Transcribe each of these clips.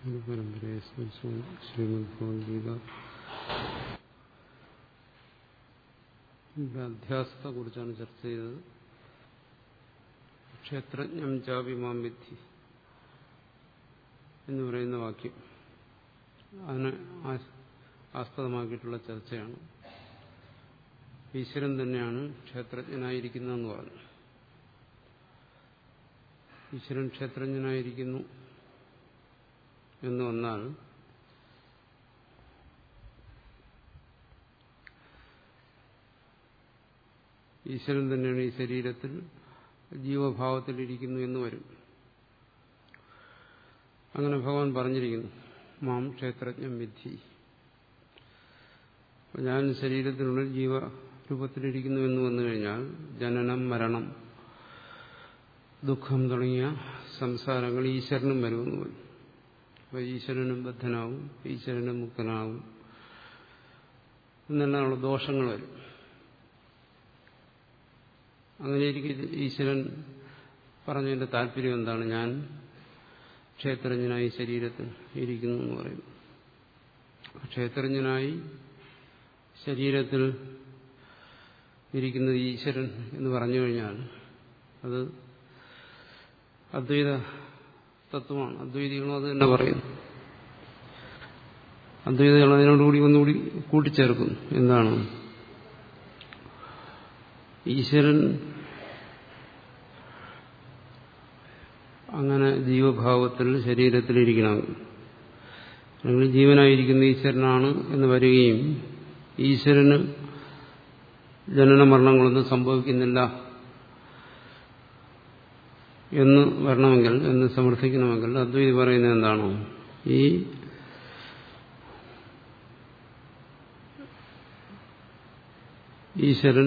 പരമ്പരയെ സ്മരിച്ചുകൊണ്ട് ശ്രീമദ് ഭഗവത്ഗീത ഇവിടെ അധ്യാസത്തെ കുറിച്ചാണ് ചർച്ച ചെയ്തത് ക്ഷേത്രജ്ഞം ചാപിമാം വിദ്ധി എന്ന് പറയുന്ന വാക്യം അതിനെ ആസ്പദമാക്കിയിട്ടുള്ള ചർച്ചയാണ് ഈശ്വരൻ തന്നെയാണ് ക്ഷേത്രജ്ഞനായിരിക്കുന്നതെന്ന് പറഞ്ഞു ഈശ്വരൻ ക്ഷേത്രജ്ഞനായിരിക്കുന്നു എന്ന് വന്നാൽ ഈശ്വരൻ തന്നെയാണ് ഈ ശരീരത്തിൽ ജീവഭാവത്തിലിരിക്കുന്നു എന്ന് വരും അങ്ങനെ ഭഗവാൻ പറഞ്ഞിരിക്കുന്നു മാം ക്ഷേത്രജ്ഞം വിധി ഞാൻ ശരീരത്തിനുള്ളിൽ ജീവരൂപത്തിലിരിക്കുന്നു എന്ന് വന്നു കഴിഞ്ഞാൽ ജനനം മരണം ദുഃഖം തുടങ്ങിയ സംസാരങ്ങൾ ഈശ്വരനും വരുമെന്ന് പറയും അപ്പൊ ഈശ്വരനും ബദ്ധനാവും ഈശ്വരനും മുക്തനാവും എന്നെല്ലാമുള്ള ദോഷങ്ങൾ വരും അങ്ങനെ ഈശ്വരൻ പറഞ്ഞതിന്റെ താല്പര്യം എന്താണ് ഞാൻ ക്ഷേത്രജ്ഞനായി ശരീരത്തിൽ ഇരിക്കുന്നു എന്ന് പറയുന്നു ക്ഷേത്രജ്ഞനായി ശരീരത്തിൽ ഇരിക്കുന്നത് ഈശ്വരൻ എന്ന് പറഞ്ഞു കഴിഞ്ഞാൽ അത് അദ്വൈത തത്വമാണ് അദ്വൈതികളും അത് തന്നെ പറയുന്നു അദ്വൈതികൾ അതിനോടുകൂടി ഒന്നുകൂടി കൂട്ടിച്ചേർക്കുന്നു എന്താണ് ഈശ്വരൻ അങ്ങനെ ജീവഭാവത്തിൽ ശരീരത്തിലിരിക്കണം അല്ലെങ്കിൽ ജീവനായിരിക്കുന്ന ഈശ്വരനാണ് എന്ന് വരികയും ഈശ്വരന് ജനന മരണങ്ങളൊന്നും സംഭവിക്കുന്നില്ല എന്ന് വരണമെങ്കിൽ എന്ന് സമർത്ഥിക്കണമെങ്കിൽ അദ്വൈതി പറയുന്നത് എന്താണോ ഈ ഈശ്വരൻ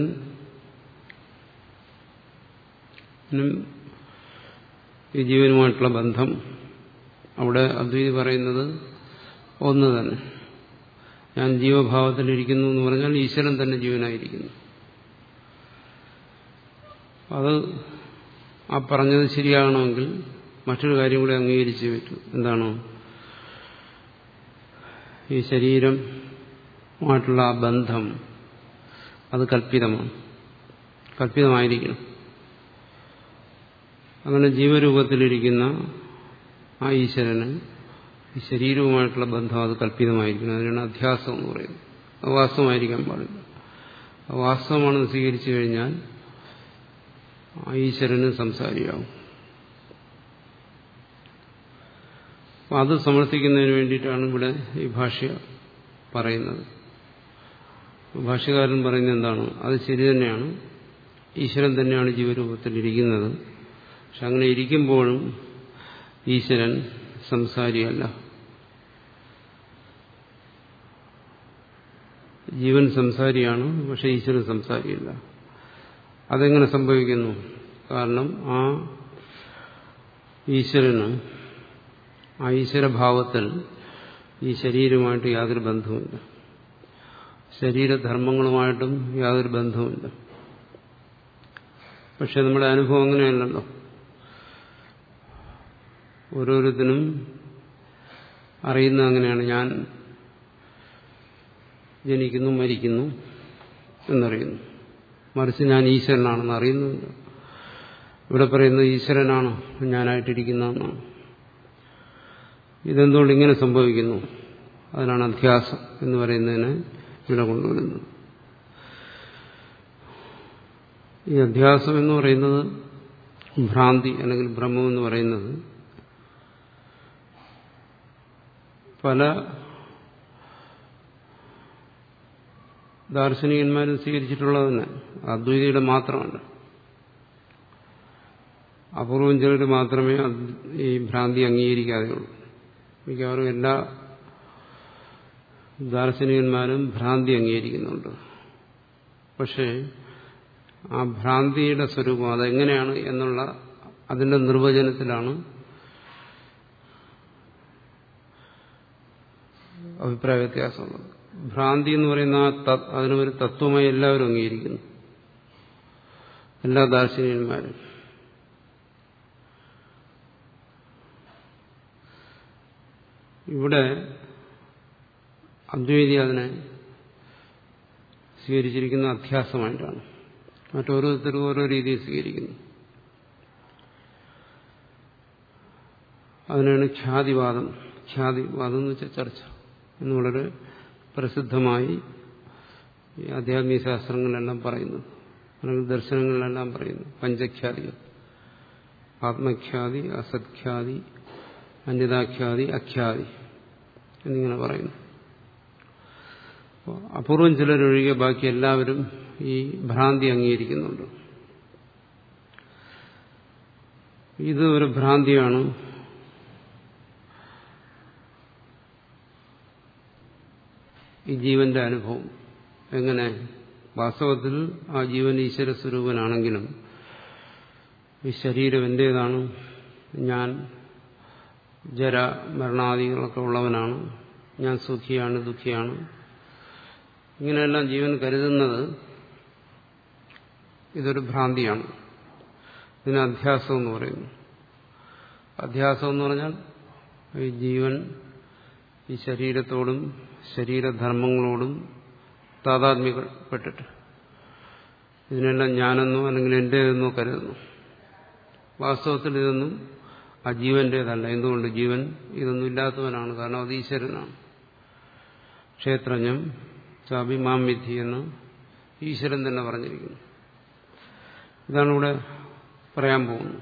ഈ ജീവനുമായിട്ടുള്ള ബന്ധം അവിടെ അദ്വൈതി പറയുന്നത് ഒന്ന് തന്നെ ഞാൻ ജീവഭാവത്തിലിരിക്കുന്നു എന്ന് പറഞ്ഞാൽ ഈശ്വരൻ തന്നെ ജീവനായിരിക്കുന്നു അത് ആ പറഞ്ഞത് ശരിയാകണമെങ്കിൽ മറ്റൊരു കാര്യം കൂടി അംഗീകരിച്ചേ പറ്റൂ എന്താണോ ഈ ശരീരമായിട്ടുള്ള ആ ബന്ധം അത് കല്പിതമാണ് കല്പിതമായിരിക്കണം അങ്ങനെ ജീവരൂപത്തിലിരിക്കുന്ന ആ ഈശ്വരന് ഈ ശരീരവുമായിട്ടുള്ള ബന്ധം അത് കല്പിതമായിരിക്കണം അതിനാണ് അധ്യാസം എന്ന് പറയുന്നത് അത് വാസ്തവമായിരിക്കാൻ പാടില്ല അത് വാസ്തവമാണെന്ന് സ്വീകരിച്ചു കഴിഞ്ഞാൽ ആ ഈശ്വരന് സംസാരിയാവും അത് സമർത്ഥിക്കുന്നതിന് വേണ്ടിയിട്ടാണ് ഇവിടെ ഈ ഭാഷ്യ പറയുന്നത് ഭാഷ്യകാരൻ പറയുന്നത് എന്താണ് അത് ശരി തന്നെയാണ് ഈശ്വരൻ തന്നെയാണ് ജീവരൂപത്തിലിരിക്കുന്നത് പക്ഷെ അങ്ങനെ ഇരിക്കുമ്പോഴും ഈശ്വരൻ സംസാരിയല്ല ജീവൻ സംസാരിയാണ് പക്ഷെ ഈശ്വരൻ സംസാരിയല്ല അതെങ്ങനെ സംഭവിക്കുന്നു കാരണം ആ ഈശ്വരന് ആ ഈശ്വരഭാവത്തിൽ ഈ ശരീരവുമായിട്ട് യാതൊരു ബന്ധവുമില്ല ശരീരധർമ്മങ്ങളുമായിട്ടും യാതൊരു ബന്ധവുമില്ല പക്ഷെ നമ്മുടെ അനുഭവം അങ്ങനെയല്ലല്ലോ ഓരോരുത്തരും അറിയുന്ന അങ്ങനെയാണ് ഞാൻ ജനിക്കുന്നു മരിക്കുന്നു എന്നറിയുന്നു മറിച്ച് ഞാൻ ഈശ്വരനാണെന്ന് അറിയുന്നുണ്ട് ഇവിടെ പറയുന്നത് ഈശ്വരനാണ് ഞാനായിട്ടിരിക്കുന്നതെന്നാണ് ഇതെന്തുകൊണ്ട് ഇങ്ങനെ സംഭവിക്കുന്നു അതിനാണ് അധ്യാസം എന്ന് പറയുന്നതിന് ഇവിടെ കൊണ്ടുവരുന്നത് ഈ അധ്യാസം എന്ന് പറയുന്നത് ഭ്രാന്തി അല്ലെങ്കിൽ ഭ്രമം എന്ന് പറയുന്നത് പല ദാർശനികന്മാരും സ്വീകരിച്ചിട്ടുള്ളത് തന്നെ അദ്വൈതിയുടെ മാത്രമല്ല അപൂർവം ചിലർ മാത്രമേ ഈ ഭ്രാന്തി അംഗീകരിക്കാതെയുള്ളൂ മിക്കവാറും എല്ലാ ദാർശനികന്മാരും ഭ്രാന്തി അംഗീകരിക്കുന്നുണ്ട് പക്ഷേ ആ ഭ്രാന്തിയുടെ സ്വരൂപം അതെങ്ങനെയാണ് എന്നുള്ള അതിന്റെ നിർവചനത്തിലാണ് അഭിപ്രായ വ്യത്യാസമുള്ളത് ഭ്രാന്തി എന്ന് പറയുന്ന ആ അതിനൊരു തത്വമായി എല്ലാവരും അംഗീകരിക്കുന്നു എല്ലാ ദാർശനികന്മാരും ഇവിടെ അദ്വൈതി അതിനെ സ്വീകരിച്ചിരിക്കുന്ന അധ്യാസമായിട്ടാണ് മറ്റോരോരുത്തരും ഓരോ രീതിയിൽ സ്വീകരിക്കുന്നു അതിനാണ് ഖ്യാതിവാദം ഖ്യാതിവാദം എന്ന് വെച്ചാൽ ചർച്ച എന്ന് വളരെ പ്രസിദ്ധമായി ഈ ആധ്യാത്മിക ശാസ്ത്രങ്ങളിലെല്ലാം പറയുന്നത് അല്ലെങ്കിൽ ദർശനങ്ങളിലെല്ലാം പറയുന്നു പഞ്ചഖ്യാതികൾ ആത്മഖ്യാതി അസത്ഖ്യാതി അന്യതാഖ്യാതി അഖ്യാതി എന്നിങ്ങനെ പറയുന്നു അപൂർവം ചിലരൊഴികെ ബാക്കി എല്ലാവരും ഈ ഭ്രാന്തി അംഗീകരിക്കുന്നുണ്ട് ഇത് ഒരു ഭ്രാന്തിയാണ് ഈ ജീവന്റെ അനുഭവം എങ്ങനെ വാസ്തവത്തിൽ ആ ജീവൻ ഈശ്വര സ്വരൂപനാണെങ്കിലും ഈ ശരീരം എന്റേതാണ് ഞാൻ ജര മരണാദികളൊക്കെ ഉള്ളവനാണ് ഞാൻ സുഖിയാണ് ദുഃഖിയാണ് ഇങ്ങനെയെല്ലാം ജീവൻ കരുതുന്നത് ഇതൊരു ഭ്രാന്തിയാണ് ഇതിന് അധ്യാസം എന്ന് പറയുന്നു അധ്യാസം എന്ന് പറഞ്ഞാൽ ഈ ജീവൻ ഈ ശരീരത്തോടും ശരീരധർമ്മങ്ങളോടും താതാത്മ്യപ്പെട്ടിട്ട് ഇതിനെല്ലാം ഞാനെന്നോ അല്ലെങ്കിൽ എന്റേതെന്നോ കരുതുന്നു വാസ്തവത്തിൽ ഇതൊന്നും ആ ജീവന്റേതല്ല എന്തുകൊണ്ട് ജീവൻ ഇതൊന്നും ഇല്ലാത്തവനാണ് കാരണം അത് ഈശ്വരനാണ് ക്ഷേത്രജ്ഞം ചാഭിമാം വിധി എന്ന് ഈശ്വരൻ തന്നെ പറഞ്ഞിരിക്കുന്നു ഇതാണ് ഇവിടെ പറയാൻ പോകുന്നത്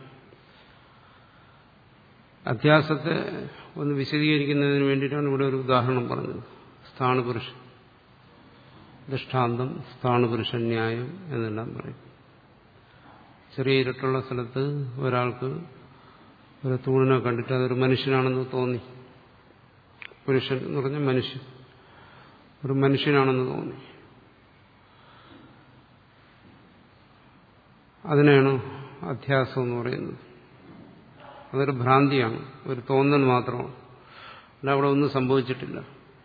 അധ്യാസത്തെ ഒന്ന് വിശദീകരിക്കുന്നതിന് വേണ്ടിയിട്ടാണ് ഇവിടെ ഒരു ഉദാഹരണം പറഞ്ഞത് സ്ഥാണുപുരുഷൻ ദൃഷ്ടാന്തം സ്ഥാണുപുരുഷൻ ന്യായം എന്നെല്ലാം പറയും ചെറിയ ഇരുട്ടുള്ള സ്ഥലത്ത് ഒരാൾക്ക് ഒരു തൂണിനെ കണ്ടിട്ട് അതൊരു മനുഷ്യനാണെന്ന് തോന്നി പുരുഷൻ എന്ന് പറഞ്ഞ മനുഷ്യൻ ഒരു മനുഷ്യനാണെന്ന് തോന്നി അതിനെയാണ് അധ്യാസം എന്ന് പറയുന്നത് അതൊരു ഭ്രാന്തിയാണ് ഒരു തോന്നൽ മാത്രമാണ് അല്ല അവിടെ ഒന്നും സംഭവിച്ചിട്ടില്ല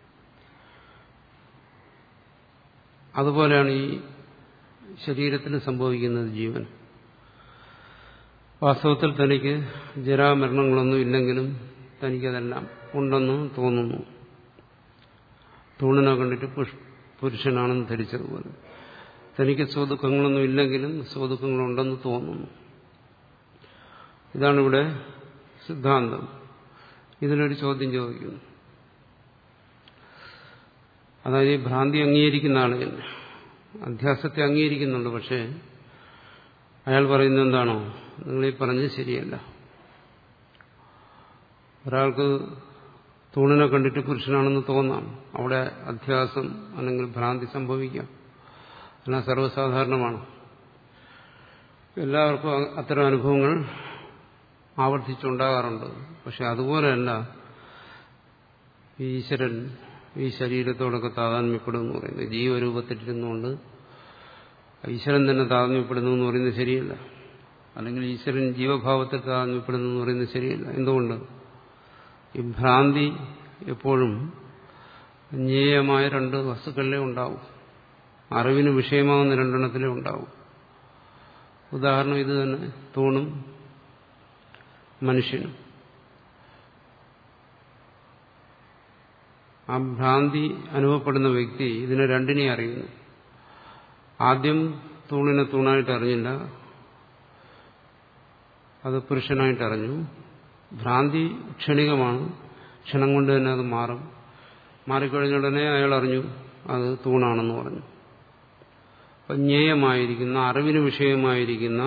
അതുപോലെയാണ് ഈ ശരീരത്തിന് സംഭവിക്കുന്നത് ജീവൻ വാസ്തവത്തിൽ തനിക്ക് ജരാമരണങ്ങളൊന്നും ഇല്ലെങ്കിലും തനിക്കതെല്ലാം ഉണ്ടെന്ന് തോന്നുന്നു തൂണിനെ കണ്ടിട്ട് പുരുഷനാണെന്ന് ധരിച്ചതുപോലെ തനിക്ക് സ്വദുഃഖങ്ങളൊന്നും ഇല്ലെങ്കിലും സ്വദുഃഖങ്ങളുണ്ടെന്ന് തോന്നുന്നു ഇതാണ് ഇവിടെ സിദ്ധാന്തം ഇതിലൊരു ചോദ്യം ചോദിക്കുന്നു അതായത് ഈ ഭ്രാന്തി അംഗീകരിക്കുന്ന ആളുകൾ അധ്യാസത്തെ അംഗീകരിക്കുന്നുണ്ട് പക്ഷേ അയാൾ പറയുന്നത് എന്താണോ നിങ്ങൾ ഈ പറഞ്ഞത് ശരിയല്ല ഒരാൾക്ക് തൂണിനെ കണ്ടിട്ട് പുരുഷനാണെന്ന് തോന്നാം അവിടെ അധ്യാസം അല്ലെങ്കിൽ ഭ്രാന്തി സംഭവിക്കാം എന്നാൽ സർവ്വസാധാരണമാണ് എല്ലാവർക്കും അത്തരം അനുഭവങ്ങൾ ആവർത്തിച്ചുണ്ടാകാറുണ്ട് പക്ഷെ അതുപോലെയല്ല ഈശ്വരൻ ഈ ശരീരത്തോടൊക്കെ താതാത്മ്യപ്പെടും എന്ന് പറയുന്നത് ജീവരൂപത്തിലിരുന്നുകൊണ്ട് ഈശ്വരൻ തന്നെ താതാത്മ്യപ്പെടുന്നു എന്ന് പറയുന്നത് ശരിയല്ല അല്ലെങ്കിൽ ഈശ്വരൻ ജീവഭാവത്തിൽ താതാത്മ്യപ്പെടുന്നു എന്ന് പറയുന്നത് ശരിയല്ല എന്തുകൊണ്ട് ഈ ഭ്രാന്തി എപ്പോഴും ജ്ഞേയമായ രണ്ട് വസ്തുക്കളിലേ ഉണ്ടാവും അറിവിന് വിഷയമാകുന്ന രണ്ടെണ്ണത്തിലേ ഉണ്ടാവും ഉദാഹരണം ഇത് തന്നെ തൂണും മനുഷ്യനും ആ ഭ്രാന്തി അനുഭവപ്പെടുന്ന വ്യക്തി ഇതിനെ രണ്ടിനെ അറിയുന്നു ആദ്യം തൂണിനെ തൂണായിട്ട് അറിഞ്ഞില്ല അത് പുരുഷനായിട്ട് അറിഞ്ഞു ഭ്രാന്തി ക്ഷണികമാണ് ക്ഷണം കൊണ്ട് തന്നെ അത് മാറും മാറിക്കഴിഞ്ഞ ഉടനെ അയാൾ അറിഞ്ഞു അത് തൂണാണെന്ന് പറഞ്ഞു അപ്പം ജ്ഞേയമായിരിക്കുന്ന അറിവിന് വിഷയമായിരിക്കുന്ന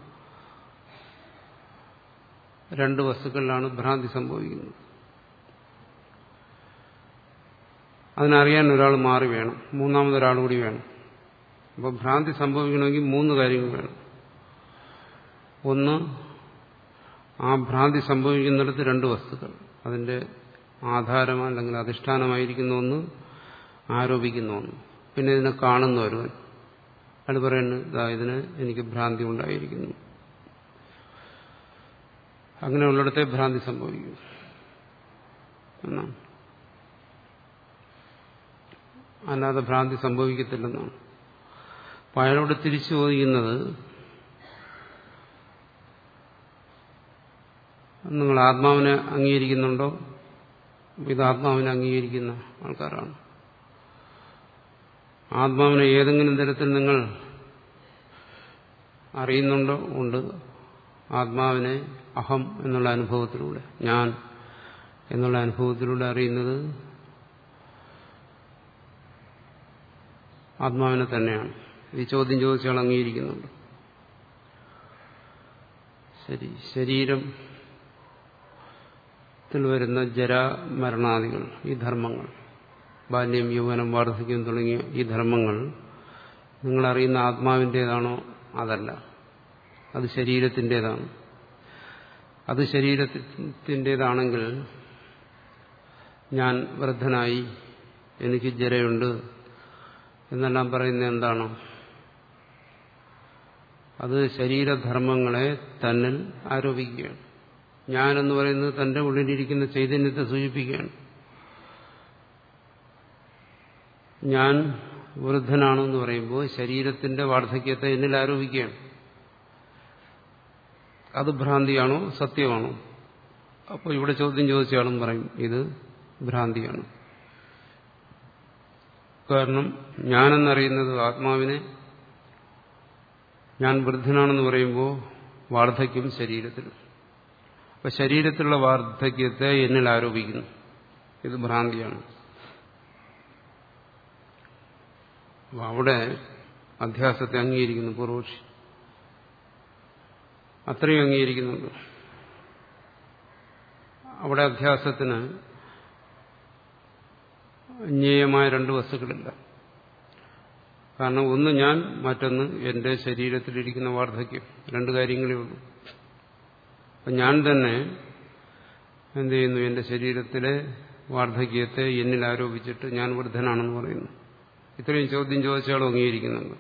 രണ്ട് വസ്തുക്കളിലാണ് ഭ്രാന്തി സംഭവിക്കുന്നത് അതിനറിയാൻ ഒരാൾ മാറി വേണം മൂന്നാമതൊരാൾ കൂടി വേണം അപ്പോൾ ഭ്രാന്തി സംഭവിക്കണമെങ്കിൽ മൂന്ന് കാര്യങ്ങൾ വേണം ഒന്ന് ആ ഭ്രാന്തി സംഭവിക്കുന്നിടത്ത് രണ്ട് വസ്തുക്കൾ അതിന്റെ ആധാരം അല്ലെങ്കിൽ അധിഷ്ഠാനമായിരിക്കുന്ന ഒന്ന് ആരോപിക്കുന്ന ഒന്ന് പിന്നെ ഇതിനെ കാണുന്ന ഒരുവൻ അയാൾ പറയുന്നു ഇതാ ഇതിന് എനിക്ക് ഭ്രാന്തി ഉണ്ടായിരിക്കുന്നു അങ്ങനെയുള്ളിടത്തെ ഭ്രാന്തി സംഭവിക്കും എന്നാണ് അല്ലാതെ ഭ്രാന്തി സംഭവിക്കത്തില്ലെന്നാണ് അപ്പൊ അയാളോട് തിരിച്ചു ചോദിക്കുന്നത് നിങ്ങൾ ആത്മാവിനെ അംഗീകരിക്കുന്നുണ്ടോ ഇത് ആത്മാവിനെ അംഗീകരിക്കുന്ന ആൾക്കാരാണ് ആത്മാവിനെ ഏതെങ്കിലും തരത്തിൽ നിങ്ങൾ അറിയുന്നുണ്ടോ ഉണ്ട് ആത്മാവിനെ അഹം എന്നുള്ള അനുഭവത്തിലൂടെ ഞാൻ എന്നുള്ള അനുഭവത്തിലൂടെ അറിയുന്നത് ആത്മാവിനെ തന്നെയാണ് ഈ ചോദ്യം ചോദിച്ചാൽ അംഗീകരിക്കുന്നുണ്ട് ശരി ശരീരം വരുന്ന ജരാമരണാദികൾ ഈ ധർമ്മങ്ങൾ ബാല്യം യൗവനം വാർദ്ധക്യം തുടങ്ങിയ ഈ ധർമ്മങ്ങൾ നിങ്ങളറിയുന്ന ആത്മാവിൻ്റേതാണോ അതല്ല അത് ശരീരത്തിൻ്റെതാണ് അത് ശരീരത്തിൻ്റെതാണെങ്കിൽ ഞാൻ വൃദ്ധനായി എനിക്ക് ജരയുണ്ട് എന്നെല്ലാം പറയുന്നത് എന്താണോ അത് ശരീരധർമ്മങ്ങളെ തന്നിൽ ആരോപിക്കുകയാണ് ഞാനെന്ന് പറയുന്നത് തന്റെ ഉള്ളിലിരിക്കുന്ന ചൈതന്യത്തെ സൂചിപ്പിക്കുകയാണ് ഞാൻ വൃദ്ധനാണെന്ന് പറയുമ്പോൾ ശരീരത്തിന്റെ വാർദ്ധക്യത്തെ എന്നിൽ ആരോപിക്കുകയാണ് അത് ഭ്രാന്തിയാണോ സത്യമാണോ അപ്പോൾ ഇവിടെ ചോദ്യം ചോദിച്ചാലും പറയും ഇത് ഭ്രാന്തിയാണ് കാരണം ഞാനെന്നറിയുന്നത് ആത്മാവിനെ ഞാൻ വൃദ്ധനാണെന്ന് പറയുമ്പോൾ വാർദ്ധക്യം ശരീരത്തിൽ അപ്പൊ ശരീരത്തിലുള്ള വാർദ്ധക്യത്തെ എന്നിൽ ആരോപിക്കുന്നു ഇത് ഭ്രാന്തിയാണ് അപ്പൊ അവിടെ അധ്യാസത്തെ അംഗീകരിക്കുന്നു പൂർവക്ഷി അത്രയും അംഗീകരിക്കുന്നുണ്ട് അവിടെ അധ്യാസത്തിന് അന്യേയമായ രണ്ട് വസ്തുക്കളില്ല കാരണം ഒന്ന് ഞാൻ മറ്റൊന്ന് എന്റെ ശരീരത്തിലിരിക്കുന്ന വാർദ്ധക്യം രണ്ട് കാര്യങ്ങളേ ഉള്ളൂ അപ്പം ഞാൻ തന്നെ എന്ത് ചെയ്യുന്നു എന്റെ ശരീരത്തിലെ വാർദ്ധക്യത്തെ എന്നിൽ ആരോപിച്ചിട്ട് ഞാൻ വൃദ്ധനാണെന്ന് പറയുന്നു ഇത്രയും ചോദ്യം ചോദിച്ചാലും അംഗീകരിക്കുന്നുണ്ട്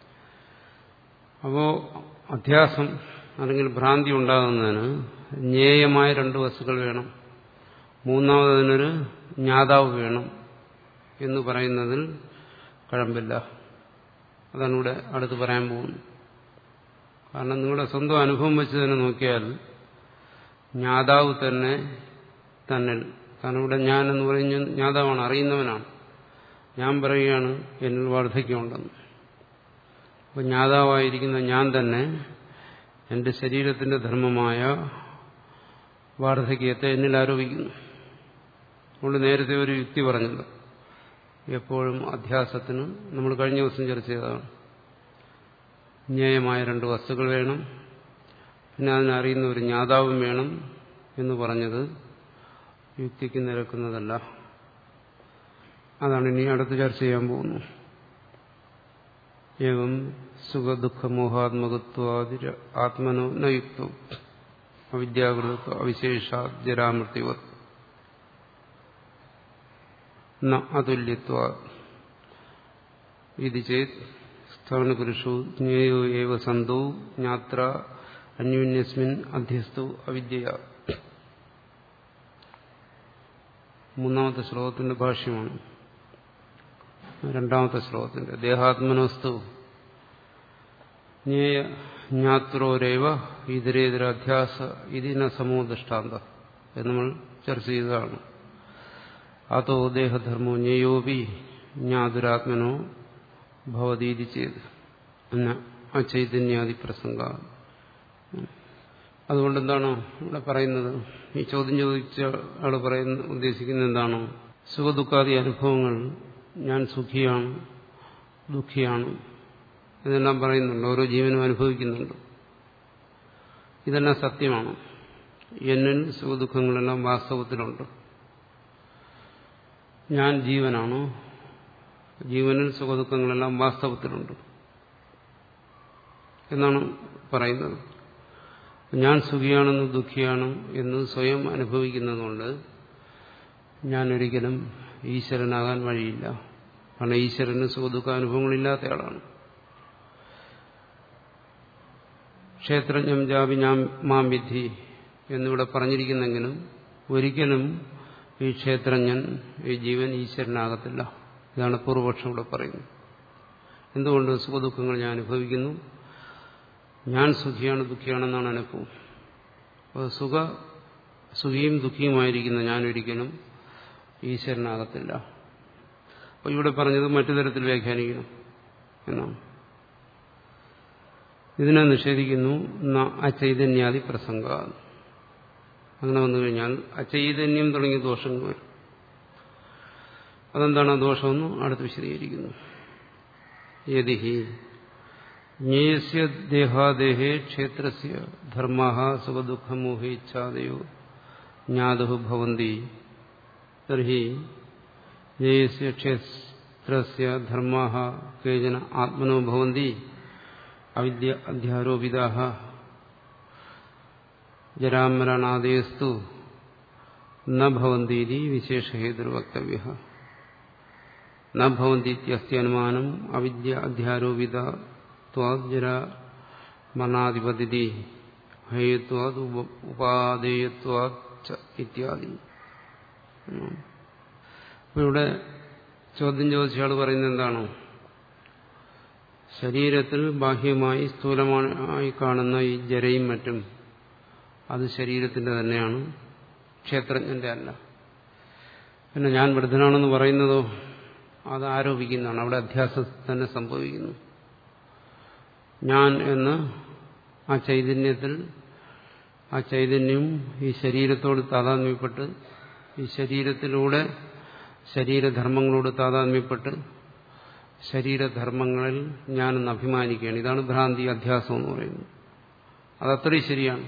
അപ്പോ അധ്യാസം അല്ലെങ്കിൽ ഭ്രാന്തി ഉണ്ടാകുന്നതിന് ജ്ഞേയമായ രണ്ട് വസ്തുക്കൾ വേണം മൂന്നാമതിനൊരു ജ്ഞാതാവ് വേണം എന്ന് പറയുന്നതിൽ കഴമ്പില്ല അതാണ് ഇവിടെ അടുത്ത് പറയാൻ പോകുന്നത് കാരണം നിങ്ങളുടെ സ്വന്തം അനുഭവം വെച്ച് തന്നെ നോക്കിയാൽ ജ്ഞാതാവ് തന്നെ തന്നിൽ കാരണം ഇവിടെ ഞാൻ എന്ന് പറയുന്ന ജ്ഞാതാവാണ് അറിയുന്നവനാണ് ഞാൻ പറയുകയാണ് എന്നിൽ വാർദ്ധക്യമുണ്ടെന്ന് അപ്പോൾ ജ്ഞാതാവായിരിക്കുന്ന ഞാൻ തന്നെ എന്റെ ശരീരത്തിന്റെ ധർമ്മമായ വാർദ്ധക്യത്തെ എന്നിൽ ആരോപിക്കുന്നു അതുകൊണ്ട് നേരത്തെ ഒരു യുക്തി പറഞ്ഞത് എപ്പോഴും അധ്യാസത്തിന് നമ്മൾ കഴിഞ്ഞ ദിവസം ചർച്ച ചെയ്തതാണ് ന്യായമായ രണ്ട് വസ്തുക്കൾ വേണം പിന്നെ അതിനറിയുന്ന ഒരു ജ്ഞാതാവും വേണം എന്ന് പറഞ്ഞത് യുക്തിക്ക് നിരക്കുന്നതല്ല അതാണ് ഇനി അടുത്ത് ചർച്ച ചെയ്യാൻ പോകുന്നു ഏവം സുഖദുഃഖമോഹാത്മകത്വാതി ആത്മനോ നയുക്തോ അവിദ്യാകൃതത്വ അവിശേഷ ജരാമൃത്യുവത് ന അതുല്യത്വ ഇത് ചേത് സ്ഥാനപുരുഷോ ജ്ഞേയോ ഏവ സന്തോ ജ്ഞാത്ര അന്യോന്യസ്മിൻ അധ്യസ്തു അവിദ്യ മൂന്നാമത്തെ ശ്ലോകത്തിന്റെ ഭാഷ്യമാണ് രണ്ടാമത്തെ ശ്ലോകത്തിന്റെ ദേഹാത്മനോസ്തു ജ്ഞേയ ജ്ഞാത്രോരേവ ഇതരേതരാധ്യാസ ഇതിന സമോ ദൃഷ്ടാന്ത എന്ന് നമ്മൾ ചർച്ച ചെയ്തതാണ് അതോ ദേഹധർമ്മോ ജ്ഞേയോപി ജ്ഞാതുരാത്മനോ ഭവതീതി ചെയ്ത് എന്ന ആ ചൈതന്യാദി പ്രസംഗ അതുകൊണ്ട് എന്താണ് ഇവിടെ പറയുന്നത് ഈ ചോദ്യം ചോദിച്ച ആൾ പറയുന്ന ഉദ്ദേശിക്കുന്ന എന്താണോ സുഖദുഃഖാദി അനുഭവങ്ങൾ ഞാൻ സുഖിയാണ് ദുഃഖിയാണ് ഇതെല്ലാം പറയുന്നുണ്ട് ഓരോ ജീവനും അനുഭവിക്കുന്നുണ്ട് ഇതെല്ലാം സത്യമാണ് എന്നിൽ സുഖദുഃഖങ്ങളെല്ലാം വാസ്തവത്തിലുണ്ട് ഞാൻ ജീവനാണ് ജീവനിൽ സുഖദുഃഖങ്ങളെല്ലാം വാസ്തവത്തിലുണ്ട് എന്നാണ് പറയുന്നത് ഞാൻ സുഖിയാണെന്ന് ദുഃഖിയാണ് എന്ന് സ്വയം അനുഭവിക്കുന്നതുകൊണ്ട് ഞാൻ ഒരിക്കലും ഈശ്വരനാകാൻ വഴിയില്ല കാരണം ഈശ്വരന് സുഖദുഃഖ അനുഭവങ്ങളില്ലാത്ത ആളാണ് ക്ഷേത്രജ്ഞം ജാപി ഞാൻ മാം വിധി എന്നിവിടെ പറഞ്ഞിരിക്കുന്നെങ്കിലും ഒരിക്കലും ഈ ക്ഷേത്രജ്ഞൻ ഈ ജീവൻ ഈശ്വരനാകത്തില്ല ഇതാണ് പൂർവപക്ഷം ഇവിടെ പറയുന്നത് എന്തുകൊണ്ട് സുഖദുഃഖങ്ങൾ ഞാൻ അനുഭവിക്കുന്നു ഞാൻ സുഖിയാണ് ദുഃഖിയാണെന്നാണ് അനുഭവം അപ്പോൾ സുഖ സുഖിയും ദുഃഖിയുമായിരിക്കുന്ന ഞാൻ ഒരിക്കലും ഈശ്വരനാകത്തില്ല അപ്പോൾ ഇവിടെ പറഞ്ഞത് മറ്റു തരത്തിൽ വ്യാഖ്യാനിക്കണം എന്നാണ് ഇതിനെ നിഷേധിക്കുന്നു അചൈതന്യാദി പ്രസംഗ അങ്ങനെ വന്നു കഴിഞ്ഞാൽ അചൈതന്യം തുടങ്ങിയ ദോഷങ്ങൾ വരും അതെന്താണ് ആ ദോഷമെന്ന് അടുത്ത് വിശദീകരിക്കുന്നു യതിഹി ജ്ഞേയസ്യ ദേഹാദേഹേ ക്ഷേത്രസ്യ ധർമ്മ സുഖദുഃഖമോഹേച്ഛാദയോ ജ്ഞാതു ഭവന്തി തർഹി ജ്ഞേയസ്യ ക്ഷേത്രസ്യ ധർമ്മ കേചന ആത്മനോ ഭവന്തി അവിദ്യ അധ്യാരോപിതാ ജരാമരണാദേസ്തു നവന്തി വിശേഷഹേതുർവക്തവ്യ നവന്തിത്യസ്ത്യനുമാനം അവിദ്യ അധ്യാരോപിത ജരാമരണാധിപതി ഹേയത്വാദ് ഉപാദേയത്വാദ് ഇത്യാദി ഇവിടെ ചോദ്യം ചോദിച്ചയാൾ പറയുന്നത് എന്താണോ ശരീരത്തിൽ ബാഹ്യമായി സ്ഥൂലമായി കാണുന്ന ഈ ജരയും മറ്റും അത് ശരീരത്തിന്റെ തന്നെയാണ് ക്ഷേത്രജ്ഞന്റെ അല്ല പിന്നെ ഞാൻ വൃദ്ധനാണെന്ന് പറയുന്നതോ അത് ആരോപിക്കുന്നതാണ് അവിടെ അധ്യാസം തന്നെ സംഭവിക്കുന്നു ഞാൻ എന്ന് ആ ചൈതന്യത്തിൽ ആ ചൈതന്യം ഈ ശരീരത്തോട് താതാത്മ്യപ്പെട്ട് ഈ ശരീരത്തിലൂടെ ശരീരധർമ്മങ്ങളോട് താതാത്മ്യപ്പെട്ട് ശരീരധർമ്മങ്ങളിൽ ഞാനെന്ന് അഭിമാനിക്കുകയാണ് ഇതാണ് ഭ്രാന്തി അധ്യാസം എന്ന് പറയുന്നത് അതത്രയും ശരിയാണ്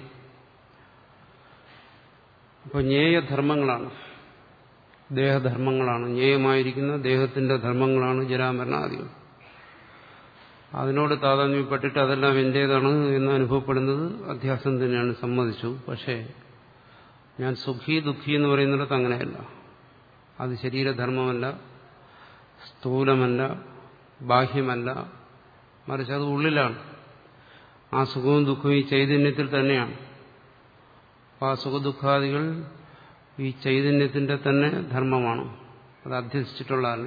അപ്പോൾ ജ്ഞേയധർമ്മങ്ങളാണ് ദേഹധർമ്മങ്ങളാണ് ജ്ഞേയമായിരിക്കുന്ന ദേഹത്തിന്റെ ധർമ്മങ്ങളാണ് ജരാമരണാദികൾ അതിനോട് താതാത്മ്യപ്പെട്ടിട്ട് അതെല്ലാം എന്റേതാണ് എന്ന് അനുഭവപ്പെടുന്നത് അധ്യാസം തന്നെയാണ് സമ്മതിച്ചു പക്ഷേ ഞാൻ സുഖി ദുഃഖി എന്ന് പറയുന്നിടത്ത് അങ്ങനെയല്ല അത് ശരീരധർമ്മമല്ല സ്ഥൂലമല്ല ബാഹ്യമല്ല മറിച്ച് അത് ഉള്ളിലാണ് ആ സുഖവും ദുഃഖവും ഈ ചൈതന്യത്തിൽ തന്നെയാണ് ആ സുഖദുഃഖാദികൾ ഈ ചൈതന്യത്തിന്റെ തന്നെ ധർമ്മമാണ് അത് അധ്യസിച്ചിട്ടുള്ളതല്ല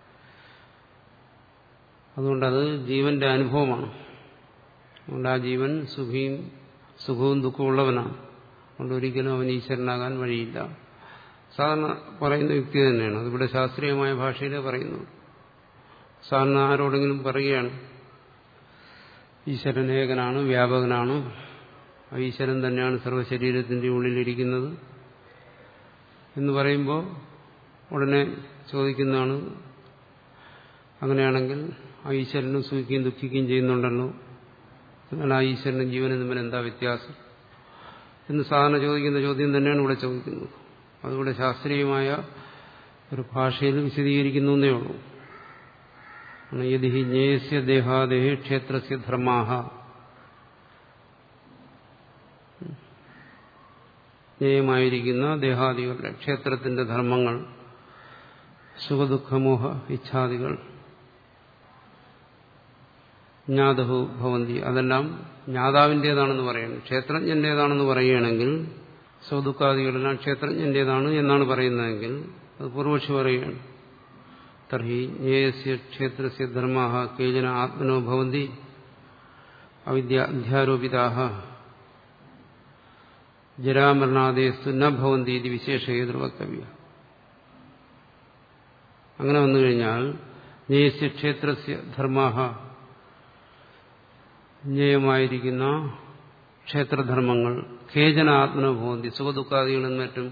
അതുകൊണ്ടത് ജീവന്റെ അനുഭവമാണ് അതുകൊണ്ട് ആ ജീവൻ സുഖിയും സുഖവും ദുഃഖവും ഉള്ളവനാണ് അതുകൊണ്ട് ഒരിക്കലും അവൻ ഈശ്വരനാകാൻ വഴിയില്ല സാധാരണ പറയുന്ന യുക്തി തന്നെയാണ് അതിവിടെ ശാസ്ത്രീയമായ ഭാഷയിലേ പറയുന്നു സാധാരണ ആരോടെങ്കിലും പറയുകയാണ് ഈശ്വരൻ ഏകനാണ് വ്യാപകനാണ് ഈശ്വരൻ തന്നെയാണ് സർവ്വശരീരത്തിന്റെ ഉള്ളിലിരിക്കുന്നത് എന്ന് പറയുമ്പോൾ ഉടനെ ചോദിക്കുന്നതാണ് അങ്ങനെയാണെങ്കിൽ ആ ഈശ്വരനും സുഖിക്കുകയും ദുഃഖിക്കുകയും ചെയ്യുന്നുണ്ടല്ലോ എന്നാൽ ആ ഈശ്വരനും ജീവനും തമ്മിൽ എന്താ വ്യത്യാസം എന്ന് സാധാരണ ചോദിക്കുന്ന ചോദ്യം തന്നെയാണ് ഇവിടെ ചോദിക്കുന്നത് അതുകൂടെ ശാസ്ത്രീയമായ ഒരു ഭാഷയിൽ വിശദീകരിക്കുന്നു എന്നേ ഉള്ളൂ യതി ജ്ഞേയസ്യ ദേഹാദേഹേ ക്ഷേത്രസ്യ ധർമാഹ ജ്ഞേയമായിരിക്കുന്ന ദേഹാദികളുടെ ക്ഷേത്രത്തിന്റെ ധർമ്മങ്ങൾ സുഖദുഃഖമോഹ ഇച്ഛാദികൾ ജ്ഞാതഹു ഭവന്തി അതെല്ലാം ജ്ഞാതാവിൻ്റെതാണെന്ന് പറയണം ക്ഷേത്രജ്ഞന്റേതാണെന്ന് പറയുകയാണെങ്കിൽ സുഖദുഃഖാദികളെല്ലാം ക്ഷേത്രജ്ഞന്റേതാണ് എന്നാണ് പറയുന്നതെങ്കിൽ അത് പൂർവക്ഷി പറയുകയാണ് തർഹി ജ്ഞേയസ്യ ക്ഷേത്രസ്യ ധർമ്മ കേചന ആത്മനോ ഭവന്തി അവിദ്യ അധ്യാരോപിതാഹ ജരാമരണാദേസ്തു ന ഭവന്തി ഇത് വിശേഷ ഏതൊരു അങ്ങനെ വന്നു കഴിഞ്ഞാൽ ജ്ഞേയസ്യ ക്ഷേത്രസ്യ ധർമാഹ ജ്ഞേയമായിരിക്കുന്ന ക്ഷേത്രധർമ്മങ്ങൾ ഖേജന ആത്മനോഭവന്തി സുഖദുഃഖാദികളും മറ്റും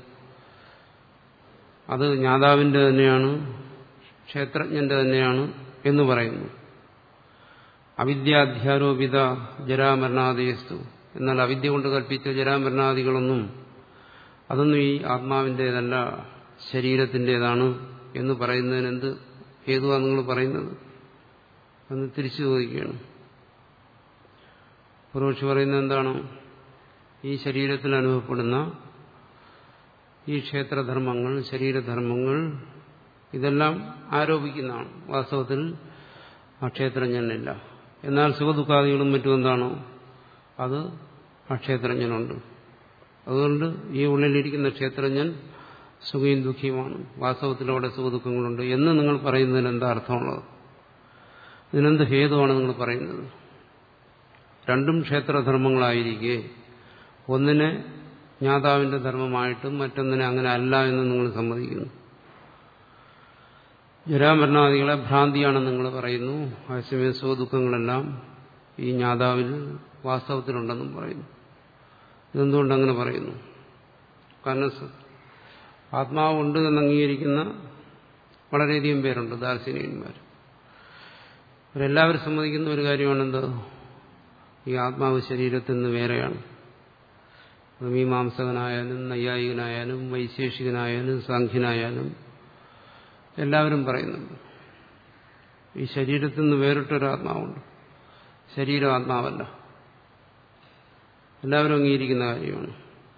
അത് ജ്ഞാതാവിന്റെ തന്നെയാണ് ക്ഷേത്രജ്ഞന്റെ തന്നെയാണ് എന്ന് പറയുന്നു അവിദ്യാധ്യാരോപിത ജരാമരണാദിയസ്തു എന്നാൽ അവിദ്യ കൊണ്ട് കൽപ്പിച്ച ജരാമരണാദികളൊന്നും അതൊന്നും ഈ ആത്മാവിൻ്റെതല്ല ശരീരത്തിൻ്റെതാണ് എന്ന് പറയുന്നതിന് എന്ത് ഹേതുവാണ് നിങ്ങൾ പറയുന്നത് എന്ന് തിരിച്ചു ചോദിക്കുകയാണ് പുരോക്ഷി പറയുന്നത് എന്താണ് ഈ ശരീരത്തിൽ അനുഭവപ്പെടുന്ന ഈ ക്ഷേത്രധർമ്മങ്ങൾ ശരീരധർമ്മങ്ങൾ ഇതെല്ലാം ആരോപിക്കുന്നതാണ് വാസ്തവത്തിൽ ആ ക്ഷേത്രജ്ഞനില്ല എന്നാൽ സുഖദുഃഖാദികളും മറ്റും എന്താണോ അത് ആ ക്ഷേത്രജ്ഞനുണ്ട് അതുകൊണ്ട് ഈ ഉള്ളിലിരിക്കുന്ന ക്ഷേത്രജ്ഞൻ സുഖയും ദുഃഖിയുമാണ് വാസ്തവത്തിൽ അവിടെ സുഖദുഃഖങ്ങളുണ്ട് എന്ന് നിങ്ങൾ പറയുന്നതിന് എന്താ അർത്ഥമുള്ളത് ഇതിനെന്ത് ഹേതുവാണ് നിങ്ങൾ പറയുന്നത് രണ്ടും ക്ഷേത്രധർമ്മങ്ങളായിരിക്കെ ഒന്നിനെ ജ്ഞാതാവിന്റെ ധർമ്മമായിട്ടും മറ്റൊന്നിനെ അങ്ങനെ അല്ല എന്ന് നിങ്ങൾ സമ്മതിക്കുന്നു ജരാമരണാദികളെ ഭ്രാന്തിയാണെന്ന് നിങ്ങൾ പറയുന്നു അതേസമയം സുഖദുഃഖങ്ങളെല്ലാം ഈ ജ്ഞാതാവിൽ വാസ്തവത്തിലുണ്ടെന്നും പറയുന്നു ഇതെന്തുകൊണ്ട് അങ്ങനെ പറയുന്നു കാരണം ആത്മാവുണ്ട് എന്ന് അംഗീകരിക്കുന്ന വളരെയധികം പേരുണ്ട് ദാർശനികന്മാർ അവരെല്ലാവരും സമ്മതിക്കുന്ന ഒരു കാര്യമാണെന്ത് ഈ ആത്മാവ് ശരീരത്തിൽ നിന്ന് വേറെയാണ് മീമാംസകനായാലും നൈയായികനായാലും വൈശേഷികനായാലും സാഖ്യനായാലും എല്ലാവരും പറയുന്നുണ്ട് ഈ ശരീരത്തിൽ നിന്ന് വേറിട്ടൊരു ആത്മാവുണ്ട് ശരീരം ആത്മാവല്ല എല്ലാവരും അംഗീകരിക്കുന്ന കാര്യമാണ്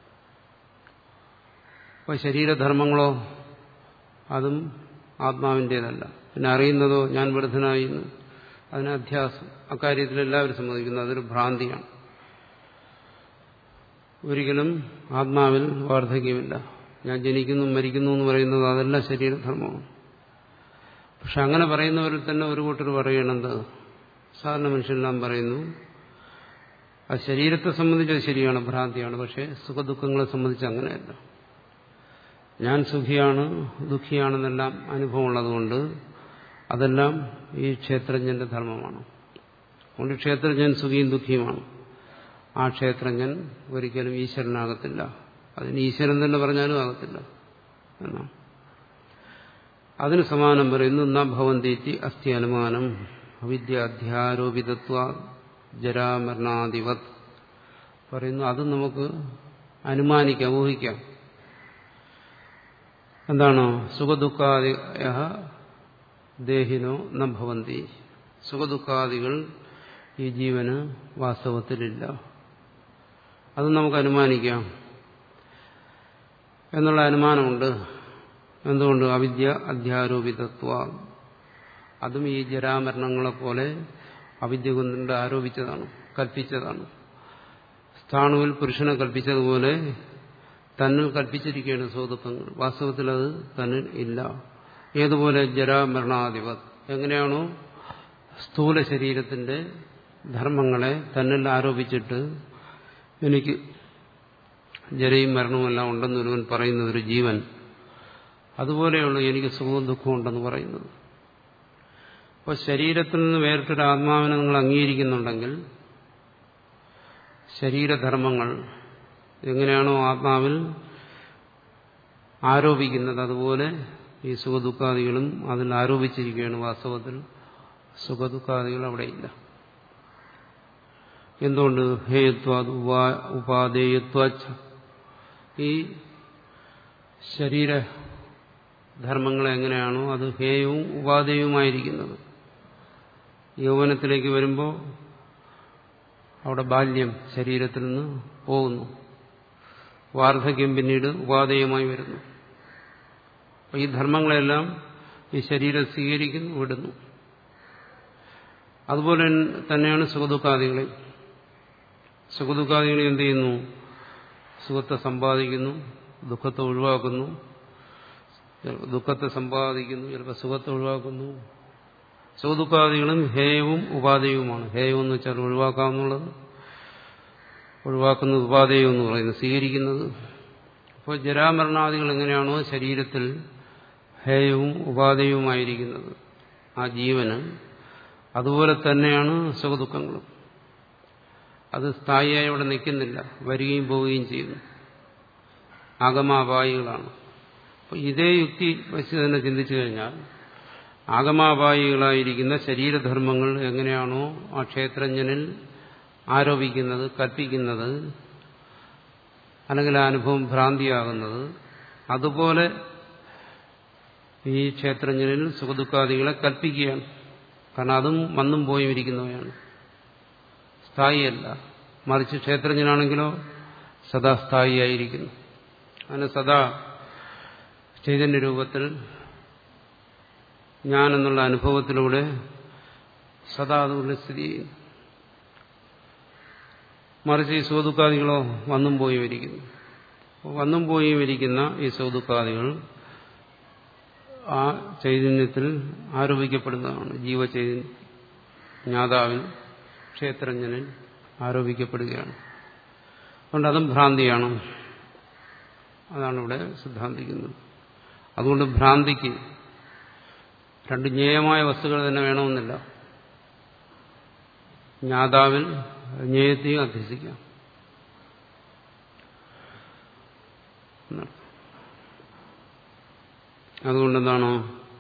അപ്പോൾ ശരീരധർമ്മങ്ങളോ അതും ആത്മാവിൻ്റേതല്ല പിന്നെ അറിയുന്നതോ ഞാൻ വൃദ്ധനായിരുന്നു അതിന് അധ്യാസം അക്കാര്യത്തിൽ എല്ലാവരും സമ്മതിക്കുന്നു അതൊരു ഭ്രാന്തിയാണ് ഒരിക്കലും ആത്മാവിൽ വാർദ്ധക്യമില്ല ഞാൻ ജനിക്കുന്നു മരിക്കുന്നു എന്ന് പറയുന്നത് അതെല്ലാം ശരീരധർമ്മമാണ് പക്ഷെ അങ്ങനെ പറയുന്നവരിൽ തന്നെ ഒരു കൂട്ടർ പറയണത് സാധാരണ മനുഷ്യരെല്ലാം പറയുന്നു ആ ശരീരത്തെ സംബന്ധിച്ച് ശരിയാണ് ഭ്രാന്തിയാണ് പക്ഷെ സുഖദുഃഖങ്ങളെ സംബന്ധിച്ച് അങ്ങനെയല്ല ഞാൻ സുഖിയാണ് ദുഃഖിയാണെന്നെല്ലാം അനുഭവമുള്ളതുകൊണ്ട് അതെല്ലാം ഈ ക്ഷേത്രജ്ഞന്റെ ധർമ്മമാണ് അതുകൊണ്ട് ക്ഷേത്രജ്ഞൻ സുഖിയും ദുഃഖിയുമാണ് ആ ക്ഷേത്രജ്ഞൻ ഒരിക്കലും ഈശ്വരനാകത്തില്ല അതിന് ഈശ്വരൻ തന്നെ പറഞ്ഞാലും ആകത്തില്ല എന്നാണ് അതിന് സമാനം പറയുന്നു ന ഭവന്തീറ്റി അസ്ഥി അനുമാനം അവിദ്യ അധ്യാരോപിതത്വ ജരാമരണാധിപത് പറയുന്നു അത് നമുക്ക് അനുമാനിക്കാം ഊഹിക്കാം എന്താണ് സുഖദുഃഖാദി ദേഹിനോ ന ഭവന്തി സുഖദുഃഖാദികൾ ഈ ജീവന് വാസ്തവത്തിലില്ല അത് നമുക്ക് അനുമാനിക്കാം എന്നുള്ള അനുമാനമുണ്ട് എന്തുകൊണ്ട് അവിദ്യ അധ്യാരോപിതത്വ അതും ഈ ജരാമരണങ്ങളെ പോലെ അവിദ്യ കൊണ്ട് ആരോപിച്ചതാണ് കൽപ്പിച്ചതാണ് സ്ഥാണുവിൽ പുരുഷനെ കൽപ്പിച്ചതുപോലെ തന്നിൽ കൽപ്പിച്ചിരിക്കുകയാണ് സുഖദുഃഖങ്ങൾ വാസ്തവത്തിൽ അത് തന്നിൽ ഇല്ല ഏതുപോലെ ജരാമരണാധിപത് എങ്ങനെയാണോ സ്ഥൂല ശരീരത്തിന്റെ ധർമ്മങ്ങളെ തന്നിൽ ആരോപിച്ചിട്ട് എനിക്ക് ജരയും മരണവുമെല്ലാം ഉണ്ടെന്ന് ഒരുവൻ പറയുന്ന ഒരു ജീവൻ അതുപോലെയുള്ളൂ എനിക്ക് സുഖവും ദുഃഖവും ഉണ്ടെന്ന് പറയുന്നത് അപ്പോൾ ശരീരത്തിൽ നിന്ന് വേറിട്ടൊരു ആത്മാവിനെ നിങ്ങൾ അംഗീകരിക്കുന്നുണ്ടെങ്കിൽ ശരീരധർമ്മങ്ങൾ എങ്ങനെയാണോ ആത്മാവിൽ ആരോപിക്കുന്നത് അതുപോലെ ഈ സുഖദുഃഖാദികളും അതിൽ ആരോപിച്ചിരിക്കുകയാണ് വാസ്തവത്തിൽ സുഖദുഃഖാദികൾ അവിടെയില്ല എന്തുകൊണ്ട് ഹേയത്വ ഉപാധേയത്വ ഈ ശരീര ധർമ്മങ്ങൾ എങ്ങനെയാണോ അത് ഹേയവും ഉപാധേയവുമായിരിക്കുന്നത് യൗവനത്തിലേക്ക് വരുമ്പോൾ അവിടെ ബാല്യം ശരീരത്തിൽ നിന്ന് പോകുന്നു വാർദ്ധക്യം പിന്നീട് ഉപാധേയമായി വരുന്നു ഈ ധർമ്മങ്ങളെല്ലാം ഈ ശരീരം സ്വീകരിക്കുന്നു വിടുന്നു അതുപോലെ തന്നെയാണ് സുഖദുഃഖാദികളെ സുഖദുഃഖാദികളെ എന്ത് ചെയ്യുന്നു സുഖത്തെ സമ്പാദിക്കുന്നു ദുഃഖത്തെ ഒഴിവാക്കുന്നു ദുഃഖത്തെ സമ്പാദിക്കുന്നു ചിലപ്പോൾ സുഖത്തെ ഒഴിവാക്കുന്നു സുഖദുഃഖാദികളും ഹേയവും ഉപാധേയവുമാണ് ഹേയം എന്ന് വെച്ചാൽ ഒഴിവാക്കാമെന്നുള്ളത് ഒഴിവാക്കുന്നത് ഉപാധേയം എന്ന് പറയുന്നത് സ്വീകരിക്കുന്നത് അപ്പോൾ ജരാമരണാദികൾ എങ്ങനെയാണോ ശരീരത്തിൽ ഹേയവും ഉപാധേയവുമായിരിക്കുന്നത് ആ ജീവന് അതുപോലെ തന്നെയാണ് സുഖദുഃഖങ്ങളും അത് സ്ഥായിയായി അവിടെ നിൽക്കുന്നില്ല വരികയും പോവുകയും ചെയ്യുന്നു ആഗമാപായികളാണ് അപ്പോൾ ഇതേ യുക്തി വെച്ച് തന്നെ ചിന്തിച്ചു കഴിഞ്ഞാൽ ആഗമാപായികളായിരിക്കുന്ന ശരീരധർമ്മങ്ങൾ എങ്ങനെയാണോ ആ ക്ഷേത്രജ്ഞനിൽ ആരോപിക്കുന്നത് കൽപ്പിക്കുന്നത് അല്ലെങ്കിൽ ആ അനുഭവം ഭ്രാന്തിയാകുന്നത് അതുപോലെ ഈ ക്ഷേത്രജ്ഞനിൽ സുഖദുഃഖാദികളെ കൽപ്പിക്കുകയാണ് കാരണം അതും വന്നും പോയും ഇരിക്കുന്നവയാണ് സ്ഥായിയല്ല മറിച്ച് ക്ഷേത്രജ്ഞനാണെങ്കിലോ സദാ സ്ഥായിയായിരിക്കുന്നു അതിന് സദാ ചൈതന്യ രൂപത്തിൽ ഞാനെന്നുള്ള അനുഭവത്തിലൂടെ സദാ അതുകൊണ്ട് സ്ഥിതി ചെയ്യുന്നു മറിച്ച് ഈ സുഖദുഃഖാദികളോ വന്നും പോയും ഇരിക്കുന്നു വന്നും പോയും ഇരിക്കുന്ന ഈ സുഖദുഃഖാദികൾ ആ ചൈതന്യത്തിൽ ആരോപിക്കപ്പെടുന്നതാണ് ജീവചൈതന്യം ജ്ഞാതാവിൽ ക്ഷേത്രജ്ഞനിൽ ആരോപിക്കപ്പെടുകയാണ് അതുകൊണ്ട് അതും ഭ്രാന്തിയാണ് അതാണ് ഇവിടെ സിദ്ധാന്തിക്കുന്നത് അതുകൊണ്ട് ഭ്രാന്തിക്ക് രണ്ട് ജ്ഞേയമായ വസ്തുക്കൾ തന്നെ വേണമെന്നില്ല ജ്ഞാതാവിൽ ജ്ഞേയത്തെയും അധ്യസിക്കാം അതുകൊണ്ടെന്താണോ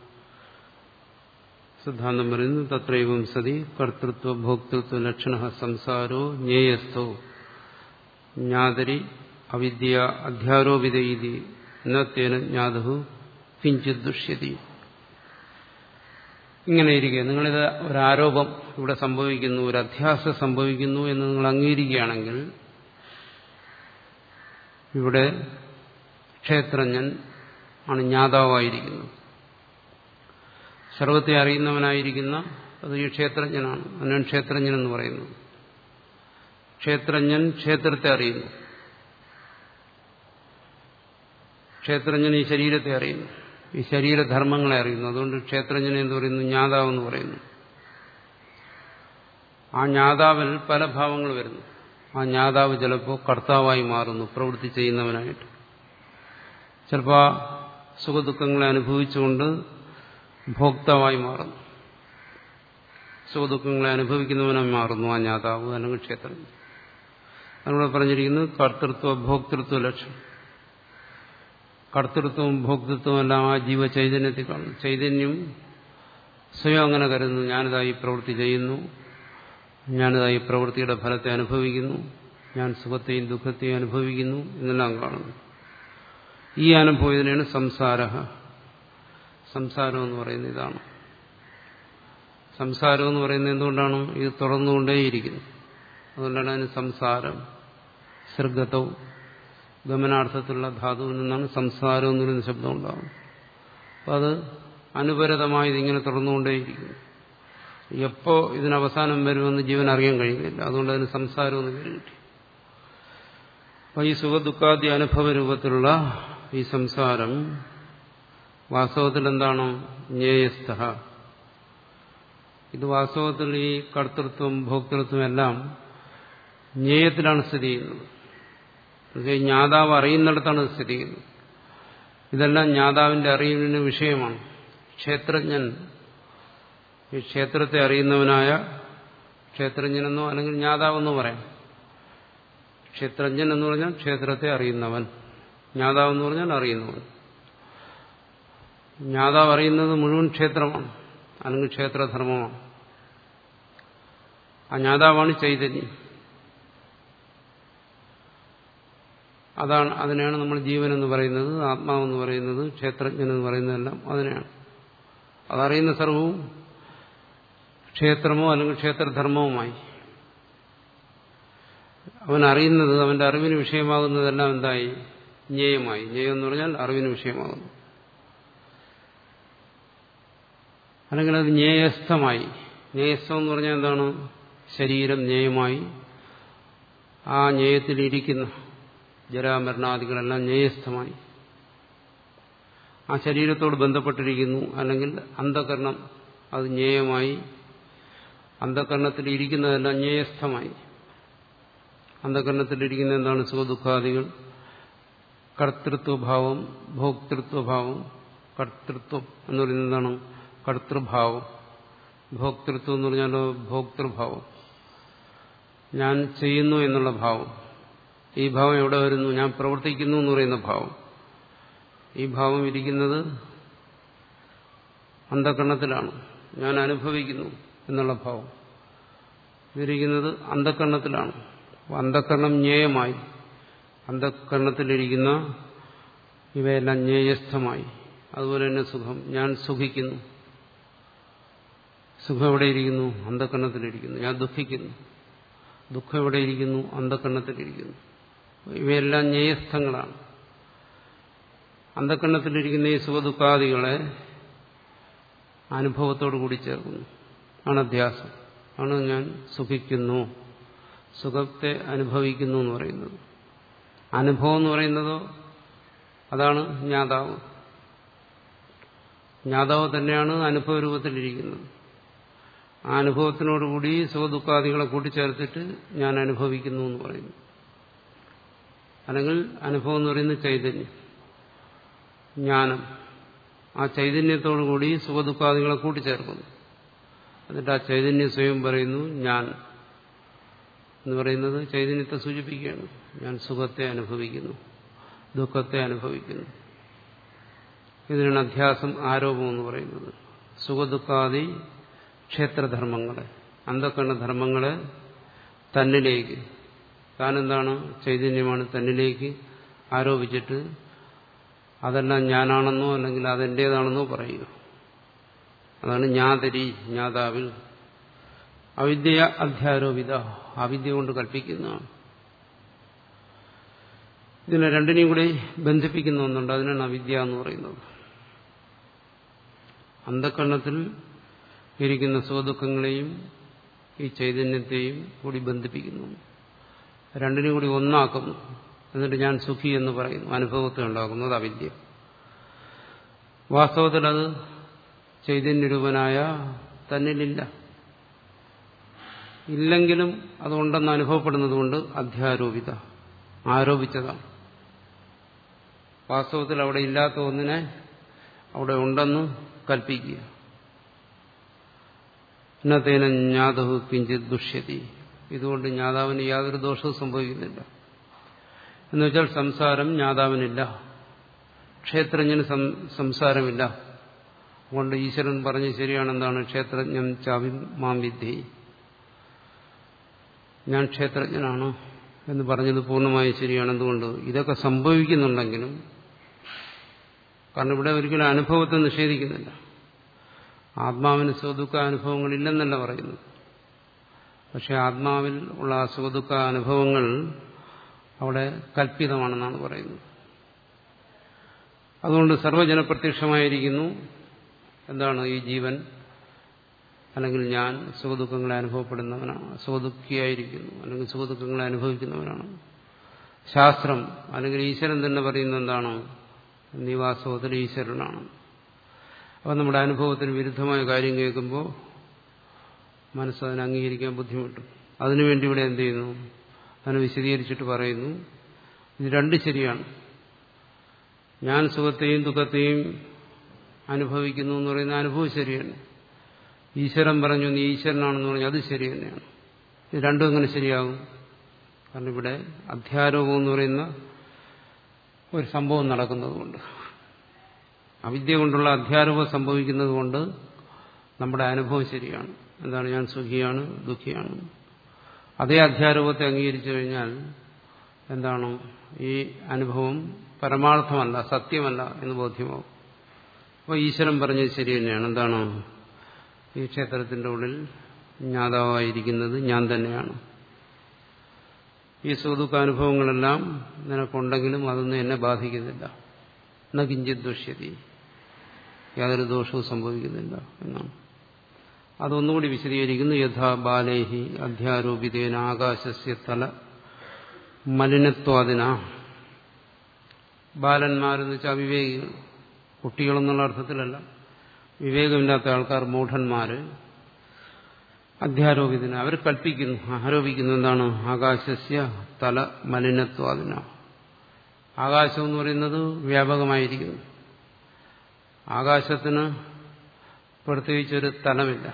സിദ്ധാന്തം പറയുന്നു തത്രൈവം സതി കർത്തൃത്വ ഭോക്തൃത്വ ലക്ഷണ സംസാരോ ജ്ഞേയസ്ഥോ ജ്ഞാതരി അവിദ്യ അധ്യാരോപിത ഇതി എന്നത്തേന ജ്ഞാതഹു കിഞ്ചിത് ദുഷ്യതി ഇങ്ങനെ ഇരിക്കുക നിങ്ങളിത് ഒരാരോപം ഇവിടെ സംഭവിക്കുന്നു ഒരു അധ്യാസം സംഭവിക്കുന്നു എന്ന് നിങ്ങൾ അംഗീകരിക്കുകയാണെങ്കിൽ ഇവിടെ ക്ഷേത്രജ്ഞൻ ആണ് ജ്ഞാതാവായിരിക്കുന്നത് സർവത്തെ അറിയുന്നവനായിരിക്കുന്ന അത് ഈ ക്ഷേത്രജ്ഞനാണ് അതിനാണ് ക്ഷേത്രജ്ഞൻ എന്ന് പറയുന്നത് ക്ഷേത്രജ്ഞൻ ക്ഷേത്രത്തെ അറിയുന്നു ക്ഷേത്രജ്ഞൻ ഈ ശരീരത്തെ അറിയുന്നു ഈ ശരീരധർമ്മങ്ങളെ അറിയുന്നു അതുകൊണ്ട് ക്ഷേത്രജ്ഞനെ എന്ന് പറയുന്നു ജ്ഞാതാവെന്ന് പറയുന്നു ആ ജ്ഞാതാവിൽ പല ഭാവങ്ങൾ വരുന്നു ആ ജ്ഞാതാവ് ചിലപ്പോൾ കർത്താവായി മാറുന്നു പ്രവൃത്തി ചെയ്യുന്നവനായിട്ട് ചിലപ്പോൾ സുഖദുഃഖങ്ങളെ അനുഭവിച്ചുകൊണ്ട് ഭോക്താവായി മാറുന്നു സുഖദുഃഖങ്ങളെ അനുഭവിക്കുന്നവനായി മാറുന്നു ആ ജ്ഞാതാവ് അല്ലെങ്കിൽ ക്ഷേത്രം അതിലൂടെ പറഞ്ഞിരിക്കുന്നത് കർത്തൃത്വ ഭോക്തൃത്വ ലക്ഷ്യം കർത്തൃത്വവും ഭോക്തൃത്വവും എല്ലാം ആ ജീവചൈതന്യത്തിൽ കാണുന്നു ചൈതന്യം സ്വയം അങ്ങനെ കരുതുന്നു ഞാനിതായി പ്രവൃത്തി ചെയ്യുന്നു ഞാനിതായി പ്രവൃത്തിയുടെ ഫലത്തെ അനുഭവിക്കുന്നു ഞാൻ സുഖത്തെയും ദുഃഖത്തെയും അനുഭവിക്കുന്നു എന്നെല്ലാം കാണുന്നു ഈ അനുഭവം ഇതിനാണ് സംസാര സംസാരം എന്ന് പറയുന്നത് ഇതാണ് സംസാരം എന്ന് പറയുന്നത് എന്തുകൊണ്ടാണ് ഇത് തുറന്നുകൊണ്ടേയിരിക്കുന്നു അതുകൊണ്ടാണ് അതിന് സംസാരം സൃഗതവും ഗമനാർത്ഥത്തിലുള്ള ധാതുവിൽ നിന്നാണ് സംസാരം എന്ന് പറയുന്ന ശബ്ദം ഉണ്ടാകുന്നത് അപ്പം അത് അനുപരതമായി ഇതിങ്ങനെ തുറന്നുകൊണ്ടേയിരിക്കുന്നു എപ്പോ ഇതിന് അവസാനം വരുമെന്ന് ജീവൻ അറിയാൻ കഴിയുന്നില്ല അതുകൊണ്ട് അതിന് സംസാരം എന്ന് പേര് കിട്ടി അപ്പൊ ഈ സുഖദുഃഖാദി അനുഭവ രൂപത്തിലുള്ള ഈ സംസാരം വാസ്തവത്തിൽ എന്താണ് ജ്ഞേയസ്ഥ ഇത് വാസ്തവത്തിൽ ഈ കർത്തൃത്വം ഭോക്തൃത്വം എല്ലാം ജ്ഞേയത്തിലാണ് സ്ഥിതി ചെയ്യുന്നത് എന്നുവെച്ചാൽ ജ്ഞാതാവ് അറിയുന്നിടത്താണ് ഇത് സ്ഥിതി ചെയ്യുന്നത് ഇതെല്ലാം ജ്ഞാതാവിന്റെ അറിവിന് വിഷയമാണ് ക്ഷേത്രജ്ഞൻ ഈ ക്ഷേത്രത്തെ അറിയുന്നവനായ ക്ഷേത്രജ്ഞനെന്നോ അല്ലെങ്കിൽ ജ്ഞാതാവെന്നോ പറയാം ക്ഷേത്രജ്ഞൻ എന്ന് പറഞ്ഞാൽ ക്ഷേത്രത്തെ അറിയുന്നവൻ ജ്ഞാതാവ് എന്ന് പറഞ്ഞാൽ അറിയുന്നവൻ ജ്ഞാതാവ് അറിയുന്നത് മുഴുവൻ ക്ഷേത്രമാണ് അല്ലെങ്കിൽ ക്ഷേത്രധർമ്മമാണ് ആ ജ്ഞാതാവാണ് ചൈതന്യം അതാണ് അതിനെയാണ് നമ്മൾ ജീവൻ എന്ന് പറയുന്നത് ആത്മാവെന്ന് പറയുന്നത് ക്ഷേത്രജ്ഞൻ എന്ന് പറയുന്നതെല്ലാം അതിനെയാണ് അതറിയുന്ന സർവവും ക്ഷേത്രമോ അല്ലെങ്കിൽ ക്ഷേത്രധർമ്മവുമായി അവൻ അറിയുന്നത് അവന്റെ അറിവിന് വിഷയമാകുന്നതെല്ലാം എന്തായി ജ്ഞേയമായി ജ്ഞേയം എന്ന് പറഞ്ഞാൽ അറിവിന് വിഷയമാകുന്നു അല്ലെങ്കിൽ അത് ജ്ഞേയസ്ഥമായി ജ്ഞേയസ്ഥം എന്ന് പറഞ്ഞാൽ എന്താണ് ശരീരം ജ്ഞേയമായി ആ ജ്ഞേയത്തിലിരിക്കുന്ന ജരാമരണാദികളെല്ലാം ജ്ഞേയസ്ഥമായി ആ ശരീരത്തോട് ബന്ധപ്പെട്ടിരിക്കുന്നു അല്ലെങ്കിൽ അന്ധകരണം അത് ജ്ഞേയമായി അന്ധകരണത്തിൽ ഇരിക്കുന്നതെല്ലാം ജ്ഞേയസ്ഥമായി അന്ധകരണത്തിലിരിക്കുന്ന എന്താണ് സുഖദുഃഖാദികൾ കർത്തൃത്വഭാവം ഭോക്തൃത്വഭാവം കർത്തൃത്വം എന്ന് പറയുന്നത് എന്താണ് കർത്തൃഭാവം ഭോക്തൃത്വം എന്ന് പറഞ്ഞാലോ ഭോക്തൃഭാവം ഞാൻ ചെയ്യുന്നു എന്നുള്ള ഭാവം ഈ ഭാവം എവിടെ വരുന്നു ഞാൻ പ്രവർത്തിക്കുന്നു എന്ന് പറയുന്ന ഭാവം ഈ ഭാവം ഇരിക്കുന്നത് അന്ധകരണത്തിലാണ് ഞാൻ അനുഭവിക്കുന്നു എന്നുള്ള ഭാവം ഇതിരിക്കുന്നത് അന്ധകരണത്തിലാണ് അന്ധകരണം ജ്ഞേയമായി അന്ധകരണത്തിലിരിക്കുന്ന ഇവയെല്ലാം ജ്ഞേയസ്ഥമായി അതുപോലെ തന്നെ സുഖം ഞാൻ സുഖിക്കുന്നു സുഖം എവിടെയിരിക്കുന്നു അന്ധകരണത്തിലിരിക്കുന്നു ഞാൻ ദുഃഖിക്കുന്നു ദുഃഖം എവിടെയിരിക്കുന്നു അന്ധകരണത്തിലിരിക്കുന്നു ഇവയെല്ലാം ജ്ഞേയസ്ഥങ്ങളാണ് അന്ധകരണത്തിലിരിക്കുന്ന ഈ സുഖദുഃഖാദികളെ അനുഭവത്തോടു കൂടി ചേർക്കുന്നു ആണ് അധ്യാസം ആണ് ഞാൻ സുഖിക്കുന്നു സുഖത്തെ അനുഭവിക്കുന്നു എന്ന് പറയുന്നത് അനുഭവം എന്ന് പറയുന്നതോ അതാണ് ജ്ഞാതാവ് ജ്ഞാതാവ് തന്നെയാണ് അനുഭവ രൂപത്തിലിരിക്കുന്നത് ആ അനുഭവത്തിനോടുകൂടി സുഖദുഃഖാദികളെ കൂട്ടിച്ചേർത്തിട്ട് ഞാൻ അനുഭവിക്കുന്നു എന്ന് പറയുന്നു അല്ലെങ്കിൽ അനുഭവം എന്ന് പറയുന്നത് ചൈതന്യം ജ്ഞാനം ആ ചൈതന്യത്തോടു കൂടി സുഖദുഃഖാദികളെ കൂട്ടിച്ചേർക്കുന്നു എന്നിട്ട് ആ ചൈതന്യം സ്വയം പറയുന്നു ഞാൻ എന്ന് പറയുന്നത് ചൈതന്യത്തെ സൂചിപ്പിക്കുകയാണ് ഞാൻ സുഖത്തെ അനുഭവിക്കുന്നു ദുഃഖത്തെ അനുഭവിക്കുന്നു ഇതിനാണ് അധ്യാസം ആരോപം എന്ന് പറയുന്നത് സുഖദുഃഖാദി ക്ഷേത്രധർമ്മങ്ങളെ അന്ധക്കണ്ണ ധർമ്മങ്ങളെ തന്നിലേക്ക് താനെന്താണ് ചൈതന്യമാണ് തന്നിലേക്ക് ആരോപിച്ചിട്ട് അതെല്ലാം ഞാനാണെന്നോ അല്ലെങ്കിൽ അതെന്റേതാണെന്നോ പറയുക അതാണ് ഞാതരി ജ്ഞാതാവിൽ അവിദ്യ അധ്യാരോപിത അവിദ്യ കൊണ്ട് കൽപ്പിക്കുന്നതാണ് ഇതിനെ രണ്ടിനെയും കൂടി ബന്ധിപ്പിക്കുന്ന ഒന്നുണ്ട് അതിനാണ് അവിദ്യ എന്ന് പറയുന്നത് അന്ധക്കണ്ണത്തിൽ ഇരിക്കുന്ന സുഖദുഃഖങ്ങളെയും ഈ ചൈതന്യത്തെയും കൂടി ബന്ധിപ്പിക്കുന്നു രണ്ടിനും കൂടി ഒന്നാക്കുന്നു എന്നിട്ട് ഞാൻ സുഖി എന്ന് പറയുന്നു അനുഭവത്തെ ഉണ്ടാക്കുന്നത് അവിദ്യ വാസ്തവത്തിൽ അത് ചൈതന്യരൂപനായ തന്നിലില്ല ഇല്ലെങ്കിലും അതുണ്ടെന്ന് അനുഭവപ്പെടുന്നത് കൊണ്ട് അധ്യാരോപിത ആരോപിച്ചതാണ് വാസ്തവത്തിൽ അവിടെ ഇല്ലാത്ത ഒന്നിനെ അവിടെ ഉണ്ടെന്ന് കൽപ്പിക്കുക ഇന്നത്തേന ജ്ഞാതവ് കിഞ്ചിത് ദുഷ്യതി ഇതുകൊണ്ട് ജ്ഞാതാവിന് യാതൊരു ദോഷവും സംഭവിക്കുന്നില്ല എന്നുവെച്ചാൽ സംസാരം ജ്ഞാതാവിനില്ല ക്ഷേത്രജ്ഞന് സംസാരമില്ല അതുകൊണ്ട് ഈശ്വരൻ പറഞ്ഞ് ശരിയാണെന്താണ് ക്ഷേത്രജ്ഞം ചാവി മാം വിദ്ധി ഞാൻ ക്ഷേത്രജ്ഞനാണ് എന്ന് പറഞ്ഞത് പൂർണ്ണമായി ശരിയാണ് എന്തുകൊണ്ട് ഇതൊക്കെ സംഭവിക്കുന്നുണ്ടെങ്കിലും കാരണം ഇവിടെ ഒരിക്കലും അനുഭവത്തെ നിഷേധിക്കുന്നില്ല ആത്മാവിന് സുഖദുഃഖ അനുഭവങ്ങളില്ലെന്നല്ല പറയുന്നത് പക്ഷെ ആത്മാവിൽ ഉള്ള ആ സുഖദുഃഖ അനുഭവങ്ങൾ അവിടെ കൽപ്പിതമാണെന്നാണ് പറയുന്നത് അതുകൊണ്ട് സർവജനപ്രത്യക്ഷമായിരിക്കുന്നു എന്താണ് ഈ ജീവൻ അല്ലെങ്കിൽ ഞാൻ സുഖദുഃഖങ്ങളെ അനുഭവപ്പെടുന്നവനാണ് സുഖദുഃഖിയായിരിക്കുന്നു അല്ലെങ്കിൽ സുഖദുഃഖങ്ങളെ അനുഭവിക്കുന്നവനാണ് ശാസ്ത്രം അല്ലെങ്കിൽ ഈശ്വരൻ തന്നെ പറയുന്നത് എന്താണ് നീ വാസ്തവത്തിൽ ഈശ്വരനാണ് അപ്പം നമ്മുടെ അനുഭവത്തിന് വിരുദ്ധമായ കാര്യം കേൾക്കുമ്പോൾ മനസ്സതിനെ അംഗീകരിക്കാൻ ബുദ്ധിമുട്ടും അതിനുവേണ്ടി ഇവിടെ എന്ത് ചെയ്യുന്നു അതിനെ വിശദീകരിച്ചിട്ട് പറയുന്നു ഇത് രണ്ട് ശരിയാണ് ഞാൻ സുഖത്തെയും ദുഃഖത്തെയും അനുഭവിക്കുന്നു എന്ന് പറയുന്ന അനുഭവം ശരിയാണ് ഈശ്വരൻ പറഞ്ഞു നീ ഈശ്വരനാണെന്ന് പറഞ്ഞു അത് ശരി തന്നെയാണ് ഇത് രണ്ടും എങ്ങനെ ശരിയാകും കാരണം ഇവിടെ അധ്യാരോപം എന്ന് പറയുന്ന ഒരു സംഭവം നടക്കുന്നതുകൊണ്ട് അവിദ്യ കൊണ്ടുള്ള അധ്യാരോപം സംഭവിക്കുന്നത് കൊണ്ട് നമ്മുടെ അനുഭവം ശരിയാണ് എന്താണ് ഞാൻ സുഖിയാണ് ദുഃഖിയാണ് അതേ അധ്യാരോപത്തെ അംഗീകരിച്ചു കഴിഞ്ഞാൽ എന്താണ് ഈ അനുഭവം പരമാർത്ഥമല്ല സത്യമല്ല എന്ന് ബോധ്യമാവും അപ്പോൾ ഈശ്വരൻ പറഞ്ഞത് ശരി തന്നെയാണ് എന്താണ് ഈ ക്ഷേത്രത്തിന്റെ ഉള്ളിൽ ജ്ഞാതാവായിരിക്കുന്നത് ഞാൻ തന്നെയാണ് ഈ സുഖദുഃഖാനുഭവങ്ങളെല്ലാം നിനക്കുണ്ടെങ്കിലും അതൊന്നും എന്നെ ബാധിക്കുന്നില്ല എന്ന കിഞ്ചിത് ദുഷ്യതി യാതൊരു ദോഷവും സംഭവിക്കുന്നില്ല എന്നാണ് അതൊന്നുകൂടി വിശദീകരിക്കുന്നു യഥാ ബാലേഹി അധ്യാരോപിതേന ആകാശസ്യ തല മലിനത്വാദിന ബാലന്മാരെന്ന് വെച്ചാൽ അവിവേകികൾ കുട്ടികളെന്നുള്ള അർത്ഥത്തിലല്ല വിവേകമില്ലാത്ത ആൾക്കാർ മൂഢന്മാര് അധ്യാരോപിതന അവർ കൽപ്പിക്കുന്നു ആരോപിക്കുന്നു എന്താണ് ആകാശസ്യ തല മലിനത്വാദിന ആകാശം എന്ന് പറയുന്നത് വ്യാപകമായിരിക്കുന്നു ആകാശത്തിന് പ്രത്യേകിച്ചൊരു തലമില്ല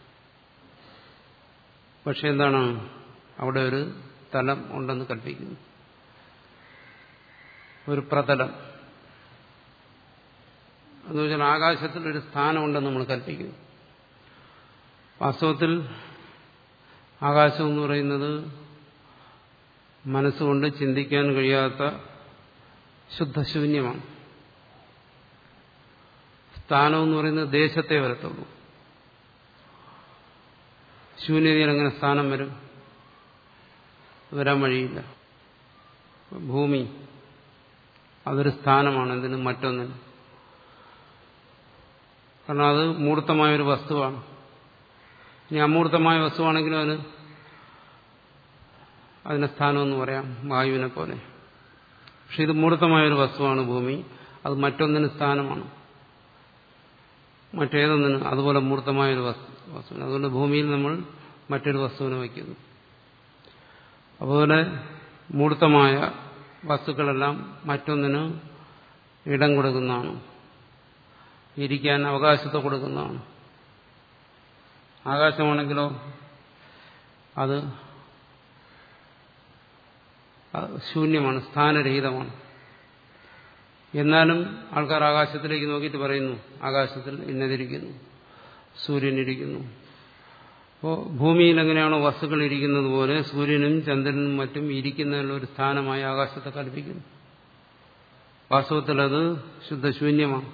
പക്ഷെ എന്താണ് അവിടെ ഒരു തലം ഉണ്ടെന്ന് കൽപ്പിക്കുന്നു ഒരു പ്രതലം എന്ന് വെച്ചാൽ ആകാശത്തിൽ ഒരു സ്ഥാനമുണ്ടെന്ന് നമ്മൾ കൽപ്പിക്കുന്നു വാസ്തവത്തിൽ ആകാശം എന്ന് പറയുന്നത് മനസ്സുകൊണ്ട് ചിന്തിക്കാൻ കഴിയാത്ത ശുദ്ധശൂന്യമാണ് സ്ഥാനം എന്ന് പറയുന്നത് ദേശത്തെ വരത്തുള്ളൂ ശൂന്യതയിൽ അങ്ങനെ സ്ഥാനം വരും വരാൻ വഴിയില്ല ഭൂമി അതൊരു സ്ഥാനമാണ് എന്തിനും മറ്റൊന്നിനും കാരണം അത് മൂർത്തമായൊരു വസ്തുവാണ് ഇനി അമൂർത്തമായ വസ്തുവാണെങ്കിലും അതിന് അതിനെ സ്ഥാനമെന്ന് പറയാം വായുവിനെ പോലെ പക്ഷെ ഇത് മൂർത്തമായൊരു വസ്തുവാണ് ഭൂമി അത് മറ്റൊന്നിന് സ്ഥാനമാണ് മറ്റേതൊന്നിന് അതുപോലെ മൂർത്തമായൊരു വസ്തു വസ്തുവിന് അതുകൊണ്ട് ഭൂമിയിൽ നമ്മൾ മറ്റൊരു വസ്തുവിനെ വയ്ക്കുന്നു അതുപോലെ മൂർത്തമായ വസ്തുക്കളെല്ലാം മറ്റൊന്നിന് ഇടം കൊടുക്കുന്നതാണ് ഇരിക്കാൻ അവകാശത്തെ കൊടുക്കുന്നതാണ് ആകാശമാണെങ്കിലോ അത് ശൂന്യമാണ് സ്ഥാനരഹിതമാണ് എന്നാലും ആൾക്കാർ ആകാശത്തിലേക്ക് നോക്കിയിട്ട് പറയുന്നു ആകാശത്തിൽ ഇന്നതിരിക്കുന്നു സൂര്യനിരിക്കുന്നു അപ്പോൾ ഭൂമിയിൽ എങ്ങനെയാണോ വസ്തുക്കൾ ഇരിക്കുന്നത് പോലെ സൂര്യനും ചന്ദ്രനും മറ്റും ഇരിക്കുന്നതിനുള്ള ഒരു സ്ഥാനമായി ആകാശത്തെ കൽപ്പിക്കുന്നു വാസ്തവത്തിൽ അത് ശുദ്ധശൂന്യമാണ്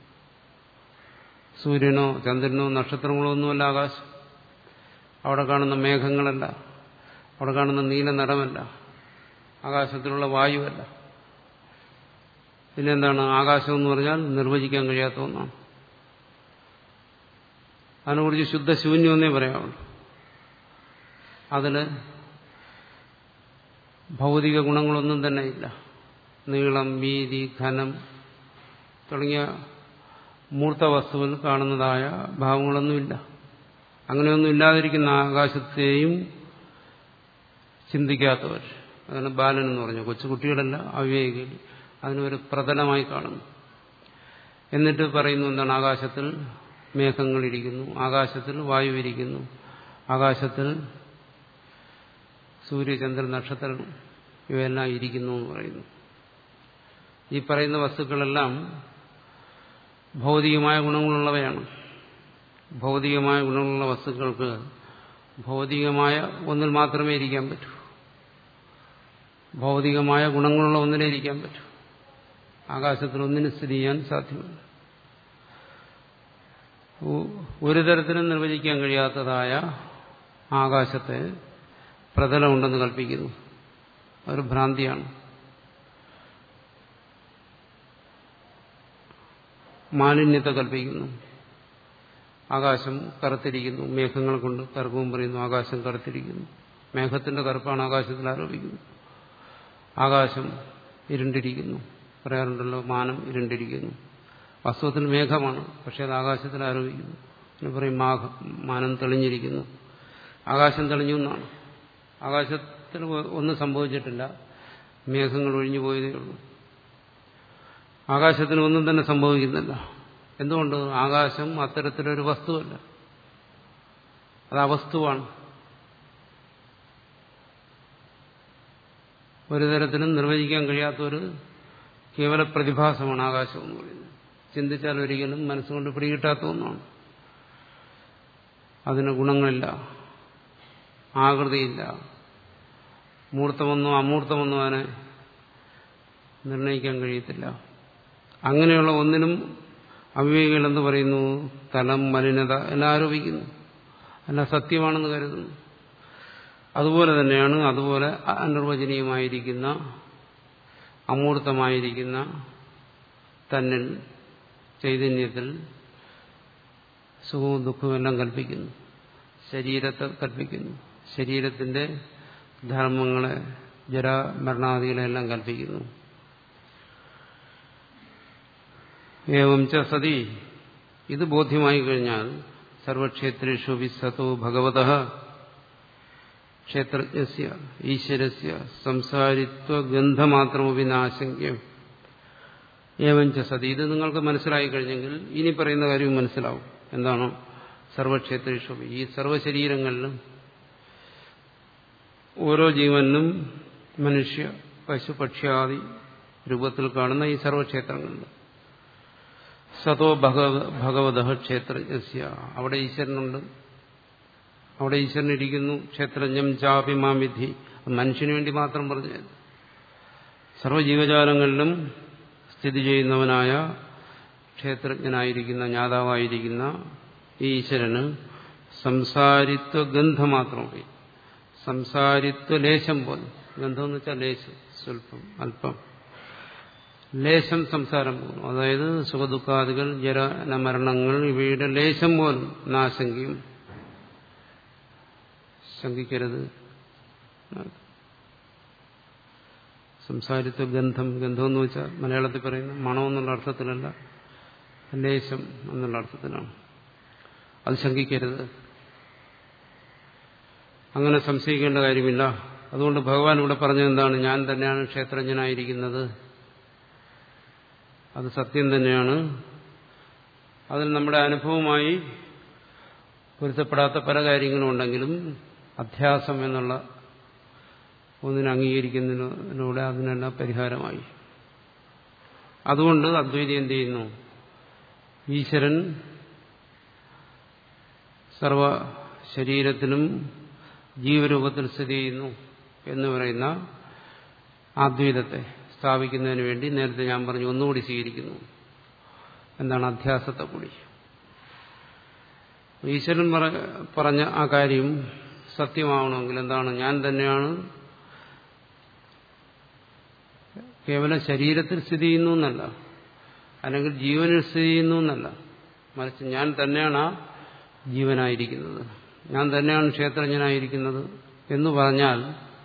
സൂര്യനോ ചന്ദ്രനോ നക്ഷത്രങ്ങളോ ഒന്നുമല്ല ആകാശം അവിടെ കാണുന്ന മേഘങ്ങളല്ല അവിടെ കാണുന്ന നീല നിറമല്ല ആകാശത്തിലുള്ള വായുവല്ല പിന്നെന്താണ് ആകാശം എന്ന് പറഞ്ഞാൽ നിർവചിക്കാൻ കഴിയാത്ത ഒന്നാണ് അതിനെക്കുറിച്ച് ശുദ്ധശൂന്യമെന്നേ പറയാവുള്ളൂ അതിൽ ഭൗതിക ഗുണങ്ങളൊന്നും തന്നെ ഇല്ല നീളം വീതി ഘനം തുടങ്ങിയ മൂർത്ത വസ്തുവിൽ കാണുന്നതായ ഭാവങ്ങളൊന്നുമില്ല അങ്ങനെയൊന്നും ഇല്ലാതിരിക്കുന്ന ആകാശത്തെയും ചിന്തിക്കാത്തവർ അതാണ് ബാലൻ എന്ന് പറഞ്ഞു കൊച്ചുകുട്ടികളല്ല അവിവേകികൾ അതിനൊരു പ്രതലമായി കാണുന്നു എന്നിട്ട് പറയുന്നു എന്താണ് ആകാശത്തിൽ മേഘങ്ങളിരിക്കുന്നു ആകാശത്തിൽ വായു ഇരിക്കുന്നു ആകാശത്തിൽ സൂര്യചന്ദ്ര നക്ഷത്രം ഇവയെല്ലാം ഇരിക്കുന്നു എന്ന് പറയുന്നു ഈ പറയുന്ന വസ്തുക്കളെല്ലാം ഭൗതികമായ ഗുണങ്ങളുള്ളവയാണ് ഭൗതികമായ ഗുണങ്ങളുള്ള വസ്തുക്കൾക്ക് ഭൗതികമായ ഒന്നിൽ മാത്രമേ ഇരിക്കാൻ പറ്റൂ ഭൗതികമായ ഗുണങ്ങളുള്ള ഒന്നിനെ ഇരിക്കാൻ പറ്റൂ ആകാശത്തിൽ ഒന്നിന് സ്ഥിതി ചെയ്യാൻ സാധ്യമല്ല ഒരു തരത്തിലും നിർവചിക്കാൻ കഴിയാത്തതായ ആകാശത്തെ പ്രതലമുണ്ടെന്ന് കൽപ്പിക്കുന്നു ഒരു ഭ്രാന്തിയാണ് മാലിന്യത്തെ കൽപ്പിക്കുന്നു ആകാശം കറുത്തിരിക്കുന്നു മേഘങ്ങൾ കൊണ്ട് കറുപ്പവും പറയുന്നു ആകാശം കറുത്തിരിക്കുന്നു മേഘത്തിന്റെ കറുപ്പാണ് ആകാശത്തിൽ ആരോപിക്കുന്നത് ആകാശം ഇരുണ്ടിരിക്കുന്നു പറയാറുണ്ടല്ലോ മാനം ഇരുണ്ടിരിക്കുന്നു വാസ്തവത്തിൽ മേഘമാണ് പക്ഷെ അത് ആകാശത്തിൽ ആരോപിക്കുന്നു പിന്നെ പറയും മാഘം മാനം തെളിഞ്ഞിരിക്കുന്നു ആകാശം തെളിഞ്ഞു എന്നാണ് ആകാശത്തിൽ ഒന്നും സംഭവിച്ചിട്ടില്ല മേഘങ്ങൾ ഒഴിഞ്ഞു പോയതേ ഉള്ളൂ ആകാശത്തിന് ഒന്നും തന്നെ സംഭവിക്കുന്നില്ല എന്തുകൊണ്ട് ആകാശം അത്തരത്തിലൊരു വസ്തുവല്ല അത് അവസ്തുവാണ് ഒരു തരത്തിലും നിർവചിക്കാൻ കഴിയാത്ത ഒരു കേവല പ്രതിഭാസമാണ് ആകാശം എന്ന് പറയുന്നത് ചിന്തിച്ചാൽ ഒരിക്കലും മനസ്സുകൊണ്ട് പിടികിട്ടാത്ത ഒന്നാണ് അതിന് ഗുണങ്ങളില്ല ആകൃതിയില്ല മൂർത്തമെന്നോ അമൂർത്തമെന്നോ അതിനെ നിർണയിക്കാൻ കഴിയത്തില്ല അങ്ങനെയുള്ള ഒന്നിനും അവിവേകികളെന്ന് പറയുന്നു തലം മലിനത എല്ലാം ആരോപിക്കുന്നു എല്ലാം സത്യമാണെന്ന് കരുതുന്നു അതുപോലെ തന്നെയാണ് അതുപോലെ അനിർവചനീയമായിരിക്കുന്ന അമൂർത്തമായിരിക്കുന്ന തന്നിൽ ചൈതന്യത്തിൽ സുഖവും ദുഃഖവും എല്ലാം കൽപ്പിക്കുന്നു ശരീരത്തെ കൽപ്പിക്കുന്നു ശരീരത്തിന്റെ ധർമ്മങ്ങളെ ജരാമരണാദികളെല്ലാം കൽപ്പിക്കുന്നു ഏവം ച സതി ഇത് ബോധ്യമായി കഴിഞ്ഞാൽ സർവക്ഷേത്രേഷു വിസതോ ഭഗവത ക്ഷേത്രജ്ഞസ്യ ഈശ്വരസ്യ സംസാരിത്വ ഗന്ധമാത്രമൊപ്പി നാശങ്ക്യം ഏവം ച സതി ഇത് നിങ്ങൾക്ക് മനസ്സിലായി കഴിഞ്ഞെങ്കിൽ ഇനി പറയുന്ന കാര്യം മനസ്സിലാവും എന്താണോ സർവക്ഷേത്രേഷു ഈ സർവശരീരങ്ങളിലും ഓരോ ജീവനിലും മനുഷ്യ പശു പക്ഷ്യാദി രൂപത്തിൽ കാണുന്ന ഈ സർവക്ഷേത്രങ്ങളിലും സതോ ഭഗവത ക്ഷേത്രജ്ഞസ്യ അവിടെ ഈശ്വരനുണ്ട് അവിടെ ഈശ്വരൻ ഇരിക്കുന്നു ക്ഷേത്രജ്ഞം ചാപി മാമിധി മനുഷ്യന് വേണ്ടി മാത്രം പറഞ്ഞു സർവ്വജീവജാലങ്ങളിലും സ്ഥിതി ചെയ്യുന്നവനായ ക്ഷേത്രജ്ഞനായിരിക്കുന്ന ജ്ഞാതാവായിരിക്കുന്ന ഈ ഈശ്വരന് സംസാരിത്വ ഗന്ധം മാത്രമേ സംസാരിത്വ ലേശം പോലും ഗന്ധം എന്ന് വെച്ചാൽ ലേശം സ്വല്പം അല്പം ലേശം സംസാരം പോകുന്നു അതായത് സുഖദുഃഖാദികൾ ജരന മരണങ്ങൾ ഇവയുടെ ലേശം പോലും നാശങ്കയും ശങ്കിക്കരുത് സംസാരിത്വ ഗന്ധം ഗന്ധം എന്ന് വെച്ചാൽ മലയാളത്തിൽ പറയുന്ന മണം എന്നുള്ള അർത്ഥത്തിലല്ല ലേശം എന്നുള്ള അർത്ഥത്തിലാണ് അത് ശങ്കിക്കരുത് അങ്ങനെ സംശയിക്കേണ്ട കാര്യമില്ല അതുകൊണ്ട് ഭഗവാൻ ഇവിടെ പറഞ്ഞത് എന്താണ് ഞാൻ തന്നെയാണ് ക്ഷേത്രജ്ഞനായിരിക്കുന്നത് അത് സത്യം തന്നെയാണ് അതിൽ നമ്മുടെ അനുഭവമായി പൊരുത്തപ്പെടാത്ത പല കാര്യങ്ങളും ഉണ്ടെങ്കിലും അധ്യാസം എന്നുള്ള ഒന്നിനെ അംഗീകരിക്കുന്നതിലൂടെ അതിനെല്ലാം പരിഹാരമായി അതുകൊണ്ട് അദ്വൈതി എന്ത് ചെയ്യുന്നു ഈശ്വരൻ സർവ ശരീരത്തിനും ജീവരൂപത്തിൽ സ്ഥിതി ചെയ്യുന്നു എന്ന് പറയുന്ന അദ്വൈതത്തെ സ്ഥാപിക്കുന്നതിന് വേണ്ടി നേരത്തെ ഞാൻ പറഞ്ഞു ഒന്നുകൂടി സ്വീകരിക്കുന്നു എന്താണ് അധ്യാസത്തെ കൂടി ഈശ്വരൻ പറഞ്ഞ ആ കാര്യം സത്യമാവണമെങ്കിൽ എന്താണ് ഞാൻ തന്നെയാണ് കേവലം ശരീരത്തിൽ സ്ഥിതി ചെയ്യുന്നു എന്നല്ല അല്ലെങ്കിൽ ജീവനിൽ സ്ഥിതി ചെയ്യുന്നു എന്നല്ല മറിച്ച് ഞാൻ തന്നെയാണ് ആ ജീവനായിരിക്കുന്നത് ഞാൻ തന്നെയാണ് ക്ഷേത്രജ്ഞനായിരിക്കുന്നത് എന്ന് പറഞ്ഞാൽ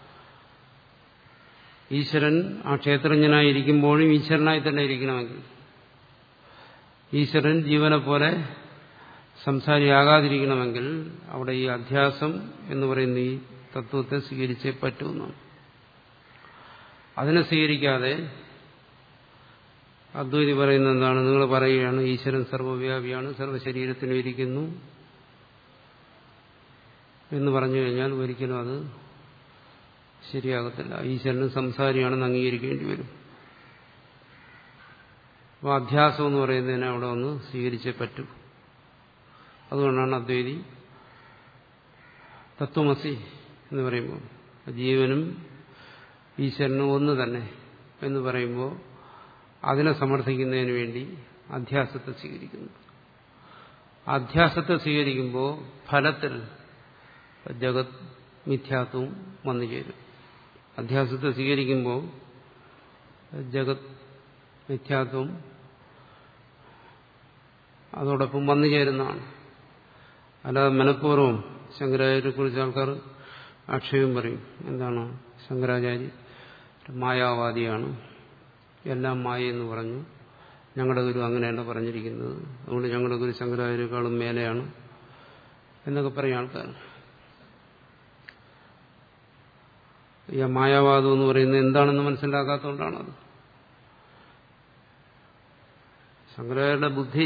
ഈശ്വരൻ ആ ക്ഷേത്രജ്ഞനായിരിക്കുമ്പോഴും ഈശ്വരനായി തന്നെ ഇരിക്കണമെങ്കിൽ ഈശ്വരൻ ജീവനെ പോലെ സംസാരിയാകാതിരിക്കണമെങ്കിൽ അവിടെ ഈ അധ്യാസം എന്ന് പറയുന്ന ഈ തത്വത്തെ സ്വീകരിച്ചേ പറ്റുമെന്നാണ് അതിനെ സ്വീകരിക്കാതെ അദ്വൈതി പറയുന്നത് എന്താണ് നിങ്ങൾ പറയുകയാണ് ഈശ്വരൻ സർവ്വവ്യാപിയാണ് സർവ്വശരീരത്തിനും ഇരിക്കുന്നു എന്ന് പറഞ്ഞു കഴിഞ്ഞാൽ ഒരിക്കലും അത് ശരിയാകത്തില്ല ഈശ്വരന് സംസാരിയാണെന്ന് അംഗീകരിക്കേണ്ടി വരും അപ്പോൾ അധ്യാസം എന്ന് പറയുന്നതിനെ അവിടെ ഒന്ന് സ്വീകരിച്ചേ പറ്റൂ അതുകൊണ്ടാണ് അദ്വൈതി തത്വമസി എന്ന് പറയുമ്പോൾ ജീവനും ഈശ്വരനും ഒന്ന് തന്നെ എന്ന് പറയുമ്പോൾ അതിനെ സമർത്ഥിക്കുന്നതിന് വേണ്ടി അധ്യാസത്തെ സ്വീകരിക്കുന്നു അധ്യാസത്തെ സ്വീകരിക്കുമ്പോൾ ഫലത്തിൽ ജഗത് മിഥ്യാത്വവും വന്നു ചേരും അധ്യാസത്തെ സ്വീകരിക്കുമ്പോൾ ജഗത് മിഥ്യാത്വം അതോടൊപ്പം വന്നു ചേരുന്നതാണ് അല്ലാതെ മനഃപൂർവ്വം ശങ്കരാചാര്യരെ കുറിച്ച് ആൾക്കാർ ആക്ഷേപം പറയും എന്താണ് ശങ്കരാചാര്യ മായാവാദിയാണ് എല്ലാം മായ എന്ന് പറഞ്ഞു ഞങ്ങളുടെ ഗുരു അങ്ങനെയല്ല പറഞ്ഞിരിക്കുന്നത് അതുകൊണ്ട് ഞങ്ങളുടെ ഗുരു ശങ്കരാചാര്യക്കാളും മേലെയാണ് എന്നൊക്കെ പറയും ആൾക്കാർ ഈ മായാവാദം എന്ന് പറയുന്നത് എന്താണെന്ന് മനസ്സിലാക്കാത്തതുകൊണ്ടാണത് ശങ്കരാചാര്യരുടെ ബുദ്ധി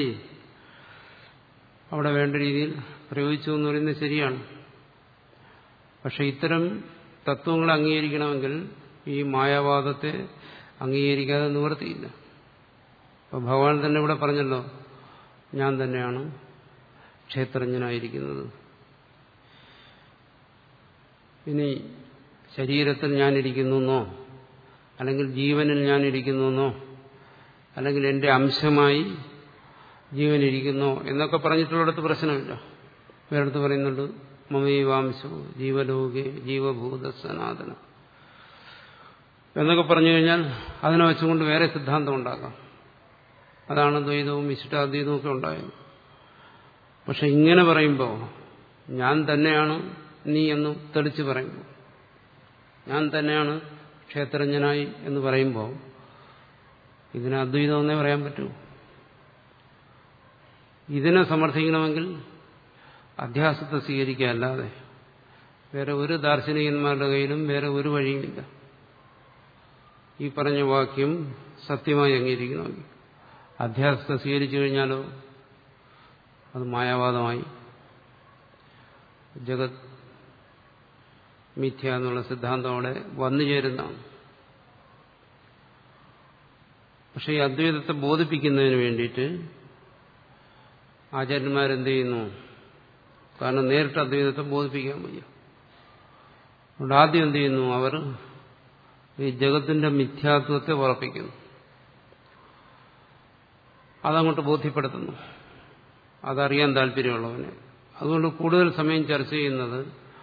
അവിടെ വേണ്ട രീതിയിൽ പ്രയോഗിച്ചു എന്ന് പറയുന്നത് ശരിയാണ് പക്ഷെ ഇത്തരം തത്വങ്ങൾ അംഗീകരിക്കണമെങ്കിൽ ഈ മായാവാദത്തെ അംഗീകരിക്കാതെ നിവർത്തിയില്ല അപ്പൊ ഭഗവാൻ തന്നെ ഇവിടെ പറഞ്ഞല്ലോ ഞാൻ തന്നെയാണ് ക്ഷേത്രജ്ഞനായിരിക്കുന്നത് ഇനി ശരീരത്തിൽ ഞാനിരിക്കുന്നു അല്ലെങ്കിൽ ജീവനിൽ ഞാനിരിക്കുന്നു അല്ലെങ്കിൽ എന്റെ അംശമായി ജീവനിരിക്കുന്നു എന്നൊക്കെ പറഞ്ഞിട്ടുള്ളിടത്ത് പ്രശ്നമില്ല വേറെടുത്ത് പറയുന്നുണ്ട് മമൈവാംശോ ജീവലോകെ ജീവഭൂത സനാതന എന്നൊക്കെ പറഞ്ഞു കഴിഞ്ഞാൽ അതിനെ വെച്ചുകൊണ്ട് വേറെ സിദ്ധാന്തം ഉണ്ടാക്കാം അതാണ് ദ്വൈതവും ഇഷ്ടാദ്വൈതവും ഒക്കെ ഉണ്ടായത് പക്ഷെ ഇങ്ങനെ പറയുമ്പോൾ ഞാൻ തന്നെയാണ് നീ എന്ന് തെളിച്ച് പറയുമ്പോൾ ഞാൻ തന്നെയാണ് ക്ഷേത്രജ്ഞനായി എന്ന് പറയുമ്പോൾ ഇതിന് അദ്വൈതം എന്നേ പറയാൻ പറ്റൂ ഇതിനെ സമർത്ഥിക്കണമെങ്കിൽ അധ്യാസത്തെ സ്വീകരിക്കുക അല്ലാതെ വേറെ ഒരു ദാർശനികന്മാരുടെ കയ്യിലും വേറെ ഒരു വഴിയുമില്ല ഈ പറഞ്ഞ വാക്യം സത്യമായി അംഗീകരിക്കണമെങ്കിൽ അധ്യാസത്തെ സ്വീകരിച്ചു കഴിഞ്ഞാലോ അത് മായാവാദമായി ജഗത് മിഥ്യ എന്നുള്ള സിദ്ധാന്തം അവിടെ വന്നു ചേരുന്നതാണ് പക്ഷെ ഈ അദ്വൈതത്തെ ബോധിപ്പിക്കുന്നതിന് വേണ്ടിയിട്ട് ആചാര്യന്മാരെന്ത് ചെയ്യുന്നു കാരണം നേരിട്ട് അദ്വൈതത്തെ ബോധിപ്പിക്കാൻ വയ്യ അതുകൊണ്ട് ആദ്യം എന്ത് ചെയ്യുന്നു അവർ ഈ ജഗത്തിന്റെ മിഥ്യാത്വത്തെ ഉറപ്പിക്കുന്നു അതങ്ങോട്ട് ബോധ്യപ്പെടുത്തുന്നു അതറിയാൻ താല്പര്യമുള്ളവന് അതുകൊണ്ട് കൂടുതൽ സമയം ചർച്ച ചെയ്യുന്നത്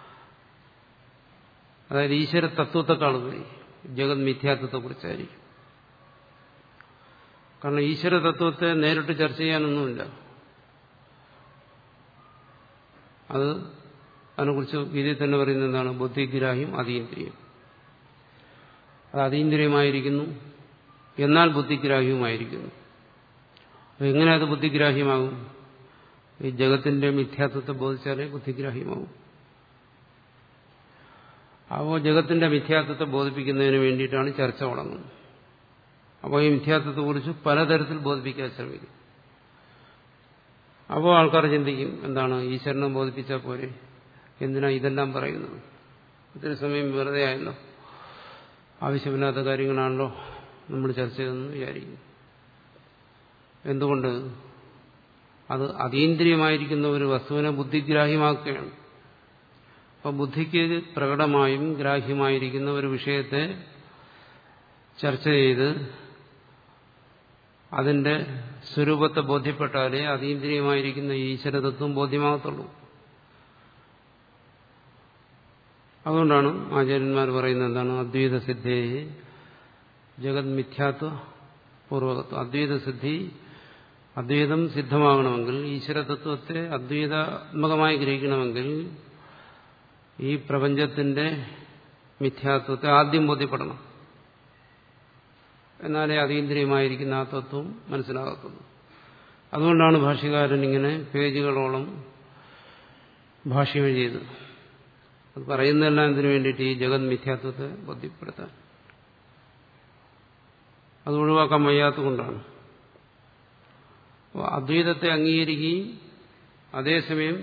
അതായത് ഈശ്വര തത്വത്തെക്കാൾ ഉപരി ജഗത് മിഥ്യാത്വത്തെക്കുറിച്ചായിരിക്കും കാരണം ഈശ്വര തത്വത്തെ നേരിട്ട് ചർച്ച ചെയ്യാനൊന്നുമില്ല അത് അതിനെക്കുറിച്ച് ഗീതയിൽ തന്നെ പറയുന്നത് എന്താണ് ബുദ്ധിഗ്രാഹ്യം അതീന്ദ്രിയം അത് അതീന്ദ്രിയമായിരിക്കുന്നു എന്നാൽ ബുദ്ധിഗ്രാഹ്യവുമായിരിക്കുന്നു എങ്ങനെ അത് ബുദ്ധിഗ്രാഹ്യമാകും ഈ ജഗത്തിന്റെ മിഥ്യാത്വത്തെ ബോധിച്ചാലേ ബുദ്ധിഗ്രാഹ്യമാകും അപ്പോൾ ജഗത്തിന്റെ മിഥ്യാത്വത്തെ ബോധിപ്പിക്കുന്നതിന് വേണ്ടിയിട്ടാണ് ചർച്ച തുടങ്ങുന്നത് അപ്പോൾ ഈ മിഥ്യാത്വത്തെക്കുറിച്ച് പലതരത്തിൽ ബോധിപ്പിക്കാൻ ശ്രമിക്കും അപ്പോൾ ആൾക്കാർ ചിന്തിക്കും എന്താണ് ഈശ്വരനെ ബോധിപ്പിച്ചാൽ പോരെ എന്തിനാ ഇതെല്ലാം പറയുന്നത് ഇത്തിരി സമയം വെറുതെ ആയല്ലോ ആവശ്യമില്ലാത്ത കാര്യങ്ങളാണല്ലോ നമ്മൾ ചർച്ച ചെയ്തെന്ന് വിചാരിക്കും എന്തുകൊണ്ട് അത് അതീന്ദ്രിയമായിരിക്കുന്ന ഒരു വസ്തുവിനെ ബുദ്ധിഗ്രാഹ്യമാക്കുകയാണ് അപ്പം ബുദ്ധിക്ക് പ്രകടമായും ഗ്രാഹ്യമായിരിക്കുന്ന ഒരു വിഷയത്തെ ചർച്ച ചെയ്ത് അതിന്റെ സ്വരൂപത്തെ ബോധ്യപ്പെട്ടാലേ അതീന്ദ്രിയമായിരിക്കുന്ന ഈശ്വരതത്വം ബോധ്യമാകത്തുള്ളൂ അതുകൊണ്ടാണ് ആചാര്യന്മാർ പറയുന്നത് എന്താണ് അദ്വൈത സിദ്ധേ ജഗത് മിഥ്യാത്വ പൂർവകത്വം അദ്വൈത സിദ്ധി അദ്വൈതം സിദ്ധമാകണമെങ്കിൽ ഈശ്വരതത്വത്തെ അദ്വൈതാത്മകമായി ഗ്രഹിക്കണമെങ്കിൽ ഈ പ്രപഞ്ചത്തിന്റെ മിഥ്യാത്വത്തെ ആദ്യം ബോധ്യപ്പെടണം എന്നാലേ അതീന്ദ്രിയമായിരിക്കുന്ന ആ തത്വം മനസ്സിലാകത്തുള്ളൂ അതുകൊണ്ടാണ് ഭാഷ്യകാരൻ ഇങ്ങനെ പേജുകളോളം ഭാഷ്യം ചെയ്തത് അത് പറയുന്നതെല്ലാം എന്തിനു വേണ്ടിയിട്ട് ഈ ജഗത് മിഥ്യാത്വത്തെ ബോധ്യപ്പെടുത്താൻ അത് ഒഴിവാക്കാൻ വയ്യാത്തതുകൊണ്ടാണ് അപ്പോൾ അദ്വൈതത്തെ അംഗീകരിക്കുകയും അതേസമയം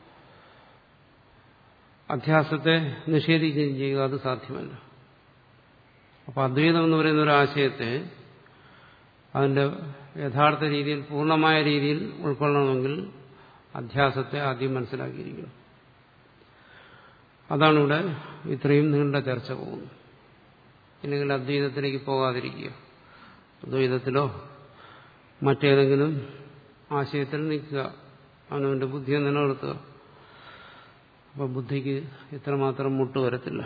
അധ്യാസത്തെ നിഷേധിക്കുകയും ചെയ്യുക അത് സാധ്യമല്ല അപ്പം അദ്വൈതം എന്ന് പറയുന്ന ഒരു ആശയത്തെ അതിന്റെ യഥാർത്ഥ രീതിയിൽ പൂർണ്ണമായ രീതിയിൽ ഉൾക്കൊള്ളണമെങ്കിൽ അധ്യാസത്തെ ആദ്യം മനസ്സിലാക്കിയിരിക്കണം അതാണ് ഇവിടെ ഇത്രയും നീണ്ട ചർച്ച പോകുന്നത് ഇല്ലെങ്കിൽ അദ്വൈതത്തിലേക്ക് പോകാതിരിക്കുക അദ്വൈതത്തിലോ മറ്റേതെങ്കിലും ആശയത്തിൽ നിൽക്കുക അവനവന്റെ ബുദ്ധിയെ നിലനിർത്തുക അപ്പം ബുദ്ധിക്ക് ഇത്രമാത്രം മുട്ട് വരത്തില്ല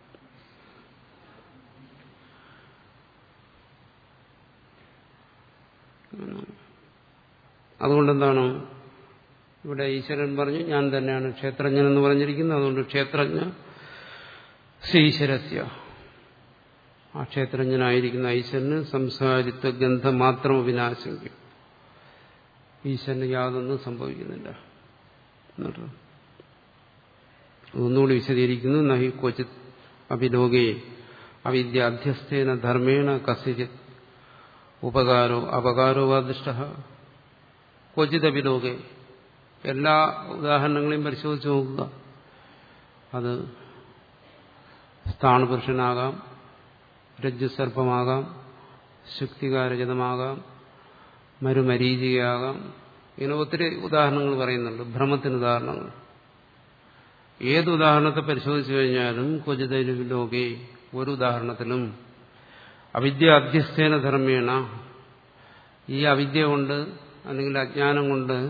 അതുകൊണ്ടെന്താണ് ഇവിടെ ഈശ്വരൻ പറഞ്ഞു ഞാൻ തന്നെയാണ് ക്ഷേത്രജ്ഞൻ എന്ന് പറഞ്ഞിരിക്കുന്നത് അതുകൊണ്ട് ക്ഷേത്രജ്ഞ ശ്രീശ്വരസ്യ ആ ക്ഷേത്രജ്ഞനായിരിക്കുന്ന ഈശ്വരന് സംസാരിത്വ ഗന്ധം മാത്രം വിനാശിക്കും ഈശ്വരന് യാതൊന്നും സംഭവിക്കുന്നില്ല എന്നിട്ട് ഒന്നുകൂടി വിശദീകരിക്കുന്നു നഹി ക്വചിത് അഭിലോകേ അവിദ്യ അധ്യസ്ഥേന ധർമ്മേണ കസ്യചിത് ഉപകാരോ അപകാരോ വാദിഷ്ട ക്വചിത് അഭിലോകേ എല്ലാ ഉദാഹരണങ്ങളെയും പരിശോധിച്ച് നോക്കുക അത് സ്ഥാണുപുരുഷനാകാം രജ്ജുസർപ്പമാകാം ശുക്തികാരചിതമാകാം മരുമരീചികയാകാം ഇങ്ങനെ ഒത്തിരി ഉദാഹരണങ്ങൾ പറയുന്നുണ്ട് ഭ്രമത്തിന് ഉദാഹരണങ്ങൾ ഏത് ഉദാഹരണത്തെ പരിശോധിച്ചു കഴിഞ്ഞാലും ക്വചിതലോകെ ഒരു ഉദാഹരണത്തിലും അവിദ്യ അധ്യസ്ഥേന ധർമ്മേണ ഈ അവിദ്യ കൊണ്ട് അല്ലെങ്കിൽ അജ്ഞാനം കൊണ്ട്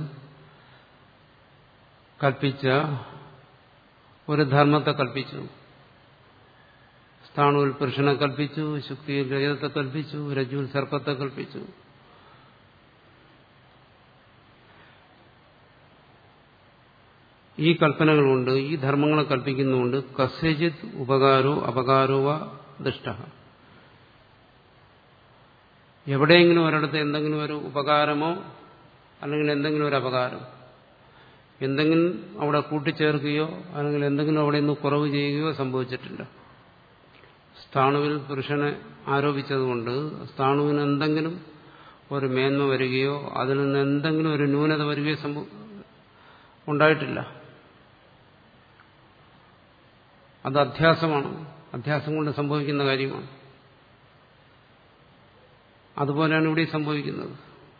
കൽപ്പിച്ച ഒരു ധർമ്മത്തെ കൽപ്പിച്ചു സ്ഥാണുവിൽ പുരുഷനെ കൽപ്പിച്ചു ശുക്തിയിൽ രജതത്തെ കൽപ്പിച്ചു രജുവിൽ സർപ്പത്തെ കൽപ്പിച്ചു ഈ കൽപ്പനകളുണ്ട് ഈ ധർമ്മങ്ങളെ കൽപ്പിക്കുന്നുണ്ട് കസ്യജിത് ഉപകാരോ അപകാരോ വ ദുഷ്ട എവിടെയെങ്കിലും ഒരിടത്ത് എന്തെങ്കിലും ഒരു ഉപകാരമോ അല്ലെങ്കിൽ എന്തെങ്കിലും ഒരു അപകാരം എന്തെങ്കിലും അവിടെ കൂട്ടിച്ചേർക്കുകയോ അല്ലെങ്കിൽ എന്തെങ്കിലും അവിടെ നിന്ന് കുറവ് ചെയ്യുകയോ സംഭവിച്ചിട്ടില്ല സ്ഥാണുവിൽ പുരുഷനെ ആരോപിച്ചതുകൊണ്ട് സ്ഥാണുവിന് എന്തെങ്കിലും ഒരു മേന്മ വരികയോ അതിൽ നിന്ന് എന്തെങ്കിലും ഒരു ന്യൂനത വരികയോ സംഭവ ഉണ്ടായിട്ടില്ല അത് അധ്യാസമാണ് അധ്യാസം കൊണ്ട് സംഭവിക്കുന്ന കാര്യമാണ് അതുപോലെയാണ് ഇവിടെ സംഭവിക്കുന്നത്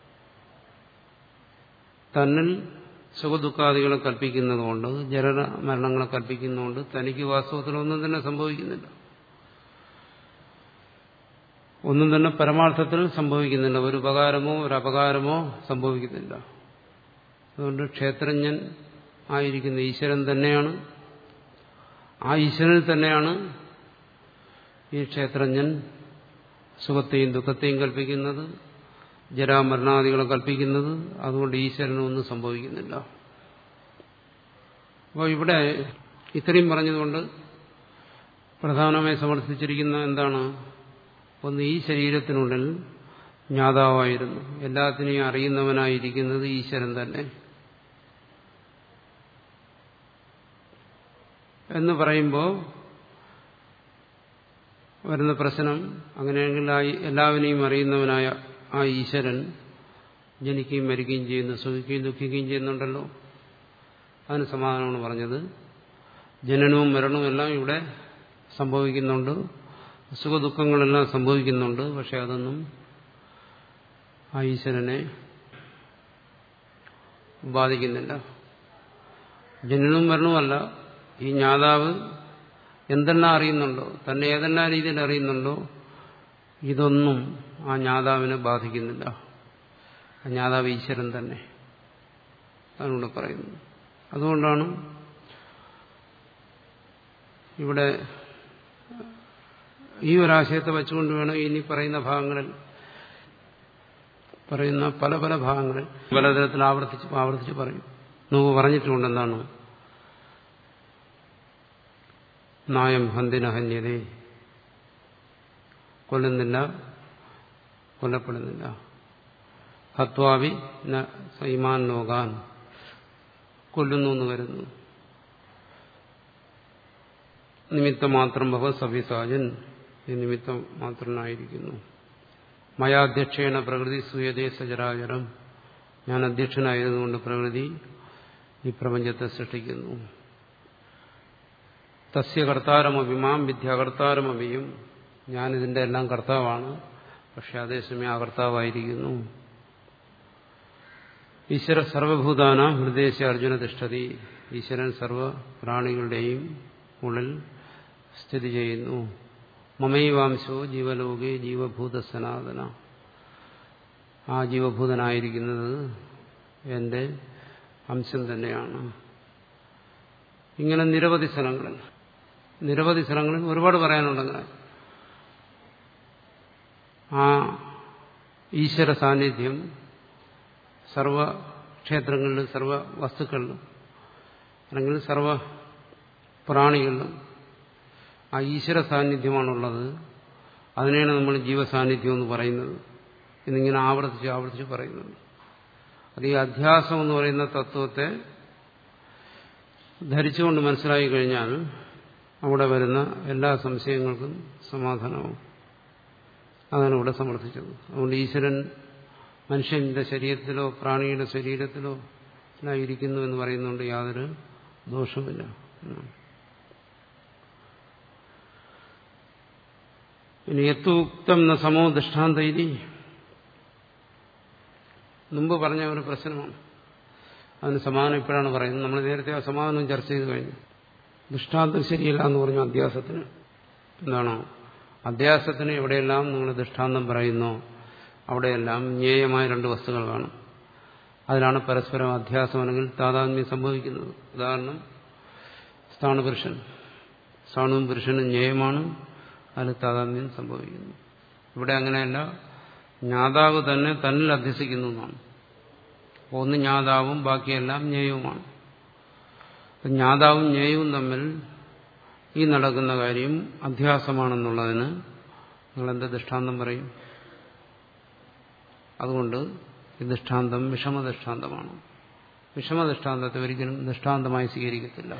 തന്നിൽ സുഖദുഃഖാദികളെ കൽപ്പിക്കുന്നതുകൊണ്ട് ജനന മരണങ്ങളെ കൽപ്പിക്കുന്നതുകൊണ്ട് തനിക്ക് വാസ്തവത്തിലൊന്നും തന്നെ സംഭവിക്കുന്നില്ല ഒന്നും തന്നെ പരമാർത്ഥത്തിൽ സംഭവിക്കുന്നില്ല ഒരു ഉപകാരമോ ഒരു അപകാരമോ സംഭവിക്കുന്നില്ല അതുകൊണ്ട് ക്ഷേത്രജ്ഞൻ ആയിരിക്കുന്ന ഈശ്വരൻ തന്നെയാണ് ആ ഈശ്വരനിൽ തന്നെയാണ് ഈ ക്ഷേത്രജ്ഞൻ സുഖത്തെയും ദുഃഖത്തെയും കൽപ്പിക്കുന്നത് ജരാമരണാദികളെ കൽപ്പിക്കുന്നത് അതുകൊണ്ട് ഈശ്വരനൊന്നും സംഭവിക്കുന്നില്ല അപ്പോൾ ഇവിടെ ഇത്രയും പറഞ്ഞതുകൊണ്ട് പ്രധാനമായി സമർത്ഥിച്ചിരിക്കുന്ന എന്താണ് ഒന്ന് ഈ ശരീരത്തിനുള്ളിൽ ജ്ഞാതാവായിരുന്നു എല്ലാത്തിനെയും അറിയുന്നവനായിരിക്കുന്നത് ഈശ്വരൻ തന്നെ എന്ന് പറയുമ്പോൾ വരുന്ന പ്രശ്നം അങ്ങനെയെങ്കിൽ ആ എല്ലാവരെയും അറിയുന്നവനായ ആ ഈശ്വരൻ ജനിക്കുകയും മരിക്കുകയും ചെയ്യുന്നു സുഖിക്കുകയും ദുഃഖിക്കുകയും ചെയ്യുന്നുണ്ടല്ലോ അതിന് സമാധാനമാണ് പറഞ്ഞത് ജനനവും മരണവും എല്ലാം ഇവിടെ സംഭവിക്കുന്നുണ്ട് സുഖദുഃഖങ്ങളെല്ലാം സംഭവിക്കുന്നുണ്ട് പക്ഷെ അതൊന്നും ആ ഈശ്വരനെ ബാധിക്കുന്നില്ല ജനനവും മരണവുമല്ല ഈ ജ്ഞാതാവ് എന്തെല്ലാം അറിയുന്നുണ്ടോ തന്നെ ഏതെല്ലാം രീതിയിൽ അറിയുന്നുണ്ടോ ഇതൊന്നും ആ ജ്ഞാതാവിനെ ബാധിക്കുന്നില്ല ആ ജ്ഞാതാവ് ഈശ്വരൻ തന്നെ അതിനൂടെ പറയുന്നു അതുകൊണ്ടാണ് ഇവിടെ ഈ ഒരാശയത്തെ വെച്ചുകൊണ്ട് വേണം ഇനി പറയുന്ന ഭാഗങ്ങളിൽ പറയുന്ന പല പല ഭാഗങ്ങളിൽ പലതരത്തിൽ ആവർത്തിച്ച് ആവർത്തിച്ച് പറയും നമുക്ക് പറഞ്ഞിട്ടുണ്ട് എന്താണ് നായം ഹന്തിന ഹന്യതേ കൊല്ലുന്നില്ല കൊല്ലപ്പെടുന്നില്ല ഹത്വാവി ന സൈമാൻ നോകാൻ കൊല്ലുന്നു എന്ന് വരുന്നു നിമിത്തം മാത്രം ഭവ സവിസാജൻ ഈ നിമിത്തം മാത്രനായിരിക്കുന്നു മയാധ്യക്ഷേണ പ്രകൃതി സൂയതേ സചരാചരം ഞാൻ അധ്യക്ഷനായതുകൊണ്ട് പ്രകൃതി ഈ പ്രപഞ്ചത്തെ സൃഷ്ടിക്കുന്നു തസ്യ കർത്താരമഭിമാം വിദ്യാകർത്താരമഭിയും ഞാനിതിന്റെ എല്ലാം കർത്താവാണ് പക്ഷെ അതേസമയം അകർത്താവായിരിക്കുന്നു ഈശ്വര സർവഭൂതാന ഹൃദയശ അർജുന തിഷ്ഠതി ഈശ്വരൻ സർവ പ്രാണികളുടെയും ഉള്ളിൽ സ്ഥിതി ചെയ്യുന്നു മമൈവാംശോ ജീവലോകെ ജീവഭൂത സനാതന ആ ജീവഭൂതനായിരിക്കുന്നത് എന്റെ അംശം തന്നെയാണ് ഇങ്ങനെ നിരവധി സ്ഥലങ്ങളിൽ നിരവധി സ്ഥലങ്ങളിൽ ഒരുപാട് പറയാനുണ്ടങ്ങനെ ആ ഈശ്വര സാന്നിധ്യം സർവ ക്ഷേത്രങ്ങളിലും സർവ വസ്തുക്കളിലും അല്ലെങ്കിൽ സർവ പ്രാണികളിലും ആ ഈശ്വര സാന്നിധ്യമാണുള്ളത് അതിനെയാണ് നമ്മൾ ജീവസാന്നിധ്യം എന്ന് പറയുന്നത് എന്നിങ്ങനെ ആവർത്തിച്ച് ആവർത്തിച്ച് പറയുന്നുണ്ട് അത് ഈ അധ്യാസം എന്ന് പറയുന്ന തത്വത്തെ ധരിച്ചുകൊണ്ട് മനസ്സിലാക്കി കഴിഞ്ഞാൽ അവിടെ വരുന്ന എല്ലാ സംശയങ്ങൾക്കും സമാധാനവും അതാണ് ഇവിടെ സമർത്ഥിച്ചത് അതുകൊണ്ട് ഈശ്വരൻ മനുഷ്യന്റെ ശരീരത്തിലോ പ്രാണിയുടെ ശരീരത്തിലോ ഇരിക്കുന്നു എന്ന് പറയുന്നുണ്ട് യാതൊരു ദോഷമില്ല ഇനി എത്തുക്തം എന്ന സമോ ദൃഷ്ടാന്തൈരി മുമ്പ് പറഞ്ഞ ഒരു പ്രശ്നമാണ് അതിന് സമാധാനം ഇപ്പോഴാണ് പറയുന്നത് നമ്മൾ നേരത്തെ ആ സമാധാനം ചർച്ച ചെയ്ത് കഴിഞ്ഞു ദൃഷ്ടാന്തം ശരിയല്ല എന്ന് പറഞ്ഞു അധ്യാസത്തിന് എന്താണോ അധ്യാസത്തിന് എവിടെയെല്ലാം നിങ്ങൾ ദൃഷ്ടാന്തം പറയുന്നോ അവിടെയെല്ലാം ജ്ഞേയമായ രണ്ട് വസ്തുക്കൾ കാണും അതിലാണ് പരസ്പരം അധ്യാസം അല്ലെങ്കിൽ താതാത്മ്യം സംഭവിക്കുന്നത് ഉദാഹരണം സ്ഥാണുപുരുഷൻ സ്ഥാണുവും പുരുഷനും ജ്ഞേയമാണ് അതിൽ താതാത്മ്യം സംഭവിക്കുന്നു ഇവിടെ അങ്ങനെയല്ല ജ്ഞാതാവ് തന്നെ തന്നിൽ അധ്യസിക്കുന്നു എന്നാണ് ഒന്ന് ജ്ഞാതാവും ബാക്കിയെല്ലാം ജ്ഞേയവുമാണ് ജ്ഞാതാവും ജ്ഞേയവും തമ്മിൽ ഈ നടക്കുന്ന കാര്യം അധ്യാസമാണെന്നുള്ളതിന് നിങ്ങളെന്ത് ദൃഷ്ടാന്തം പറയും അതുകൊണ്ട് ഈ ദൃഷ്ടാന്തം വിഷമദൃഷ്ടാന്തമാണ് വിഷമദൃഷ്ടാന്തത്തെ ഒരിക്കലും ദൃഷ്ടാന്തമായി സ്വീകരിക്കത്തില്ല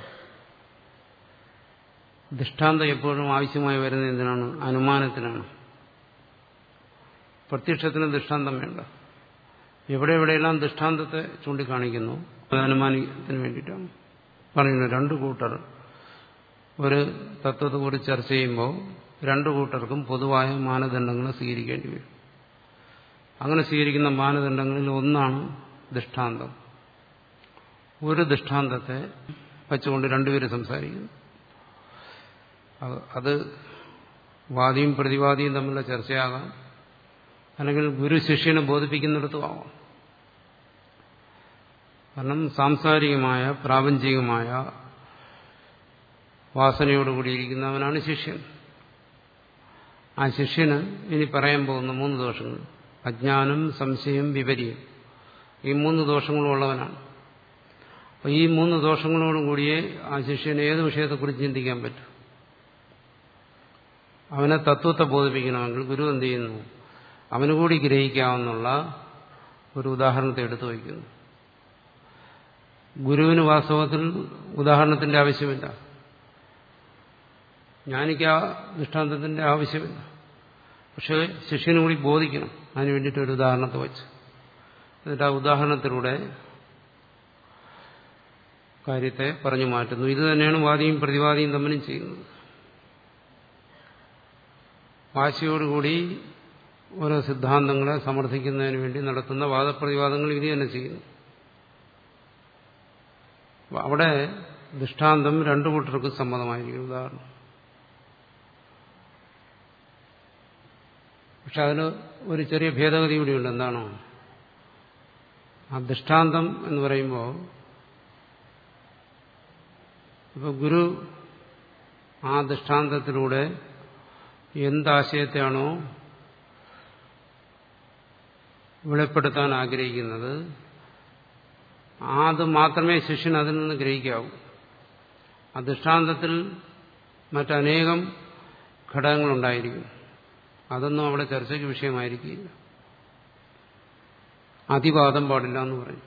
ദൃഷ്ടാന്തം എപ്പോഴും ആവശ്യമായി വരുന്നത് എന്തിനാണ് അനുമാനത്തിനാണ് പ്രത്യക്ഷത്തിന് ദൃഷ്ടാന്തം വേണ്ട എവിടെ എവിടെയെല്ലാം ദൃഷ്ടാന്തത്തെ ചൂണ്ടിക്കാണിക്കുന്നു അത് അനുമാനത്തിന് വേണ്ടിയിട്ടാണ് പറയുന്നത് രണ്ടു കൂട്ടർ ഒരു തത്വത്തെക്കുറിച്ച് ചർച്ച ചെയ്യുമ്പോൾ രണ്ടു കൂട്ടർക്കും പൊതുവായ മാനദണ്ഡങ്ങൾ സ്വീകരിക്കേണ്ടി വരും അങ്ങനെ സ്വീകരിക്കുന്ന മാനദണ്ഡങ്ങളിൽ ഒന്നാണ് ദൃഷ്ടാന്തം ഒരു ദൃഷ്ടാന്തത്തെ വെച്ചുകൊണ്ട് രണ്ടുപേരും സംസാരിക്കുന്നു അത് വാദിയും പ്രതിവാദിയും തമ്മിലുള്ള ചർച്ചയാകാം അല്ലെങ്കിൽ ഗുരു ശിഷ്യനെ ബോധിപ്പിക്കുന്നിടത്തും ആവാം കാരണം സാംസാരികമായ പ്രാപഞ്ചികമായ വാസനയോടുകൂടിയിരിക്കുന്നവനാണ് ശിഷ്യൻ ആ ശിഷ്യന് ഇനി പറയാൻ പോകുന്ന മൂന്ന് ദോഷങ്ങൾ അജ്ഞാനം സംശയം വിപര്യം ഈ മൂന്ന് ദോഷങ്ങളും ഉള്ളവനാണ് അപ്പോൾ ഈ മൂന്ന് ദോഷങ്ങളോടും കൂടിയേ ആ ശിഷ്യന് ഏത് വിഷയത്തെക്കുറിച്ച് ചിന്തിക്കാൻ പറ്റും അവനെ തത്വത്തെ ബോധിപ്പിക്കണമെങ്കിൽ ഗുരു എന്ത് ചെയ്യുന്നു അവന് കൂടി ഗ്രഹിക്കാവുന്നുള്ള ഒരു ഉദാഹരണത്തെ എടുത്തു വയ്ക്കുന്നു ഗുരുവിന് വാസ്തവത്തിൽ ഉദാഹരണത്തിന്റെ ആവശ്യമില്ല ജ്ഞാനിക്ക് ആ ദൃഷ്ടാന്തത്തിന്റെ ആവശ്യമില്ല പക്ഷേ ശിഷ്യനും കൂടി ബോധിക്കണം അതിന് വേണ്ടിയിട്ട് ഒരു ഉദാഹരണത്തെ വെച്ച് എന്നിട്ട് ആ ഉദാഹരണത്തിലൂടെ കാര്യത്തെ പറഞ്ഞു മാറ്റുന്നു ഇത് തന്നെയാണ് വാദിയും പ്രതിവാദിയും തമ്മിലും ചെയ്യുന്നത് വാശിയോടുകൂടി ഓരോ സിദ്ധാന്തങ്ങളെ സമർത്ഥിക്കുന്നതിന് വേണ്ടി നടത്തുന്ന വാദപ്രതിവാദങ്ങൾ ഇത് തന്നെ ചെയ്യുന്നു അവിടെ ദൃഷ്ടാന്തം രണ്ടു കൂട്ടർക്ക് സമ്മതമായിരിക്കും ഉദാഹരണം പക്ഷെ അതിന് ഒരു ചെറിയ ഭേദഗതി കൂടിയുണ്ട് എന്താണോ ആ ദൃഷ്ടാന്തം എന്ന് പറയുമ്പോൾ ഇപ്പൊ ഗുരു ആ ദൃഷ്ടാന്തത്തിലൂടെ എന്താശയത്തെയാണോ വെളിപ്പെടുത്താൻ ആഗ്രഹിക്കുന്നത് അത് മാത്രമേ ശിഷ്യൻ അതിൽ നിന്ന് ഗ്രഹിക്കാവൂ ആ ദൃഷ്ടാന്തത്തിൽ മറ്റനേകം ഘടകങ്ങളുണ്ടായിരിക്കും അതൊന്നും അവിടെ ചർച്ചയ്ക്ക് വിഷയമായിരിക്കില്ല അതിവാദം പാടില്ല എന്ന് പറയും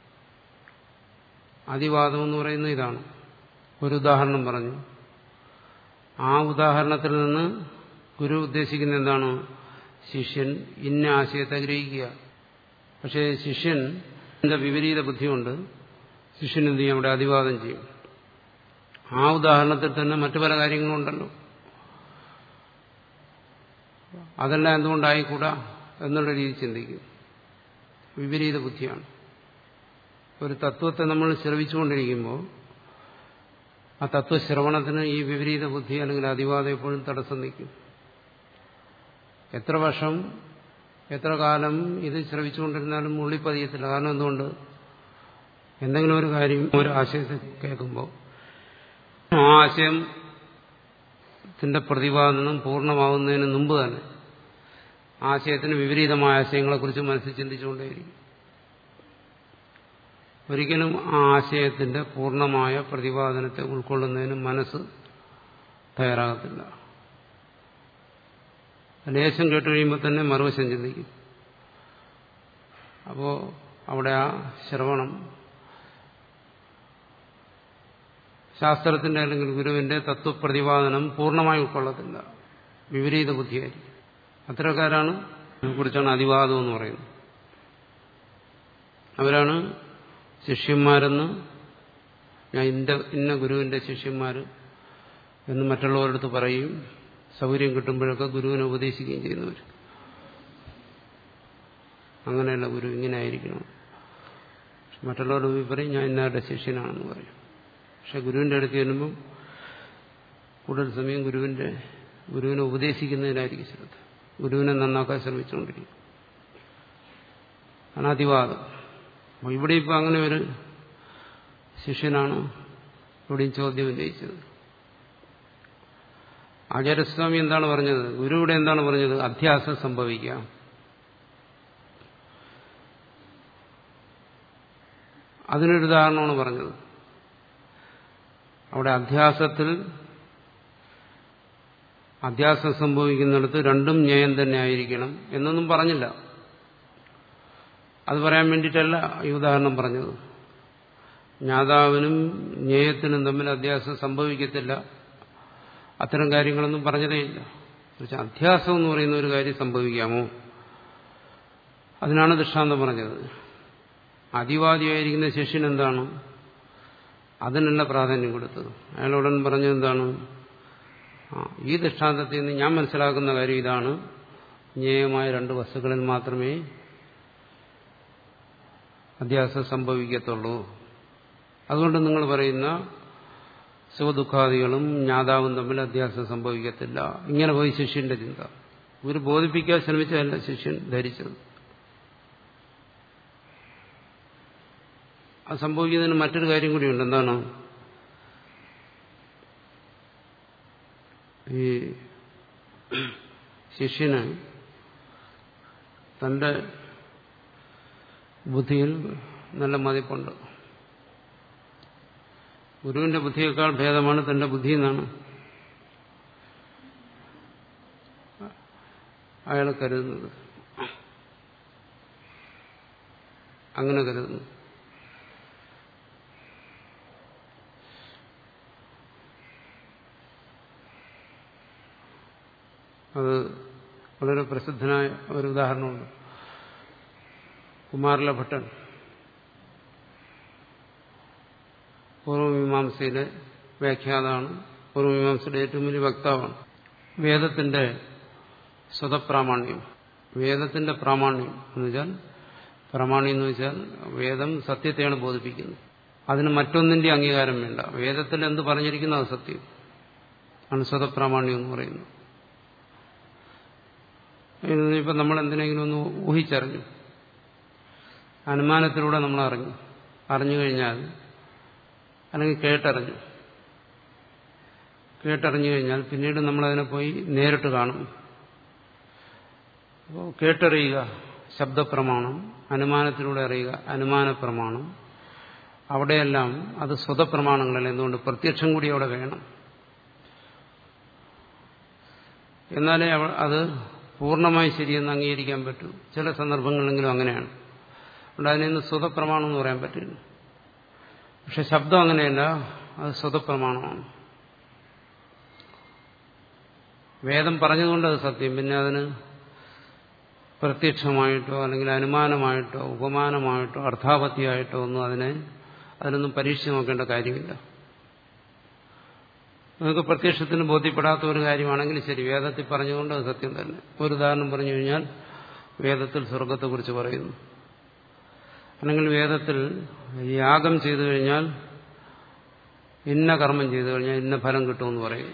അതിവാദം എന്ന് പറയുന്നത് ഇതാണ് ഒരു ഉദാഹരണം പറഞ്ഞു ആ ഉദാഹരണത്തിൽ നിന്ന് ഗുരു ഉദ്ദേശിക്കുന്ന എന്താണ് ശിഷ്യൻ ഇന്ന ആശയത്തെ ഗ്രഹിക്കുക പക്ഷേ ശിഷ്യൻ എന്റെ വിപരീത ബുദ്ധിയുണ്ട് ശിഷ്യൻ എന്ത് ചെയ്യും അവിടെ അതിവാദം ചെയ്യും ആ ഉദാഹരണത്തിൽ തന്നെ മറ്റു പല കാര്യങ്ങളും ഉണ്ടല്ലോ അതെല്ലാം എന്തുകൊണ്ടായിക്കൂടാ എന്നുള്ള രീതി ചിന്തിക്കും വിപരീത ബുദ്ധിയാണ് ഒരു തത്വത്തെ നമ്മൾ ശ്രവിച്ചുകൊണ്ടിരിക്കുമ്പോൾ ആ തത്വശ്രവണത്തിന് ഈ വിപരീത ബുദ്ധി അല്ലെങ്കിൽ അതിവാദം എപ്പോഴും തടസ്സം നിൽക്കും എത്ര വർഷം എത്ര കാലം ഇത് ശ്രവിച്ചുകൊണ്ടിരുന്നാലും ഉള്ളിപ്പതിയത്തില്ല കാരണം എന്തുകൊണ്ട് എന്തെങ്കിലും ഒരു കാര്യം ഒരു ആശയത്തെ കേൾക്കുമ്പോൾ ആ ആശയത്തിന്റെ പ്രതിപാദനം പൂർണ്ണമാവുന്നതിന് മുമ്പ് തന്നെ ആശയത്തിന് വിപരീതമായ ആശയങ്ങളെക്കുറിച്ച് മനസ്സിൽ ചിന്തിച്ചുകൊണ്ടേയിരിക്കും ഒരിക്കലും ആ ആശയത്തിന്റെ പൂർണ്ണമായ പ്രതിപാദനത്തെ ഉൾക്കൊള്ളുന്നതിന് മനസ്സ് തയ്യാറാകത്തില്ല ലേശം കേട്ട് കഴിയുമ്പോൾ തന്നെ മറുവശം ചിന്തിക്കും അപ്പോൾ അവിടെ ആ ശ്രവണം ശാസ്ത്രത്തിന്റെ അല്ലെങ്കിൽ ഗുരുവിന്റെ തത്വപ്രതിപാദനം പൂർണ്ണമായി ഉൾക്കൊള്ളത്തില്ല വിപരീത ബുദ്ധിയായിരിക്കും അത്തരക്കാരാണ് കുറിച്ചാണ് അതിവാദം എന്ന് പറയുന്നത് അവരാണ് ശിഷ്യന്മാരെന്ന് ഞാൻ ഇന്ന ഇന്ന ഗുരുവിന്റെ ശിഷ്യന്മാർ എന്ന് മറ്റുള്ളവരടുത്ത് പറയും സൗകര്യം കിട്ടുമ്പോഴൊക്കെ ഗുരുവിനെ ഉപദേശിക്കുകയും ചെയ്യുന്നവർ അങ്ങനെയല്ല ഗുരു ഇങ്ങനെ ആയിരിക്കണം മറ്റുള്ളവരുടെ പോയി പറയും ഞാൻ ഇന്നാരുടെ ശിഷ്യനാണെന്ന് പറയും പക്ഷെ ഗുരുവിന്റെ അടുത്ത് ചെല്ലുമ്പം കൂടുതൽ സമയം ഗുരുവിന്റെ ഗുരുവിനെ ഉപദേശിക്കുന്നതിനായിരിക്കും ശ്രദ്ധ ഗുരുവിനെ നന്നാക്കാൻ ശ്രമിച്ചുകൊണ്ടിരിക്കും അനാതിവാദം അപ്പോൾ ഇവിടെ ഇപ്പം അങ്ങനെ ഒരു ശിഷ്യനാണ് ഇവിടെയും ചോദ്യം ഉന്നയിച്ചത് ആചാര്യസ്വാമി എന്താണ് പറഞ്ഞത് ഗുരു ഇവിടെ എന്താണ് പറഞ്ഞത് അധ്യാസം സംഭവിക്കാം അതിനൊരു ഉദാഹരണമാണ് പറഞ്ഞത് അവിടെ അധ്യാസത്തിൽ അധ്യാസം സംഭവിക്കുന്നിടത്ത് രണ്ടും ന്യായം തന്നെ ആയിരിക്കണം എന്നൊന്നും പറഞ്ഞില്ല അത് പറയാൻ വേണ്ടിയിട്ടല്ല ഈ ഉദാഹരണം പറഞ്ഞത് ജ്ഞാതാവിനും ജ്ഞേയത്തിനും തമ്മിൽ അധ്യാസം സംഭവിക്കത്തില്ല അത്തരം കാര്യങ്ങളൊന്നും പറഞ്ഞതേയില്ല പക്ഷെ അധ്യാസം എന്ന് പറയുന്ന ഒരു കാര്യം സംഭവിക്കാമോ അതിനാണ് ദൃഷ്ടാന്തം പറഞ്ഞത് അതിവാദിയായിരിക്കുന്ന ശിഷ്യൻ എന്താണ് അതിനല്ല പ്രാധാന്യം കൊടുത്തത് അയാളോടൻ പറഞ്ഞത് എന്താണ് ആ ഈ ദൃഷ്ടാന്തത്തിൽ നിന്ന് ഞാൻ മനസ്സിലാക്കുന്ന കാര്യം ഇതാണ് ജ്ഞേയമായ രണ്ട് വസ്തുക്കളിൽ മാത്രമേ അധ്യാസം സംഭവിക്കത്തുള്ളൂ അതുകൊണ്ട് നിങ്ങൾ പറയുന്ന സുഖദുഃഖാദികളും ജ്ഞാതാവും തമ്മിൽ അധ്യാസം സംഭവിക്കത്തില്ല ഇങ്ങനെ പോയി ശിഷ്യന്റെ ചിന്ത ഒരു ബോധിപ്പിക്കാൻ ശ്രമിച്ചതല്ല ശിഷ്യൻ ധരിച്ചത് അത് സംഭവിക്കുന്നതിന് മറ്റൊരു കാര്യം കൂടിയുണ്ട് എന്താണ് ഈ ശിഷ്യന് തന്റെ ബുദ്ധിയിൽ നല്ല മതിപ്പുണ്ട് ഗുരുവിന്റെ ബുദ്ധിയേക്കാൾ ഭേദമാണ് തന്റെ ബുദ്ധി എന്നാണ് അയാൾ കരുതുന്നത് അങ്ങനെ കരുതുന്നു അത് വളരെ പ്രസിദ്ധനായ ഒരു ഉദാഹരണമുണ്ട് കുമാരല ഭട്ടൻ പൂർവമീമാംസയിലെ വ്യാഖ്യാതാണ് പൂർവമീമാംസയുടെ ഏറ്റവും വലിയ വക്താവാണ് വേദത്തിന്റെ സ്വതപ്രാമാണ്യം വേദത്തിന്റെ പ്രാമാണ്യം എന്ന് വെച്ചാൽ പ്രാമാണ്യം എന്ന് വെച്ചാൽ വേദം സത്യത്തെയാണ് ബോധിപ്പിക്കുന്നത് അതിന് മറ്റൊന്നിന്റെ അംഗീകാരം വേണ്ട വേദത്തിൽ എന്ത് പറഞ്ഞിരിക്കുന്നു അത് സത്യം ആണ് സ്വതപ്രാമാണ്യം എന്ന് പറയുന്നത് ഇപ്പം നമ്മൾ എന്തിനെങ്കിലും ഒന്ന് ഊഹിച്ചറിഞ്ഞു അനുമാനത്തിലൂടെ നമ്മൾ അറിഞ്ഞു അറിഞ്ഞു കഴിഞ്ഞാൽ അല്ലെങ്കിൽ കേട്ടറിഞ്ഞു കേട്ടറിഞ്ഞു കഴിഞ്ഞാൽ പിന്നീട് നമ്മളതിനെ പോയി നേരിട്ട് കാണും അപ്പോൾ കേട്ടറിയുക ശബ്ദപ്രമാണം അനുമാനത്തിലൂടെ അറിയുക അനുമാന പ്രമാണം അവിടെയെല്ലാം അത് സ്വതപ്രമാണങ്ങളല്ല എന്തുകൊണ്ട് പ്രത്യക്ഷം കൂടി അവിടെ വേണം എന്നാലേ അത് പൂർണ്ണമായി ശരിയെന്ന് അംഗീകരിക്കാൻ പറ്റൂ ചില സന്ദർഭങ്ങളിലെങ്കിലും അങ്ങനെയാണ് അതുകൊണ്ട് അതിനൊന്ന് സ്വതപ്രമാണം എന്ന് പറയാൻ പറ്റില്ല പക്ഷെ ശബ്ദം അങ്ങനെയല്ല അത് സ്വതപ്രമാണമാണ് വേദം പറഞ്ഞതുകൊണ്ട് അത് സത്യം പിന്നെ അതിന് പ്രത്യക്ഷമായിട്ടോ അല്ലെങ്കിൽ അനുമാനമായിട്ടോ ഉപമാനമായിട്ടോ അർത്ഥാപത്തിയായിട്ടോ ഒന്നും അതിനെ അതിനൊന്നും പരീക്ഷിച്ച് നോക്കേണ്ട കാര്യമില്ല നിങ്ങൾക്ക് പ്രത്യക്ഷത്തിന് ബോധ്യപ്പെടാത്ത ഒരു കാര്യമാണെങ്കിൽ ശരി വേദത്തിൽ പറഞ്ഞുകൊണ്ട് അത് സത്യം തന്നെ ഒരു ഉദാഹരണം പറഞ്ഞു കഴിഞ്ഞാൽ വേദത്തിൽ സ്വർഗത്തെക്കുറിച്ച് പറയുന്നു അല്ലെങ്കിൽ വേദത്തിൽ യാഗം ചെയ്തു കഴിഞ്ഞാൽ ഇന്ന കർമ്മം ചെയ്തു കഴിഞ്ഞാൽ ഇന്ന ഫലം കിട്ടുമെന്ന് പറയും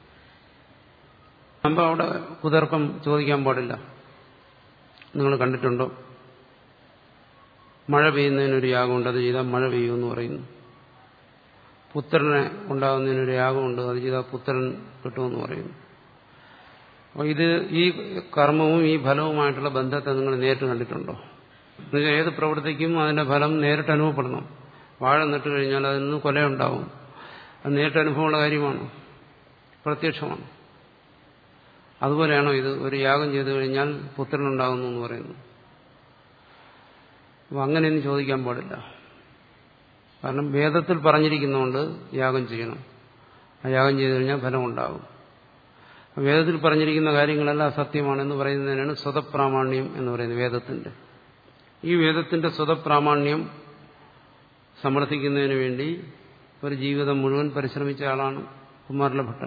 അപ്പോൾ അവിടെ കുതർക്കം ചോദിക്കാൻ പാടില്ല നിങ്ങൾ കണ്ടിട്ടുണ്ടോ മഴ പെയ്യുന്നതിനൊരു യാഗമുണ്ട് അത് ചെയ്താൽ മഴ പെയ്യുമെന്ന് പറയുന്നു പുത്രനെ ഉണ്ടാകുന്നതിനൊരു യാഗമുണ്ട് അത് ചെയ്താൽ പുത്രൻ കിട്ടുമെന്ന് പറയുന്നു അപ്പോൾ ഇത് ഈ കർമ്മവും ഈ ഫലവുമായിട്ടുള്ള ബന്ധത്തെ നിങ്ങൾ നേരിട്ട് കണ്ടിട്ടുണ്ടോ എന്നുവെച്ചാൽ ഏത് പ്രവൃത്തിക്കും അതിന്റെ ഫലം നേരിട്ട് അനുഭവപ്പെടണം വാഴ നട്ടു കഴിഞ്ഞാൽ അതിൽ നിന്ന് കൊലയുണ്ടാവും അത് നേരിട്ട് അനുഭവമുള്ള കാര്യമാണ് പ്രത്യക്ഷമാണ് അതുപോലെയാണോ ഇത് ഒരു യാഗം ചെയ്തു കഴിഞ്ഞാൽ പുത്രനുണ്ടാകുന്നു എന്ന് പറയുന്നു അപ്പം അങ്ങനെയൊന്നും ചോദിക്കാൻ പാടില്ല കാരണം വേദത്തിൽ പറഞ്ഞിരിക്കുന്നതുകൊണ്ട് യാഗം ചെയ്യണം ആ യാഗം ചെയ്തു കഴിഞ്ഞാൽ ഫലമുണ്ടാകും വേദത്തിൽ പറഞ്ഞിരിക്കുന്ന കാര്യങ്ങളെല്ലാം സത്യമാണെന്ന് പറയുന്നതിനാണ് സ്വതപ്രാമാണ്യം എന്ന് പറയുന്നത് വേദത്തിന്റെ ഈ വേദത്തിന്റെ സ്വതപ്രാമാണ്യം സമർത്ഥിക്കുന്നതിന് വേണ്ടി ഒരു ജീവിതം മുഴുവൻ പരിശ്രമിച്ച ആളാണ് കുമാരല ഭട്ടൻ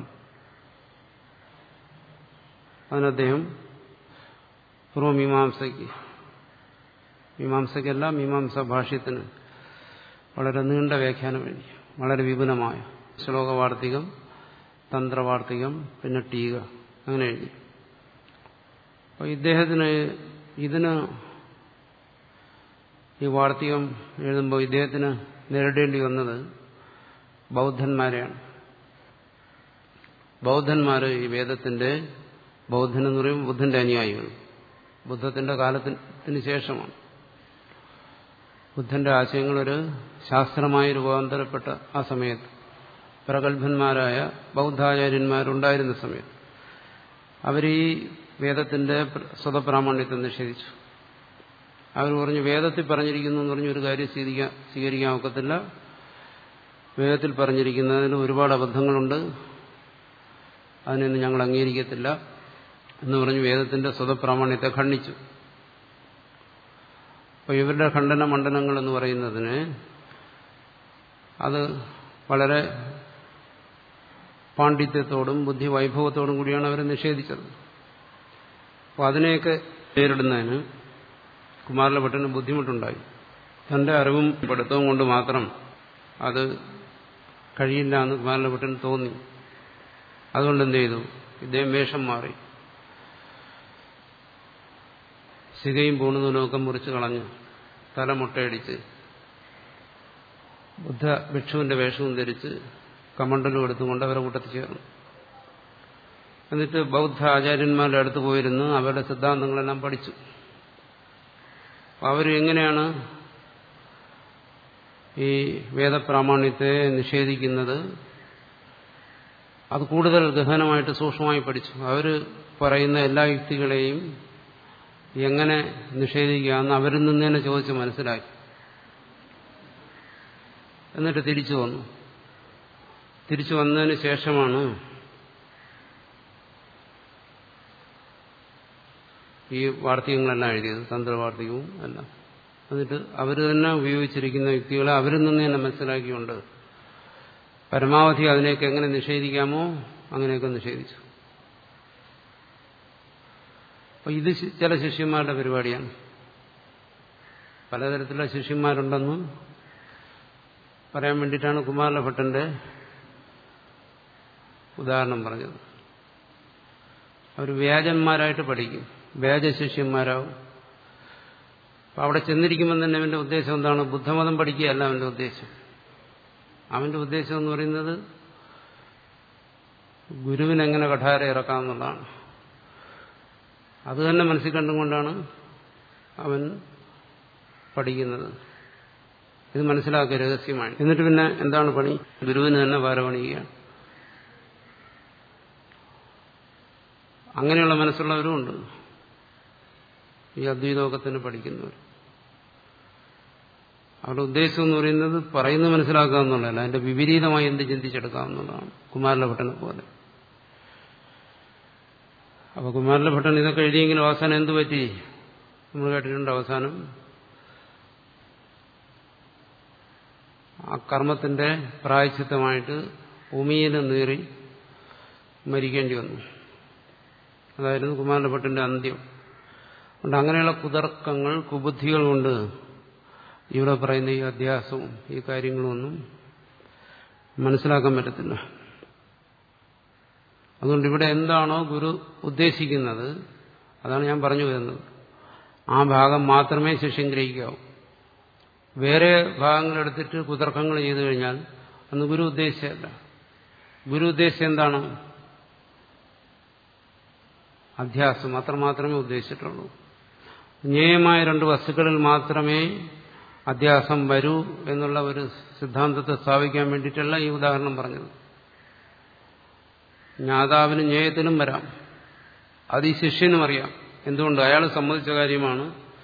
അതിന് അദ്ദേഹം പൂർവമീമാംസയ്ക്ക് മീമാംസയ്ക്കല്ല മീമാംസ ഭാഷ്യത്തിന് വളരെ നീണ്ട വ്യാഖ്യാനം എഴുതി വളരെ വിപുലമായ ശ്ലോകവാർത്തികം തന്ത്രവാർത്തികം പിന്നെ ടീക അങ്ങനെ എഴുതി അപ്പോൾ ഇദ്ദേഹത്തിന് ഇതിന് ഈ വാർത്തികം എഴുതുമ്പോൾ ഇദ്ദേഹത്തിന് നേരിടേണ്ടി വന്നത് ബൗദ്ധന്മാരെയാണ് ബൗദ്ധന്മാർ ഈ വേദത്തിന്റെ ബൗദ്ധൻ എന്ന് പറയുമ്പോൾ ബുദ്ധന്റെ അനുയായികൾ ബുദ്ധത്തിന്റെ കാലത്തിന് ശേഷമാണ് ബുദ്ധന്റെ ആശയങ്ങൾ ഒരു ശാസ്ത്രമായി രൂപാന്തരപ്പെട്ട ആ സമയത്ത് പ്രഗത്ഭന്മാരായ ബൗദ്ധാചാര്യന്മാരുണ്ടായിരുന്ന സമയത്ത് അവർ ഈ വേദത്തിന്റെ സ്വതപ്രാമാണ്യത്തെ നിഷേധിച്ചു അവർ പറഞ്ഞു വേദത്തിൽ പറഞ്ഞിരിക്കുന്നു എന്ന് പറഞ്ഞ് ഒരു കാര്യം സ്വീകരിക്കാൻ സ്വീകരിക്കാൻ ഒക്കത്തില്ല വേദത്തിൽ പറഞ്ഞിരിക്കുന്നതിന് ഒരുപാട് അബദ്ധങ്ങളുണ്ട് അതിനൊന്നും ഞങ്ങൾ അംഗീകരിക്കത്തില്ല എന്ന് പറഞ്ഞ് വേദത്തിന്റെ സ്വതപ്രാമാണ്യത്തെ ഖണ്ഡിച്ചു അപ്പോൾ ഇവരുടെ ഖണ്ഡന മണ്ഡലങ്ങൾ എന്ന് പറയുന്നതിന് അത് വളരെ പാണ്ഡിത്യത്തോടും ബുദ്ധി വൈഭവത്തോടും കൂടിയാണ് അവരെ നിഷേധിച്ചത് അപ്പോൾ അതിനെയൊക്കെ നേരിടുന്നതിന് കുമാരലഭട്ടന് ബുദ്ധിമുട്ടുണ്ടായി തന്റെ അറിവും പഠിത്തവും കൊണ്ട് മാത്രം അത് കഴിയില്ല എന്ന് കുമാരലഭട്ടൻ തോന്നി അതുകൊണ്ട് എന്ത് ചെയ്തു ഇദ്ദേഹം വേഷം മാറി ശികയും പൂണുനൂലൊക്കെ മുറിച്ച് കളഞ്ഞു തല മുട്ടയടിച്ച് ബുദ്ധ ഭിക്ഷുവിന്റെ വേഷവും ധരിച്ച് കമണ്ടലും എടുത്തുകൊണ്ട് അവരെ കൂട്ടത്തിൽ ചേർന്നു എന്നിട്ട് ബൗദ്ധ ആചാര്യന്മാരുടെ അടുത്ത് പോയിരുന്ന് അവരുടെ സിദ്ധാന്തങ്ങളെല്ലാം പഠിച്ചു അവർ എങ്ങനെയാണ് ഈ വേദപ്രാമാണ്യത്തെ നിഷേധിക്കുന്നത് അത് കൂടുതൽ ഗഹനമായിട്ട് സൂക്ഷ്മമായി പഠിച്ചു അവർ പറയുന്ന എല്ലാ യുക്തികളെയും എങ്ങനെ നിഷേധിക്കാമെന്ന് അവരിൽ നിന്ന് തന്നെ ചോദിച്ച് മനസ്സിലാക്കി എന്നിട്ട് തിരിച്ചു വന്നു തിരിച്ചു വന്നതിന് ശേഷമാണ് ഈ വാർത്തകങ്ങളെല്ലാം എഴുതിയത് തന്ത്രവാർത്തികവും എല്ലാം എന്നിട്ട് അവർ തന്നെ ഉപയോഗിച്ചിരിക്കുന്ന യുക്തികളെ അവരിൽ നിന്ന് തന്നെ മനസ്സിലാക്കിയുണ്ട് പരമാവധി അതിനെയൊക്കെ എങ്ങനെ നിഷേധിക്കാമോ അങ്ങനെയൊക്കെ നിഷേധിച്ചു അപ്പൊ ഇത് ചില ശിഷ്യന്മാരുടെ പരിപാടിയാണ് പലതരത്തിലുള്ള ശിഷ്യന്മാരുണ്ടെന്ന് പറയാൻ വേണ്ടിയിട്ടാണ് കുമാരഭട്ടന്റെ ഉദാഹരണം പറഞ്ഞത് അവർ വ്യാജന്മാരായിട്ട് പഠിക്കും വ്യാജശിഷ്യന്മാരാവും അപ്പൊ അവിടെ ചെന്നിരിക്കുമ്പോൾ തന്നെ അവന്റെ ഉദ്ദേശം എന്താണ് ബുദ്ധമതം പഠിക്കുകയല്ല അവന്റെ ഉദ്ദേശം അവന്റെ ഉദ്ദേശം എന്ന് പറയുന്നത് ഗുരുവിനെങ്ങനെ കഠാര ഇറക്കാമെന്നുള്ളതാണ് അത് തന്നെ മനസ്സിൽ കണ്ടുകൊണ്ടാണ് അവൻ പഠിക്കുന്നത് ഇത് മനസ്സിലാക്കുക രഹസ്യമായി എന്നിട്ട് പിന്നെ എന്താണ് പണി ഗുരുവിന് തന്നെ പാരപണിയുകയാണ് അങ്ങനെയുള്ള മനസ്സുള്ളവരും ഉണ്ട് ഈ അദ്വൈതോകത്തിന് പഠിക്കുന്നവർ അവരുടെ ഉദ്ദേശം എന്ന് പറയുന്നത് പറയുന്നത് മനസ്സിലാക്കുക എന്നുള്ളതല്ല അതിന്റെ വിപരീതമായി എന്ത് ചിന്തിച്ചെടുക്കാവുന്നതാണ് കുമാരലഭട്ടനെ പോലെ അപ്പൊ കുമാരലഭട്ടൻ ഇതൊക്കെ എഴുതിയെങ്കിലും അവസാനം എന്തു പറ്റി നമ്മൾ കേട്ടിട്ടുണ്ട് അവസാനം ആ കർമ്മത്തിന്റെ പ്രായച്ചിത്തമായിട്ട് ഭൂമിയിൽ നീറി മരിക്കേണ്ടി വന്നു അതായിരുന്നു കുമാരഭട്ടന്റെ അന്ത്യം അതുകൊണ്ട് അങ്ങനെയുള്ള കുതർക്കങ്ങൾ കുബുദ്ധികൾ കൊണ്ട് ഇവിടെ പറയുന്ന ഈ അധ്യാസവും ഈ കാര്യങ്ങളൊന്നും മനസ്സിലാക്കാൻ പറ്റത്തില്ല അതുകൊണ്ട് ഇവിടെ എന്താണോ ഗുരു ഉദ്ദേശിക്കുന്നത് അതാണ് ഞാൻ പറഞ്ഞു വരുന്നത് ആ ഭാഗം മാത്രമേ ശിഷ്യം ഗ്രഹിക്കാവൂ വേറെ ഭാഗങ്ങളെടുത്തിട്ട് കുതർക്കങ്ങൾ ചെയ്തു കഴിഞ്ഞാൽ അന്ന് ഗുരു ഉദ്ദേശിച്ചല്ല ഗുരു ഉദ്ദേശിച്ചത് എന്താണ് അധ്യാസം അത്രമാത്രമേ ഉദ്ദേശിച്ചിട്ടുള്ളൂ ജ്ഞേയമായ രണ്ട് വസ്തുക്കളിൽ മാത്രമേ അധ്യാസം വരൂ എന്നുള്ള ഒരു സിദ്ധാന്തത്തെ സ്ഥാപിക്കാൻ വേണ്ടിയിട്ടല്ല ഈ ഉദാഹരണം പറഞ്ഞത് ജ്ഞാതാവിന് ജ്ഞേയത്തിനും വരാം അത് ഈ ശിഷ്യനും അറിയാം എന്തുകൊണ്ട് അയാൾ സമ്മതിച്ച കാര്യമാണ്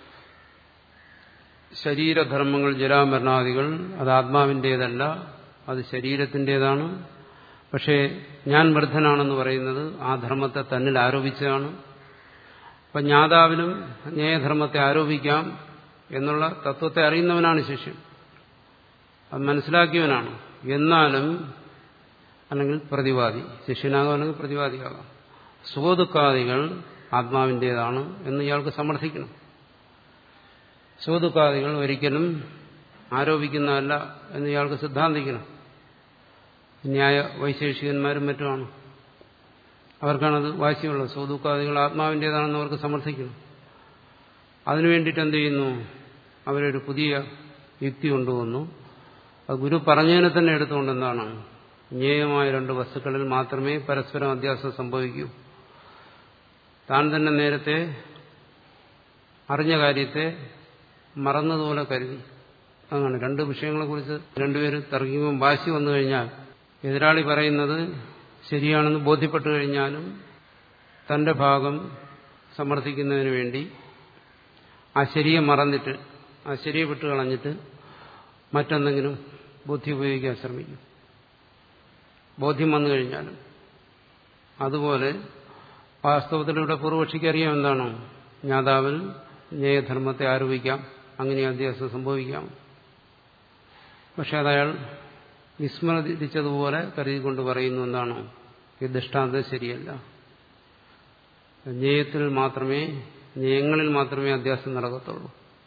ശരീരധർമ്മങ്ങൾ ജരാമരണാദികൾ അത് ആത്മാവിൻ്റേതല്ല അത് ശരീരത്തിൻ്റേതാണ് പക്ഷേ ഞാൻ വൃദ്ധനാണെന്ന് പറയുന്നത് ആ ധർമ്മത്തെ തന്നിൽ ആരോപിച്ചതാണ് അപ്പൊ ജ്ഞാതാവിനും ജ്ഞേയധർമ്മത്തെ ആരോപിക്കാം എന്നുള്ള തത്വത്തെ അറിയുന്നവനാണ് ശിഷ്യൻ അത് മനസ്സിലാക്കിയവനാണ് എന്നാലും അല്ലെങ്കിൽ പ്രതിവാദി ശിഷ്യനാകാം അല്ലെങ്കിൽ പ്രതിവാദിയാകാം സുഖദുഃഖാദികൾ ആത്മാവിൻ്റേതാണ് എന്ന് ഇയാൾക്ക് സമർത്ഥിക്കണം സുഖദുഃഖാദികൾ ഒരിക്കലും ആരോപിക്കുന്നതല്ല എന്ന് ഇയാൾക്ക് സിദ്ധാന്തിക്കണം ന്യായ വൈശേഷികന്മാരും മറ്റുമാണ് അവർക്കാണത് വാശിയുള്ളത് സുഖദുഃഖാദികൾ ആത്മാവിൻ്റേതാണെന്ന് അവർക്ക് സമർത്ഥിക്കണം അതിനു വേണ്ടിയിട്ട് എന്ത് ചെയ്യുന്നു അവരൊരു പുതിയ യുക്തി കൊണ്ടുവന്നു അത് ഗുരു പറഞ്ഞതിനെ തന്നെ എടുത്തുകൊണ്ട് എന്താണ് ജ്ഞേയമായ രണ്ട് വസ്തുക്കളിൽ മാത്രമേ പരസ്പരം അധ്യാസം സംഭവിക്കൂ താൻ തന്നെ നേരത്തെ അറിഞ്ഞ കാര്യത്തെ മറന്നതുപോലെ കരുതി അങ്ങനെ രണ്ട് വിഷയങ്ങളെക്കുറിച്ച് രണ്ടുപേരും തർക്കിക്കുമ്പോൾ വാശി വന്നു കഴിഞ്ഞാൽ എതിരാളി പറയുന്നത് ശരിയാണെന്ന് ബോധ്യപ്പെട്ടു കഴിഞ്ഞാലും തന്റെ ഭാഗം സമർത്ഥിക്കുന്നതിന് വേണ്ടി ആ ശരിയെ മറന്നിട്ട് ആ ശരിയെ വിട്ട് കളഞ്ഞിട്ട് മറ്റെന്തെങ്കിലും ബുദ്ധി ഉപയോഗിക്കാൻ ശ്രമിക്കും ബോധ്യം വന്നു കഴിഞ്ഞാലും അതുപോലെ വാസ്തവത്തിലൂടെ പൂർവക്ഷിക്ക് അറിയാം എന്താണോ ജ്ഞാതാവിൽ ന്യായധർമ്മത്തെ ആരോപിക്കാം അങ്ങനെ അധ്യാസം സംഭവിക്കാം പക്ഷെ അതയാൾ വിസ്മരിച്ചതുപോലെ കരുതിക്കൊണ്ട് പറയുന്നു എന്താണോ ഈ ദൃഷ്ടാന്തം ശരിയല്ല ജ്ഞേയത്തിൽ മാത്രമേ ജ്ഞേയങ്ങളിൽ മാത്രമേ അധ്യാസം നടക്കത്തുള്ളൂ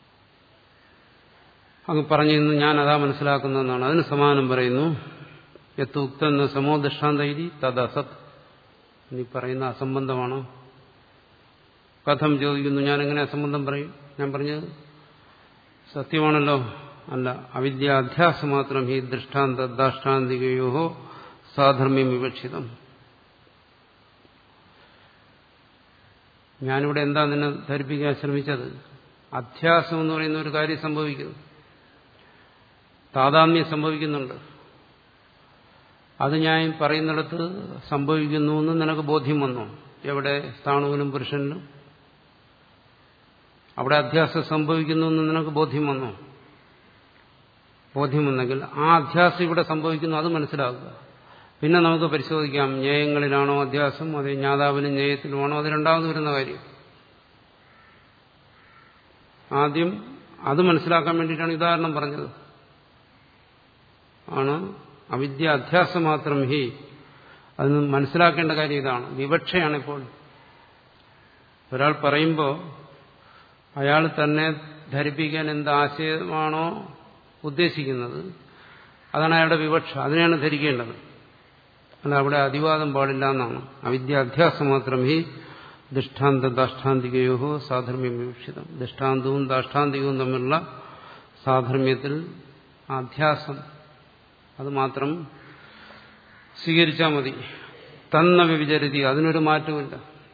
അങ്ങ് പറഞ്ഞിരുന്നു ഞാൻ അതാ മനസ്സിലാക്കുന്നതെന്നാണ് അതിന് സമാനം പറയുന്നു യത്തുക്തെന്ന സമോ ദൃഷ്ടാന്തൈതി തത് അസത് നീ പറയുന്ന അസംബന്ധമാണോ കഥം ചോദിക്കുന്നു ഞാൻ എങ്ങനെ അസംബന്ധം പറയും ഞാൻ പറഞ്ഞത് സത്യമാണല്ലോ അല്ല അവിദ്യ അധ്യാസം മാത്രം ഈ ദൃഷ്ടാന്ത ദാഷ്ടാന്തികയോ സാധർമ്മ്യം വിവക്ഷിതം ഞാനിവിടെ എന്താ നിന്നെ ധരിപ്പിക്കാൻ ശ്രമിച്ചത് അധ്യാസം എന്ന് പറയുന്ന ഒരു കാര്യം സംഭവിക്കുന്നു താതാത്മ്യം സംഭവിക്കുന്നുണ്ട് അത് ഞാൻ പറയുന്നിടത്ത് സംഭവിക്കുന്നു എന്ന് നിനക്ക് ബോധ്യം വന്നു എവിടെ സ്ഥാണുവിനും പുരുഷനിലും അവിടെ അധ്യാസം സംഭവിക്കുന്നു എന്ന് നിനക്ക് ബോധ്യം വന്നു ബോധ്യം വന്നെങ്കിൽ ആ അധ്യാസം ഇവിടെ സംഭവിക്കുന്നു അത് മനസ്സിലാക്കുക പിന്നെ നമുക്ക് പരിശോധിക്കാം ന്യായങ്ങളിലാണോ അധ്യാസം അതേ ജ്ഞാതാവിനും ന്യായത്തിലുമാണോ അത് രണ്ടാമത് വരുന്ന കാര്യം ആദ്യം അത് മനസ്സിലാക്കാൻ വേണ്ടിയിട്ടാണ് ഉദാഹരണം പറഞ്ഞത് ആണ് അവിദ്യ അധ്യാസം മാത്രം ഹി അത് മനസ്സിലാക്കേണ്ട കാര്യം ഇതാണ് വിവക്ഷയാണ് ഇപ്പോൾ ഒരാൾ പറയുമ്പോൾ അയാൾ തന്നെ ധരിപ്പിക്കാൻ എന്ത് ആശയമാണോ ഉദ്ദേശിക്കുന്നത് അതാണ് അയാളുടെ വിവക്ഷ അതിനെയാണ് ധരിക്കേണ്ടത് അല്ല അവിടെ അതിവാദം പാടില്ല എന്നാണ് അവിദ്യ അധ്യാസം മാത്രം ഹി ദൃഷ്ടാന്ത ദാഷ്ടാന്തികയോ സാധർമ്മ്യം വിവക്ഷിതം ദൃഷ്ടാന്തവും ദാഷ്ടാന്തികവും തമ്മിലുള്ള സാധർമ്മ്യത്തിൽ അധ്യാസം അത് മാത്രം സ്വീകരിച്ചാൽ മതി തന്ന വ്യഭിചരതി അതിനൊരു മാറ്റമില്ല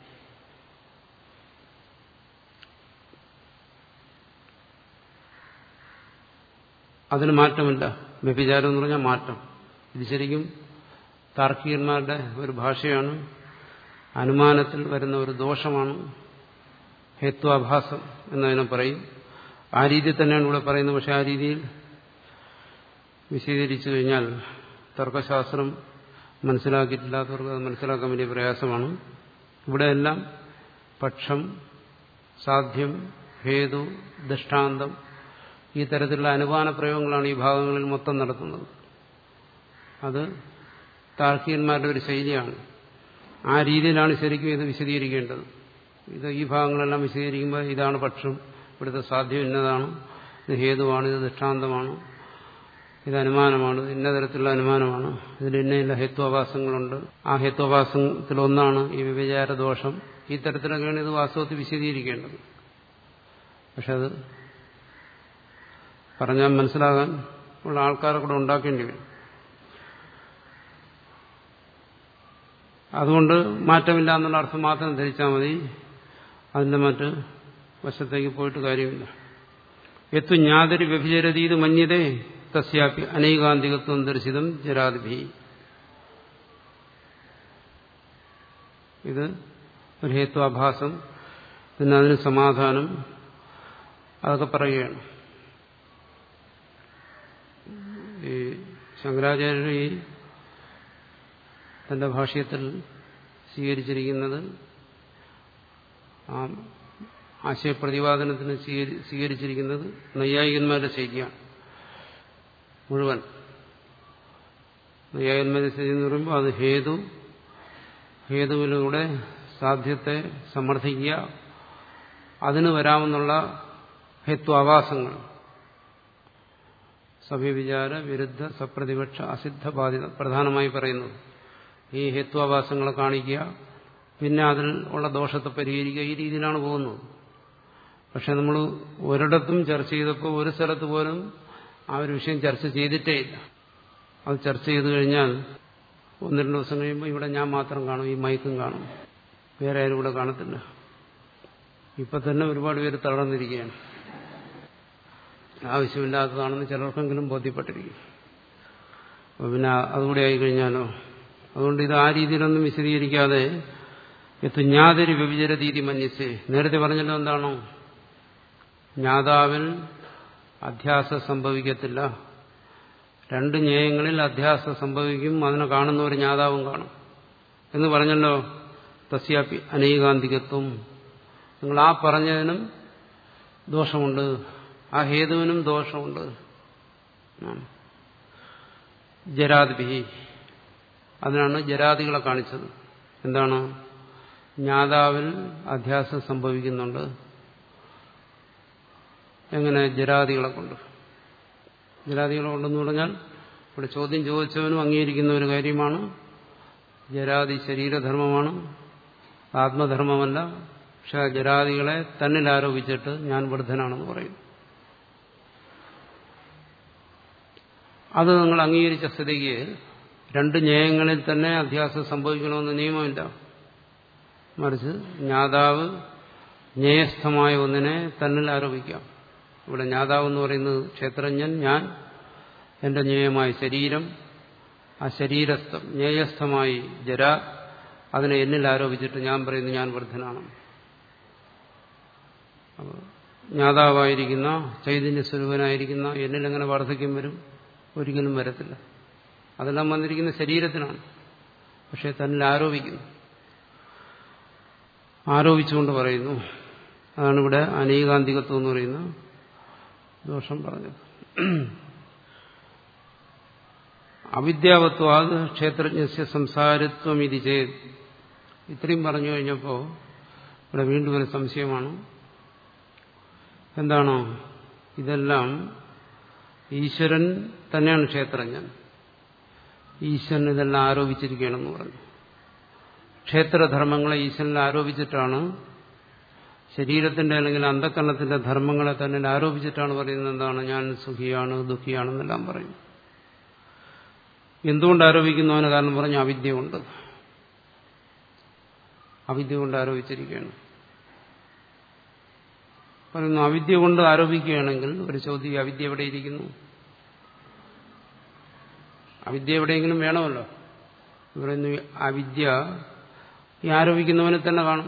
അതിന് മാറ്റമില്ല വ്യഭിചാരം എന്ന് പറഞ്ഞാൽ മാറ്റം ഇത് ശരിക്കും താർക്കികന്മാരുടെ ഒരു ഭാഷയാണ് അനുമാനത്തിൽ വരുന്ന ഒരു ദോഷമാണ് ഹേത്വാഭാസം എന്നതിനെ പറയും ആ രീതിയിൽ തന്നെയാണ് ഇവിടെ പറയുന്നത് പക്ഷെ ആ രീതിയിൽ വിശദീകരിച്ചു കഴിഞ്ഞാൽ തർക്കശാസ്ത്രം മനസ്സിലാക്കിയിട്ടില്ലാത്തവർക്ക് അത് മനസ്സിലാക്കാൻ വലിയ പ്രയാസമാണ് ഇവിടെയെല്ലാം പക്ഷം സാധ്യം ഹേതു ദൃഷ്ടാന്തം ഈ തരത്തിലുള്ള അനുമാന പ്രയോഗങ്ങളാണ് ഈ ഭാഗങ്ങളിൽ മൊത്തം നടത്തുന്നത് അത് താർക്കികന്മാരുടെ ഒരു ശൈലിയാണ് ആ രീതിയിലാണ് ശരിക്കും ഇത് വിശദീകരിക്കേണ്ടത് ഇത് ഈ ഭാഗങ്ങളെല്ലാം വിശദീകരിക്കുമ്പോൾ ഇതാണ് പക്ഷം ഇവിടുത്തെ സാധ്യം ഇന്നതാണ് ഇത് ഹേതുവാണ് ഇത് ദൃഷ്ടാന്തമാണ് ഇത് അനുമാനമാണ് ഇന്ന തരത്തിലുള്ള അനുമാനമാണ് ഇതിൽ ഇന്ന ഇന്ന ഹേത്വാഭാസങ്ങളുണ്ട് ആ ഹേത്വാഭാസത്തിലൊന്നാണ് ഈ വ്യഭിചാര ദോഷം ഈ തരത്തിലൊക്കെയാണ് ഇത് വാസ്തവത്തിൽ വിശദീകരിക്കേണ്ടത് പക്ഷെ അത് പറഞ്ഞാൽ മനസ്സിലാകാൻ ഉള്ള ആൾക്കാരെ കൂടെ ഉണ്ടാക്കേണ്ടി വരും അതുകൊണ്ട് മാറ്റമില്ല എന്നുള്ള അർത്ഥം മാത്രം ധരിച്ചാൽ മതി അതിന്റെ മറ്റ് വശത്തേക്ക് പോയിട്ട് കാര്യമില്ല എത്തു ജ്ഞാതരി വ്യഭിചരതീത് മന്യതേ തസ്യാപി അനൈകാന്തികത്വം ദർശിതം ജരാതിഭി ഇത് ഒരു ഹേത്വാഭാസം പിന്നെ അതിന് സമാധാനം അതൊക്കെ പറയുകയാണ് ഈ ശങ്കരാചാര്യർ ഈ തന്റെ ഭാഷ്യത്തിൽ സ്വീകരിച്ചിരിക്കുന്നത് ആ ആശയപ്രതിപാദനത്തിന് സ്വീകരിച്ചിരിക്കുന്നത് നൈയായികന്മാരുടെ ശൈലിയാണ് മുഴുവൻ നൈയായികന്മാരുടെ ശൈലി എന്ന് പറയുമ്പോൾ അത് ഹേതു ഹേതുവിലൂടെ സാധ്യത്തെ സമർത്ഥിക്കുക അതിന് വരാമെന്നുള്ള ഹേത്വാഭാസങ്ങൾ സഭ്യവിചാര വിരുദ്ധ സപ്രതിപക്ഷ അസിദ്ധ ബാധ്യത പ്രധാനമായി പറയുന്നത് ഈ ഹേത്വാഭാസങ്ങളെ കാണിക്കുക പിന്നെ അതിൽ ഉള്ള ദോഷത്തെ പരിഹരിക്കുക ഈ രീതിയിലാണ് പോകുന്നത് പക്ഷെ നമ്മൾ ഒരിടത്തും ചർച്ച ചെയ്തപ്പോൾ ഒരു സ്ഥലത്ത് പോലും ആ ഒരു വിഷയം ചർച്ച ചെയ്തിട്ടേ ഇല്ല അത് ചർച്ച ചെയ്തു കഴിഞ്ഞാൽ ഒന്ന് രണ്ട് ദിവസം കഴിയുമ്പോൾ ഇവിടെ ഞാൻ മാത്രം കാണും ഈ മൈക്കും കാണും വേറെ ആരും ഇവിടെ കാണത്തില്ല ഇപ്പൊ തന്നെ ഒരുപാട് പേര് തളർന്നിരിക്കുകയാണ് ആവശ്യമില്ലാത്തതാണെന്ന് ചിലർക്കെങ്കിലും ബോധ്യപ്പെട്ടിരിക്കും അപ്പൊ പിന്നെ അതുകൂടെ ആയിക്കഴിഞ്ഞാലോ അതുകൊണ്ട് ഇത് ആ രീതിയിലൊന്നും വിശദീകരിക്കാതെ എത്തുഞ്ഞാതൊരു വ്യഭിചര രീതി മന്യസേ നേരത്തെ പറഞ്ഞല്ലോ എന്താണോ ജ്ഞാതാവിൽ അധ്യാസം സംഭവിക്കത്തില്ല രണ്ട് ന്യായങ്ങളിൽ അധ്യാസം സംഭവിക്കും അതിനെ കാണുന്ന ഒരു ജ്ഞാതാവും കാണും എന്ന് പറഞ്ഞല്ലോ തസ്യാപി അനൈകാന്തികത്വം നിങ്ങൾ ആ പറഞ്ഞതിനും ദോഷമുണ്ട് ആ ഹേതുവിനും ദോഷമുണ്ട് ജരാദിഭി അതിനാണ് ജരാദികളെ കാണിച്ചത് എന്താണ് ജ്ഞാതാവിൽ അധ്യാസം സംഭവിക്കുന്നുണ്ട് എങ്ങനെ ജരാദികളെ കൊണ്ട് ജരാദികളെ കൊണ്ടെന്ന് പറഞ്ഞാൽ ഇവിടെ ചോദ്യം ചോദിച്ചവനും അംഗീകരിക്കുന്ന ഒരു കാര്യമാണ് ജരാദി ശരീരധർമ്മമാണ് ആത്മധർമ്മമല്ല പക്ഷെ ആ ജരാദികളെ തന്നിൽ ആരോപിച്ചിട്ട് ഞാൻ വൃദ്ധനാണെന്ന് പറയും അത് നിങ്ങൾ അംഗീകരിച്ച സ്ഥിതിക്ക് രണ്ട് ന്യായങ്ങളിൽ തന്നെ അധ്യാസം സംഭവിക്കണമെന്ന് നിയമമില്ല മറിച്ച് ജ്ഞാതാവ് ന്യായസ്ഥമായ ഒന്നിനെ തന്നിൽ ആരോപിക്കാം ഇവിടെ ജ്ഞാതാവ് എന്ന് പറയുന്നത് ക്ഷേത്രജ്ഞൻ ഞാൻ എന്റെ ജ്ഞേയമായ ശരീരം ആ ശരീരസ്ഥം ജ്ഞേയസ്ഥമായി ജര അതിനെ എന്നിൽ ആരോപിച്ചിട്ട് ഞാൻ പറയുന്നു ഞാൻ വൃദ്ധനാണ് അപ്പോൾ ജ്ഞാതാവായിരിക്കുന്ന ചൈതന്യ സ്വരൂപനായിരിക്കുന്ന എന്നിൽ എങ്ങനെ വാർദ്ധക്യം വരും ഒരിക്കലും വരത്തില്ല അതെല്ലാം വന്നിരിക്കുന്ന ശരീരത്തിനാണ് പക്ഷെ തന്നിൽ ആരോപിക്കുന്നു ആരോപിച്ചുകൊണ്ട് പറയുന്നു അതാണ് ഇവിടെ അനേകാന്തികത്വം എന്ന് പറയുന്നത് ദോഷം പറഞ്ഞത് അവിദ്യാവത്വാത് ക്ഷേത്രജ്ഞസ്യ സംസാരത്വം ഇത് ചെയ്ത് ഇത്രയും പറഞ്ഞു കഴിഞ്ഞപ്പോൾ ഇവിടെ വീണ്ടും ഒരു സംശയമാണ് എന്താണോ ഇതെല്ലാം ഈശ്വരൻ തന്നെയാണ് ക്ഷേത്രജ്ഞൻ ഈശ്വരൻ ഇതെല്ലാം ആരോപിച്ചിരിക്കുകയാണെന്ന് പറഞ്ഞു ക്ഷേത്രധർമ്മങ്ങളെ ഈശ്വരനിൽ ആരോപിച്ചിട്ടാണ് ശരീരത്തിന്റെ അല്ലെങ്കിൽ അന്ധക്കരണത്തിന്റെ ധർമ്മങ്ങളെ തന്നെ ആരോപിച്ചിട്ടാണ് പറയുന്നത് എന്താണ് ഞാൻ സുഖിയാണ് ദുഃഖിയാണെന്നെല്ലാം പറയും എന്തുകൊണ്ട് ആരോപിക്കുന്നവന് കാരണം പറഞ്ഞു അവിദ്യ കൊണ്ട് അവിദ്യ കൊണ്ട് ആരോപിച്ചിരിക്കുകയാണ് പറയുന്നു അവിദ്യ കൊണ്ട് ആരോപിക്കുകയാണെങ്കിൽ ഒരു ചോദ്യം അവിദ്യ എവിടെ ഇരിക്കുന്നു അവിദ്യ എവിടെയെങ്കിലും വേണമല്ലോ പറയുന്നു അവിദ്യ ഈ ആരോപിക്കുന്നവനെ തന്നെ കാണും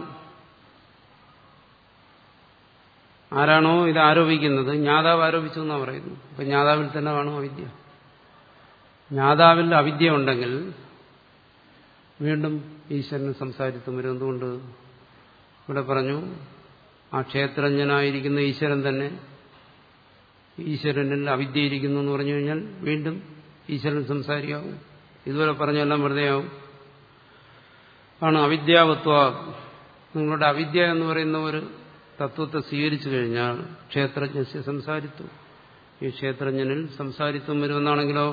ആരാണോ ഇത് ആരോപിക്കുന്നത് ജ്ഞാതാവ് ആരോപിച്ചു എന്നാ പറയുന്നു അപ്പൊ ജ്ഞാതാവിൽ തന്നെ കാണും അവിദ്യ ജ്ഞാതാവിൽ അവിദ്യ ഉണ്ടെങ്കിൽ വീണ്ടും ഈശ്വരന് സംസാരിത്തും വരും എന്തുകൊണ്ട് ഇവിടെ പറഞ്ഞു ആ ക്ഷേത്രജ്ഞനായിരിക്കുന്ന ഈശ്വരൻ തന്നെ ഈശ്വരനിൽ അവിദ്യ ഇരിക്കുന്നു എന്ന് പറഞ്ഞു കഴിഞ്ഞാൽ വീണ്ടും ഈശ്വരൻ സംസാരിക്കാവും ഇതുവരെ പറഞ്ഞെല്ലാം വെറുതെയാവും ആണ് അവിദ്യാവത്വ നിങ്ങളുടെ അവിദ്യ എന്ന് പറയുന്ന ഒരു തത്വത്തെ സ്വീകരിച്ചു കഴിഞ്ഞാൽ ക്ഷേത്രജ്ഞസ്യ സംസാരിത്വം ഈ ക്ഷേത്രജ്ഞനിൽ സംസാരിത്വം വരുമെന്നാണെങ്കിലോ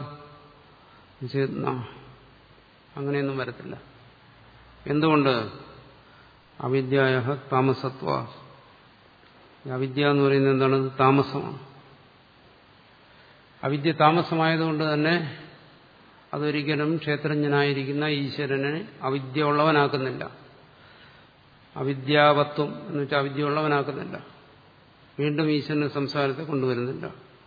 അങ്ങനെയൊന്നും വരത്തില്ല എന്തുകൊണ്ട് അവിദ്യായ താമസത്വ അവിദ്യ എന്ന് പറയുന്നത് എന്താണ് താമസമാണ് അവിദ്യ താമസമായതുകൊണ്ട് തന്നെ അതൊരിക്കലും ക്ഷേത്രജ്ഞനായിരിക്കുന്ന ഈശ്വരനെ അവിദ്യ ഉള്ളവനാക്കുന്നില്ല അവിദ്യാവത്വം എന്ന് വെച്ചാൽ അവിദ്യ ഉള്ളവനാക്കുന്നില്ല വീണ്ടും ഈശ്വരന്റെ സംസാരത്തെ കൊണ്ടുവരുന്നില്ല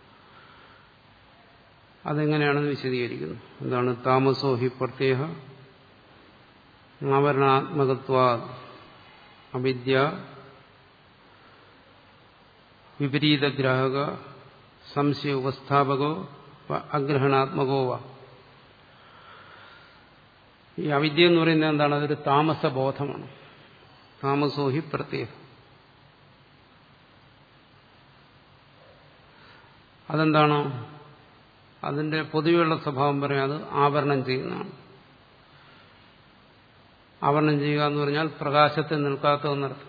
അതെങ്ങനെയാണെന്ന് വിശദീകരിക്കുന്നു എന്താണ് താമസോ ഹി പ്രത്യേക ആവരണാത്മകത്വ അവിദ്യ വിപരീതഗ്രാഹക സംശയ ഉപസ്ഥാപകോ അഗ്രഹണാത്മകോ വ ഈ അവിദ്യ എന്ന് പറയുന്നത് എന്താണ് അതൊരു താമസബോധമാണ് താമസോ ഹി പ്രത്യേക അതെന്താണോ അതിന്റെ പൊതുവെയുള്ള സ്വഭാവം പറയാം അത് ആവരണം ചെയ്യുന്നതാണ് ആവരണം ചെയ്യുക എന്ന് പറഞ്ഞാൽ പ്രകാശത്തിൽ നിൽക്കാത്തതെന്നർത്ഥം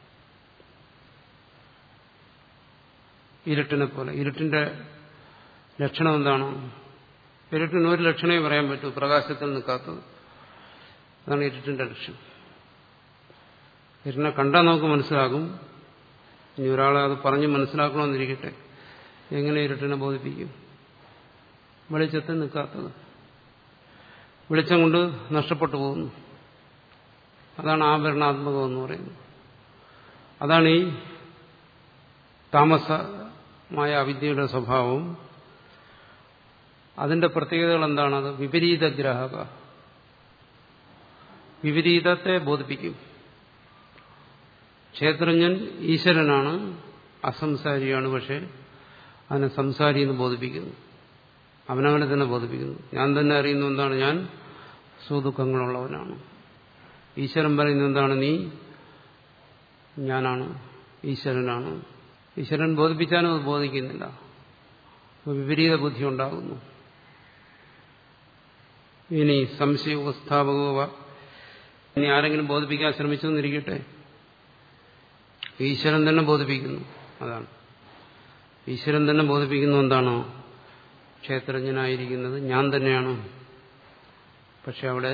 ഇരുട്ടിനെ പോലെ ഇരുട്ടിന്റെ ലക്ഷണം എന്താണ് ഇരുട്ടിന് ഒരു ലക്ഷണമേ പറയാൻ പറ്റൂ പ്രകാശത്തിൽ നിൽക്കാത്തത് അതാണ് ഇരുട്ടിന്റെ ലക്ഷണം ഇരുട്ടിനെ കണ്ടാൽ നമുക്ക് മനസ്സിലാകും ഇനി ഒരാളെ അത് പറഞ്ഞ് മനസ്സിലാക്കണമെന്നിരിക്കട്ടെ എങ്ങനെ ഇരുട്ടിനെ ബോധിപ്പിക്കും വെളിച്ചത്തിൽ നിൽക്കാത്തത് വെളിച്ചം കൊണ്ട് നഷ്ടപ്പെട്ടു പോകുന്നു അതാണ് ആഭരണാത്മകം എന്ന് പറയുന്നത് അതാണ് ഈ താമസമായ അവിദ്യയുടെ സ്വഭാവം അതിന്റെ പ്രത്യേകതകൾ എന്താണ് അത് വിപരീത ഗ്രാഹക വിപരീതത്തെ ബോധിപ്പിക്കും ക്ഷേത്രജ്ഞൻ ഈശ്വരനാണ് അസംസാരിയാണ് പക്ഷെ അതിനെ സംസാരി എന്ന് ബോധിപ്പിക്കുന്നു അവനവനെ തന്നെ ബോധിപ്പിക്കുന്നു ഞാൻ തന്നെ അറിയുന്ന എന്താണ് ഞാൻ സുദുഃഖങ്ങളുള്ളവനാണ് ഈശ്വരൻ പറയുന്നത് എന്താണ് നീ ഞാനാണ് ഈശ്വരനാണ് ഈശ്വരൻ ബോധിപ്പിച്ചാലും അത് ബോധിക്കുന്നില്ല വിപരീത ബുദ്ധി ഉണ്ടാകുന്നു ഇനി സംശയ ഉപസ്ഥാപകവ ഇനി ആരെങ്കിലും ബോധിപ്പിക്കാൻ ശ്രമിച്ചു എന്നിരിക്കട്ടെ ഈശ്വരൻ തന്നെ ബോധിപ്പിക്കുന്നു അതാണ് ഈശ്വരൻ തന്നെ ബോധിപ്പിക്കുന്നു എന്താണോ ക്ഷേത്രജ്ഞനായിരിക്കുന്നത് ഞാൻ തന്നെയാണ് പക്ഷെ അവിടെ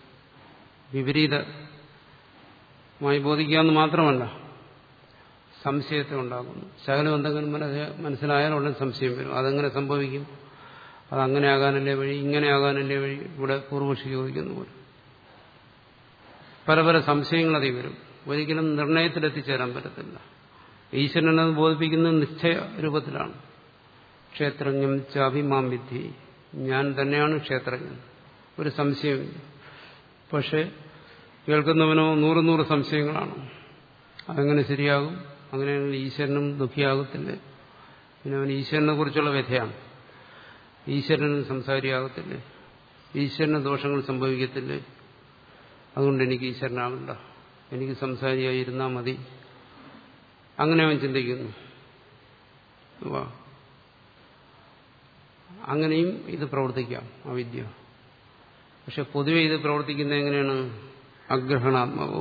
വിപരീതമായി ബോധിക്കാമെന്ന് മാത്രമല്ല സംശയത്തെ ഉണ്ടാകുന്നു ശകലം എന്തെങ്കിലും മനസ്സിലായാൽ ഉടൻ സംശയം വരും അതെങ്ങനെ സംഭവിക്കും അതങ്ങനെ ആകാനല്ലേ വഴി ഇങ്ങനെ ആകാനല്ലേ വഴി ഇവിടെ പൂർവക്ഷി ചോദിക്കുന്ന പോലെ പല പല സംശയങ്ങൾ അതിൽ വരും ഒരിക്കലും നിർണയത്തിലെത്തിച്ചേരാൻ പറ്റത്തില്ല ഈശ്വരനത് ബോധിപ്പിക്കുന്നത് നിശ്ചയ രൂപത്തിലാണ് ക്ഷേത്രജ്ഞം ചാഭിമാം വിദ്ധി ഞാൻ തന്നെയാണ് ക്ഷേത്രജ്ഞൻ ഒരു സംശയമില്ല പക്ഷെ കേൾക്കുന്നവനോ നൂറ് നൂറ് സംശയങ്ങളാണ് അതെങ്ങനെ ശരിയാകും അങ്ങനെയാണെങ്കിൽ ഈശ്വരനും ദുഃഖിയാകത്തില്ലേ പിന്നെ അവൻ ഈശ്വരനെ കുറിച്ചുള്ള വ്യഥയാണ് ഈശ്വരന് സംസാരിയാകത്തില്ലേ ഈശ്വരന് ദോഷങ്ങൾ സംഭവിക്കത്തില്ലേ അതുകൊണ്ട് എനിക്ക് ഈശ്വരനാകണ്ട എനിക്ക് സംസാരിയായിരുന്നാൽ മതി അങ്ങനെ അവൻ ചിന്തിക്കുന്നു അങ്ങനെയും ഇത് പ്രവർത്തിക്കാം അവിദ്യ പക്ഷെ പൊതുവെ ഇത് പ്രവർത്തിക്കുന്നത് എങ്ങനെയാണ് അഗ്രഹണാത്മകവും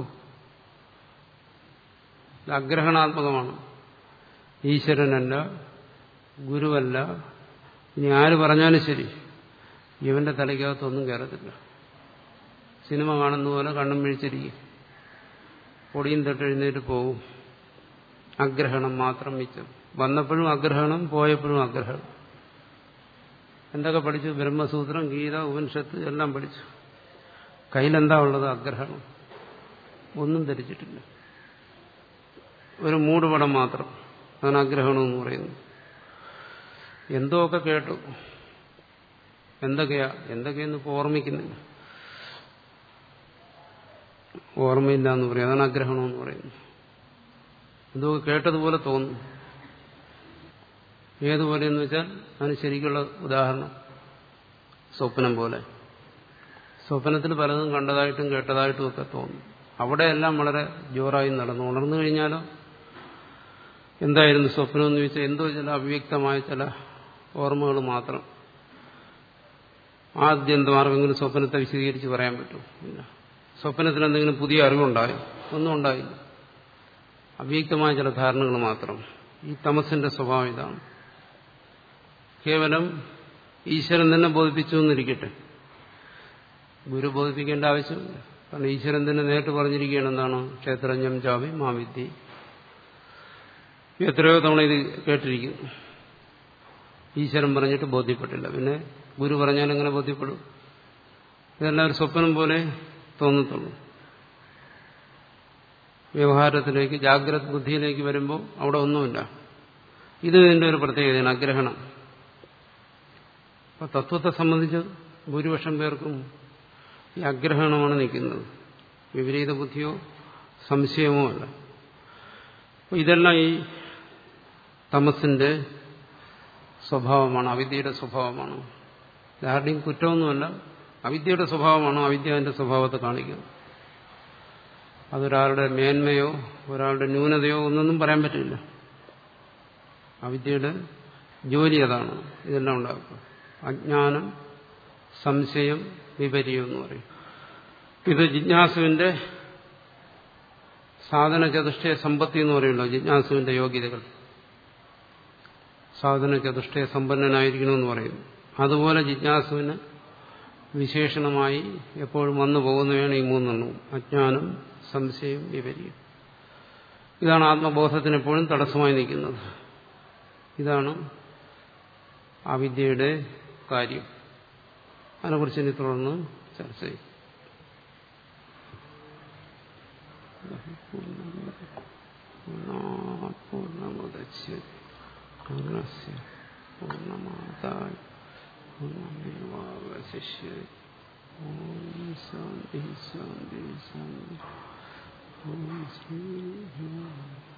ഇത് അഗ്രഹണാത്മകമാണ് ഈശ്വരനല്ല ഗുരുവല്ല ഇനി ആര് പറഞ്ഞാലും ശരി ഇവന്റെ തലയ്ക്കകത്തൊന്നും കയറത്തില്ല സിനിമ കാണുന്ന പോലെ കണ്ണും വീഴ്ചിരിക്കും പൊടിയും തൊട്ടെഴുന്നേറ്റ് പോവും അഗ്രഹണം മാത്രം മിച്ചം വന്നപ്പോഴും അഗ്രഹണം പോയപ്പോഴും അഗ്രഹണം എന്തൊക്കെ പഠിച്ചു ബ്രഹ്മസൂത്രം ഗീത ഉപനിഷത്ത് എല്ലാം പഠിച്ചു കയ്യിലെന്താ ഉള്ളത് അഗ്രഹണം ഒന്നും ധരിച്ചിട്ടില്ല ഒരു മൂടുപടം മാത്രം അതാണ് ആഗ്രഹണം എന്ന് പറയുന്നത് എന്തോ ഒക്കെ കേട്ടു എന്തൊക്കെയാ എന്തൊക്കെയെന്ന് ഇപ്പോൾ ഓർമ്മിക്കുന്നില്ല ഓർമ്മയില്ല എന്ന് പറയും അതാണ് ആഗ്രഹണം എന്ന് പറയുന്നത് എന്തോ കേട്ടതുപോലെ തോന്നുന്നു ഏതുപോലെ എന്ന് വെച്ചാൽ അതിന് ശരിക്കുള്ള ഉദാഹരണം സ്വപ്നം പോലെ സ്വപ്നത്തിൽ പലതും കണ്ടതായിട്ടും കേട്ടതായിട്ടും ഒക്കെ തോന്നും അവിടെയെല്ലാം വളരെ ജോറായി നടന്നു ഉണർന്നു കഴിഞ്ഞാലോ എന്തായിരുന്നു സ്വപ്നം എന്ന് ചോദിച്ചാൽ എന്തോ ചില അവ്യക്തമായ ചില ഓർമ്മകൾ മാത്രം ആദ്യന്തം ആർക്കെങ്കിലും സ്വപ്നത്തെ വിശദീകരിച്ച് പറയാൻ പറ്റും ഇല്ല സ്വപ്നത്തിൽ എന്തെങ്കിലും പുതിയ അറിവുണ്ടായോ ഒന്നും ഉണ്ടായില്ല അവ്യക്തമായ ചില ധാരണകൾ മാത്രം ഈ തമസിന്റെ സ്വഭാവം ഇതാണ് കേവലം ഈശ്വരൻ തന്നെ ബോധിപ്പിച്ചു എന്നിരിക്കട്ടെ ഗുരു ബോധിപ്പിക്കേണ്ട ആവശ്യമില്ല കാരണം ഈശ്വരൻ തന്നെ നേരിട്ട് പറഞ്ഞിരിക്കുകയാണ് എന്താണ് ക്ഷേത്രജ്ഞം ചാവി മാവിദ്യ എത്രയോ തവണ ഇത് കേട്ടിരിക്കുന്നു ഈശ്വരൻ പറഞ്ഞിട്ട് ബോധ്യപ്പെട്ടില്ല പിന്നെ ഗുരു പറഞ്ഞാൽ എങ്ങനെ ബോധ്യപ്പെടും ഇതെല്ലാം ഒരു സ്വപ്നം പോലെ തോന്നത്തുള്ളൂ വ്യവഹാരത്തിലേക്ക് ജാഗ്രത ബുദ്ധിയിലേക്ക് വരുമ്പോൾ അവിടെ ഒന്നുമില്ല ഇത് ഇതിന്റെ ഒരു പ്രത്യേകതയാണ് അഗ്രഹണം അപ്പൊ തത്വത്തെ സംബന്ധിച്ച് ഭൂരിപക്ഷം പേർക്കും ഈ അഗ്രഹണമാണ് നിൽക്കുന്നത് വിപരീത ബുദ്ധിയോ സംശയമോ അല്ല അപ്പൊ ഇതെല്ലാം ഈ തമസിന്റെ സ്വഭാവമാണ് അവിദ്യയുടെ സ്വഭാവമാണ് ആരുടെയും കുറ്റമൊന്നുമല്ല അവിദ്യയുടെ സ്വഭാവമാണ് അവിദ്യ അതിന്റെ സ്വഭാവത്തെ കാണിക്കുന്നത് അതൊരാളുടെ മേന്മയോ ഒരാളുടെ ന്യൂനതയോ ഒന്നൊന്നും പറയാൻ പറ്റില്ല അവിദ്യയുടെ ജോലി അതാണ് ഇതെല്ലാം ഉണ്ടാക്കുക അജ്ഞാനം സംശയം വിപര്യം എന്ന് പറയും ഇത് ജിജ്ഞാസുവിന്റെ സാധന ചതുഷ്ടയ സമ്പത്തി എന്ന് പറയുമല്ലോ ജിജ്ഞാസുവിന്റെ യോഗ്യതകൾ സാധന ചതുഷ്ടയ സമ്പന്നനായിരിക്കണമെന്ന് പറയുന്നു അതുപോലെ ജിജ്ഞാസുവിന് വിശേഷണമായി എപ്പോഴും വന്നു പോകുന്നവയാണ് ഈ മൂന്നെണ്ണവും അജ്ഞാനം സംശയം വിപര്യം ഇതാണ് ആത്മബോധത്തിന് എപ്പോഴും തടസ്സമായി നിൽക്കുന്നത് ഇതാണ് അവിദ്യയുടെ കാര്യം അതിനെക്കുറിച്ച് ഇനി തുടർന്ന് ചർച്ച ചെയ്യും പൂർണ്ണമുദച്ഛ്യ പൂർണ്ണസ്യ പൂർണ്ണമാതായ പൂർണ്ണമേവാവശിഷ്യ ഓം ശാന്തി ശാന്തി ശാന്തി ഓം ശ്രീ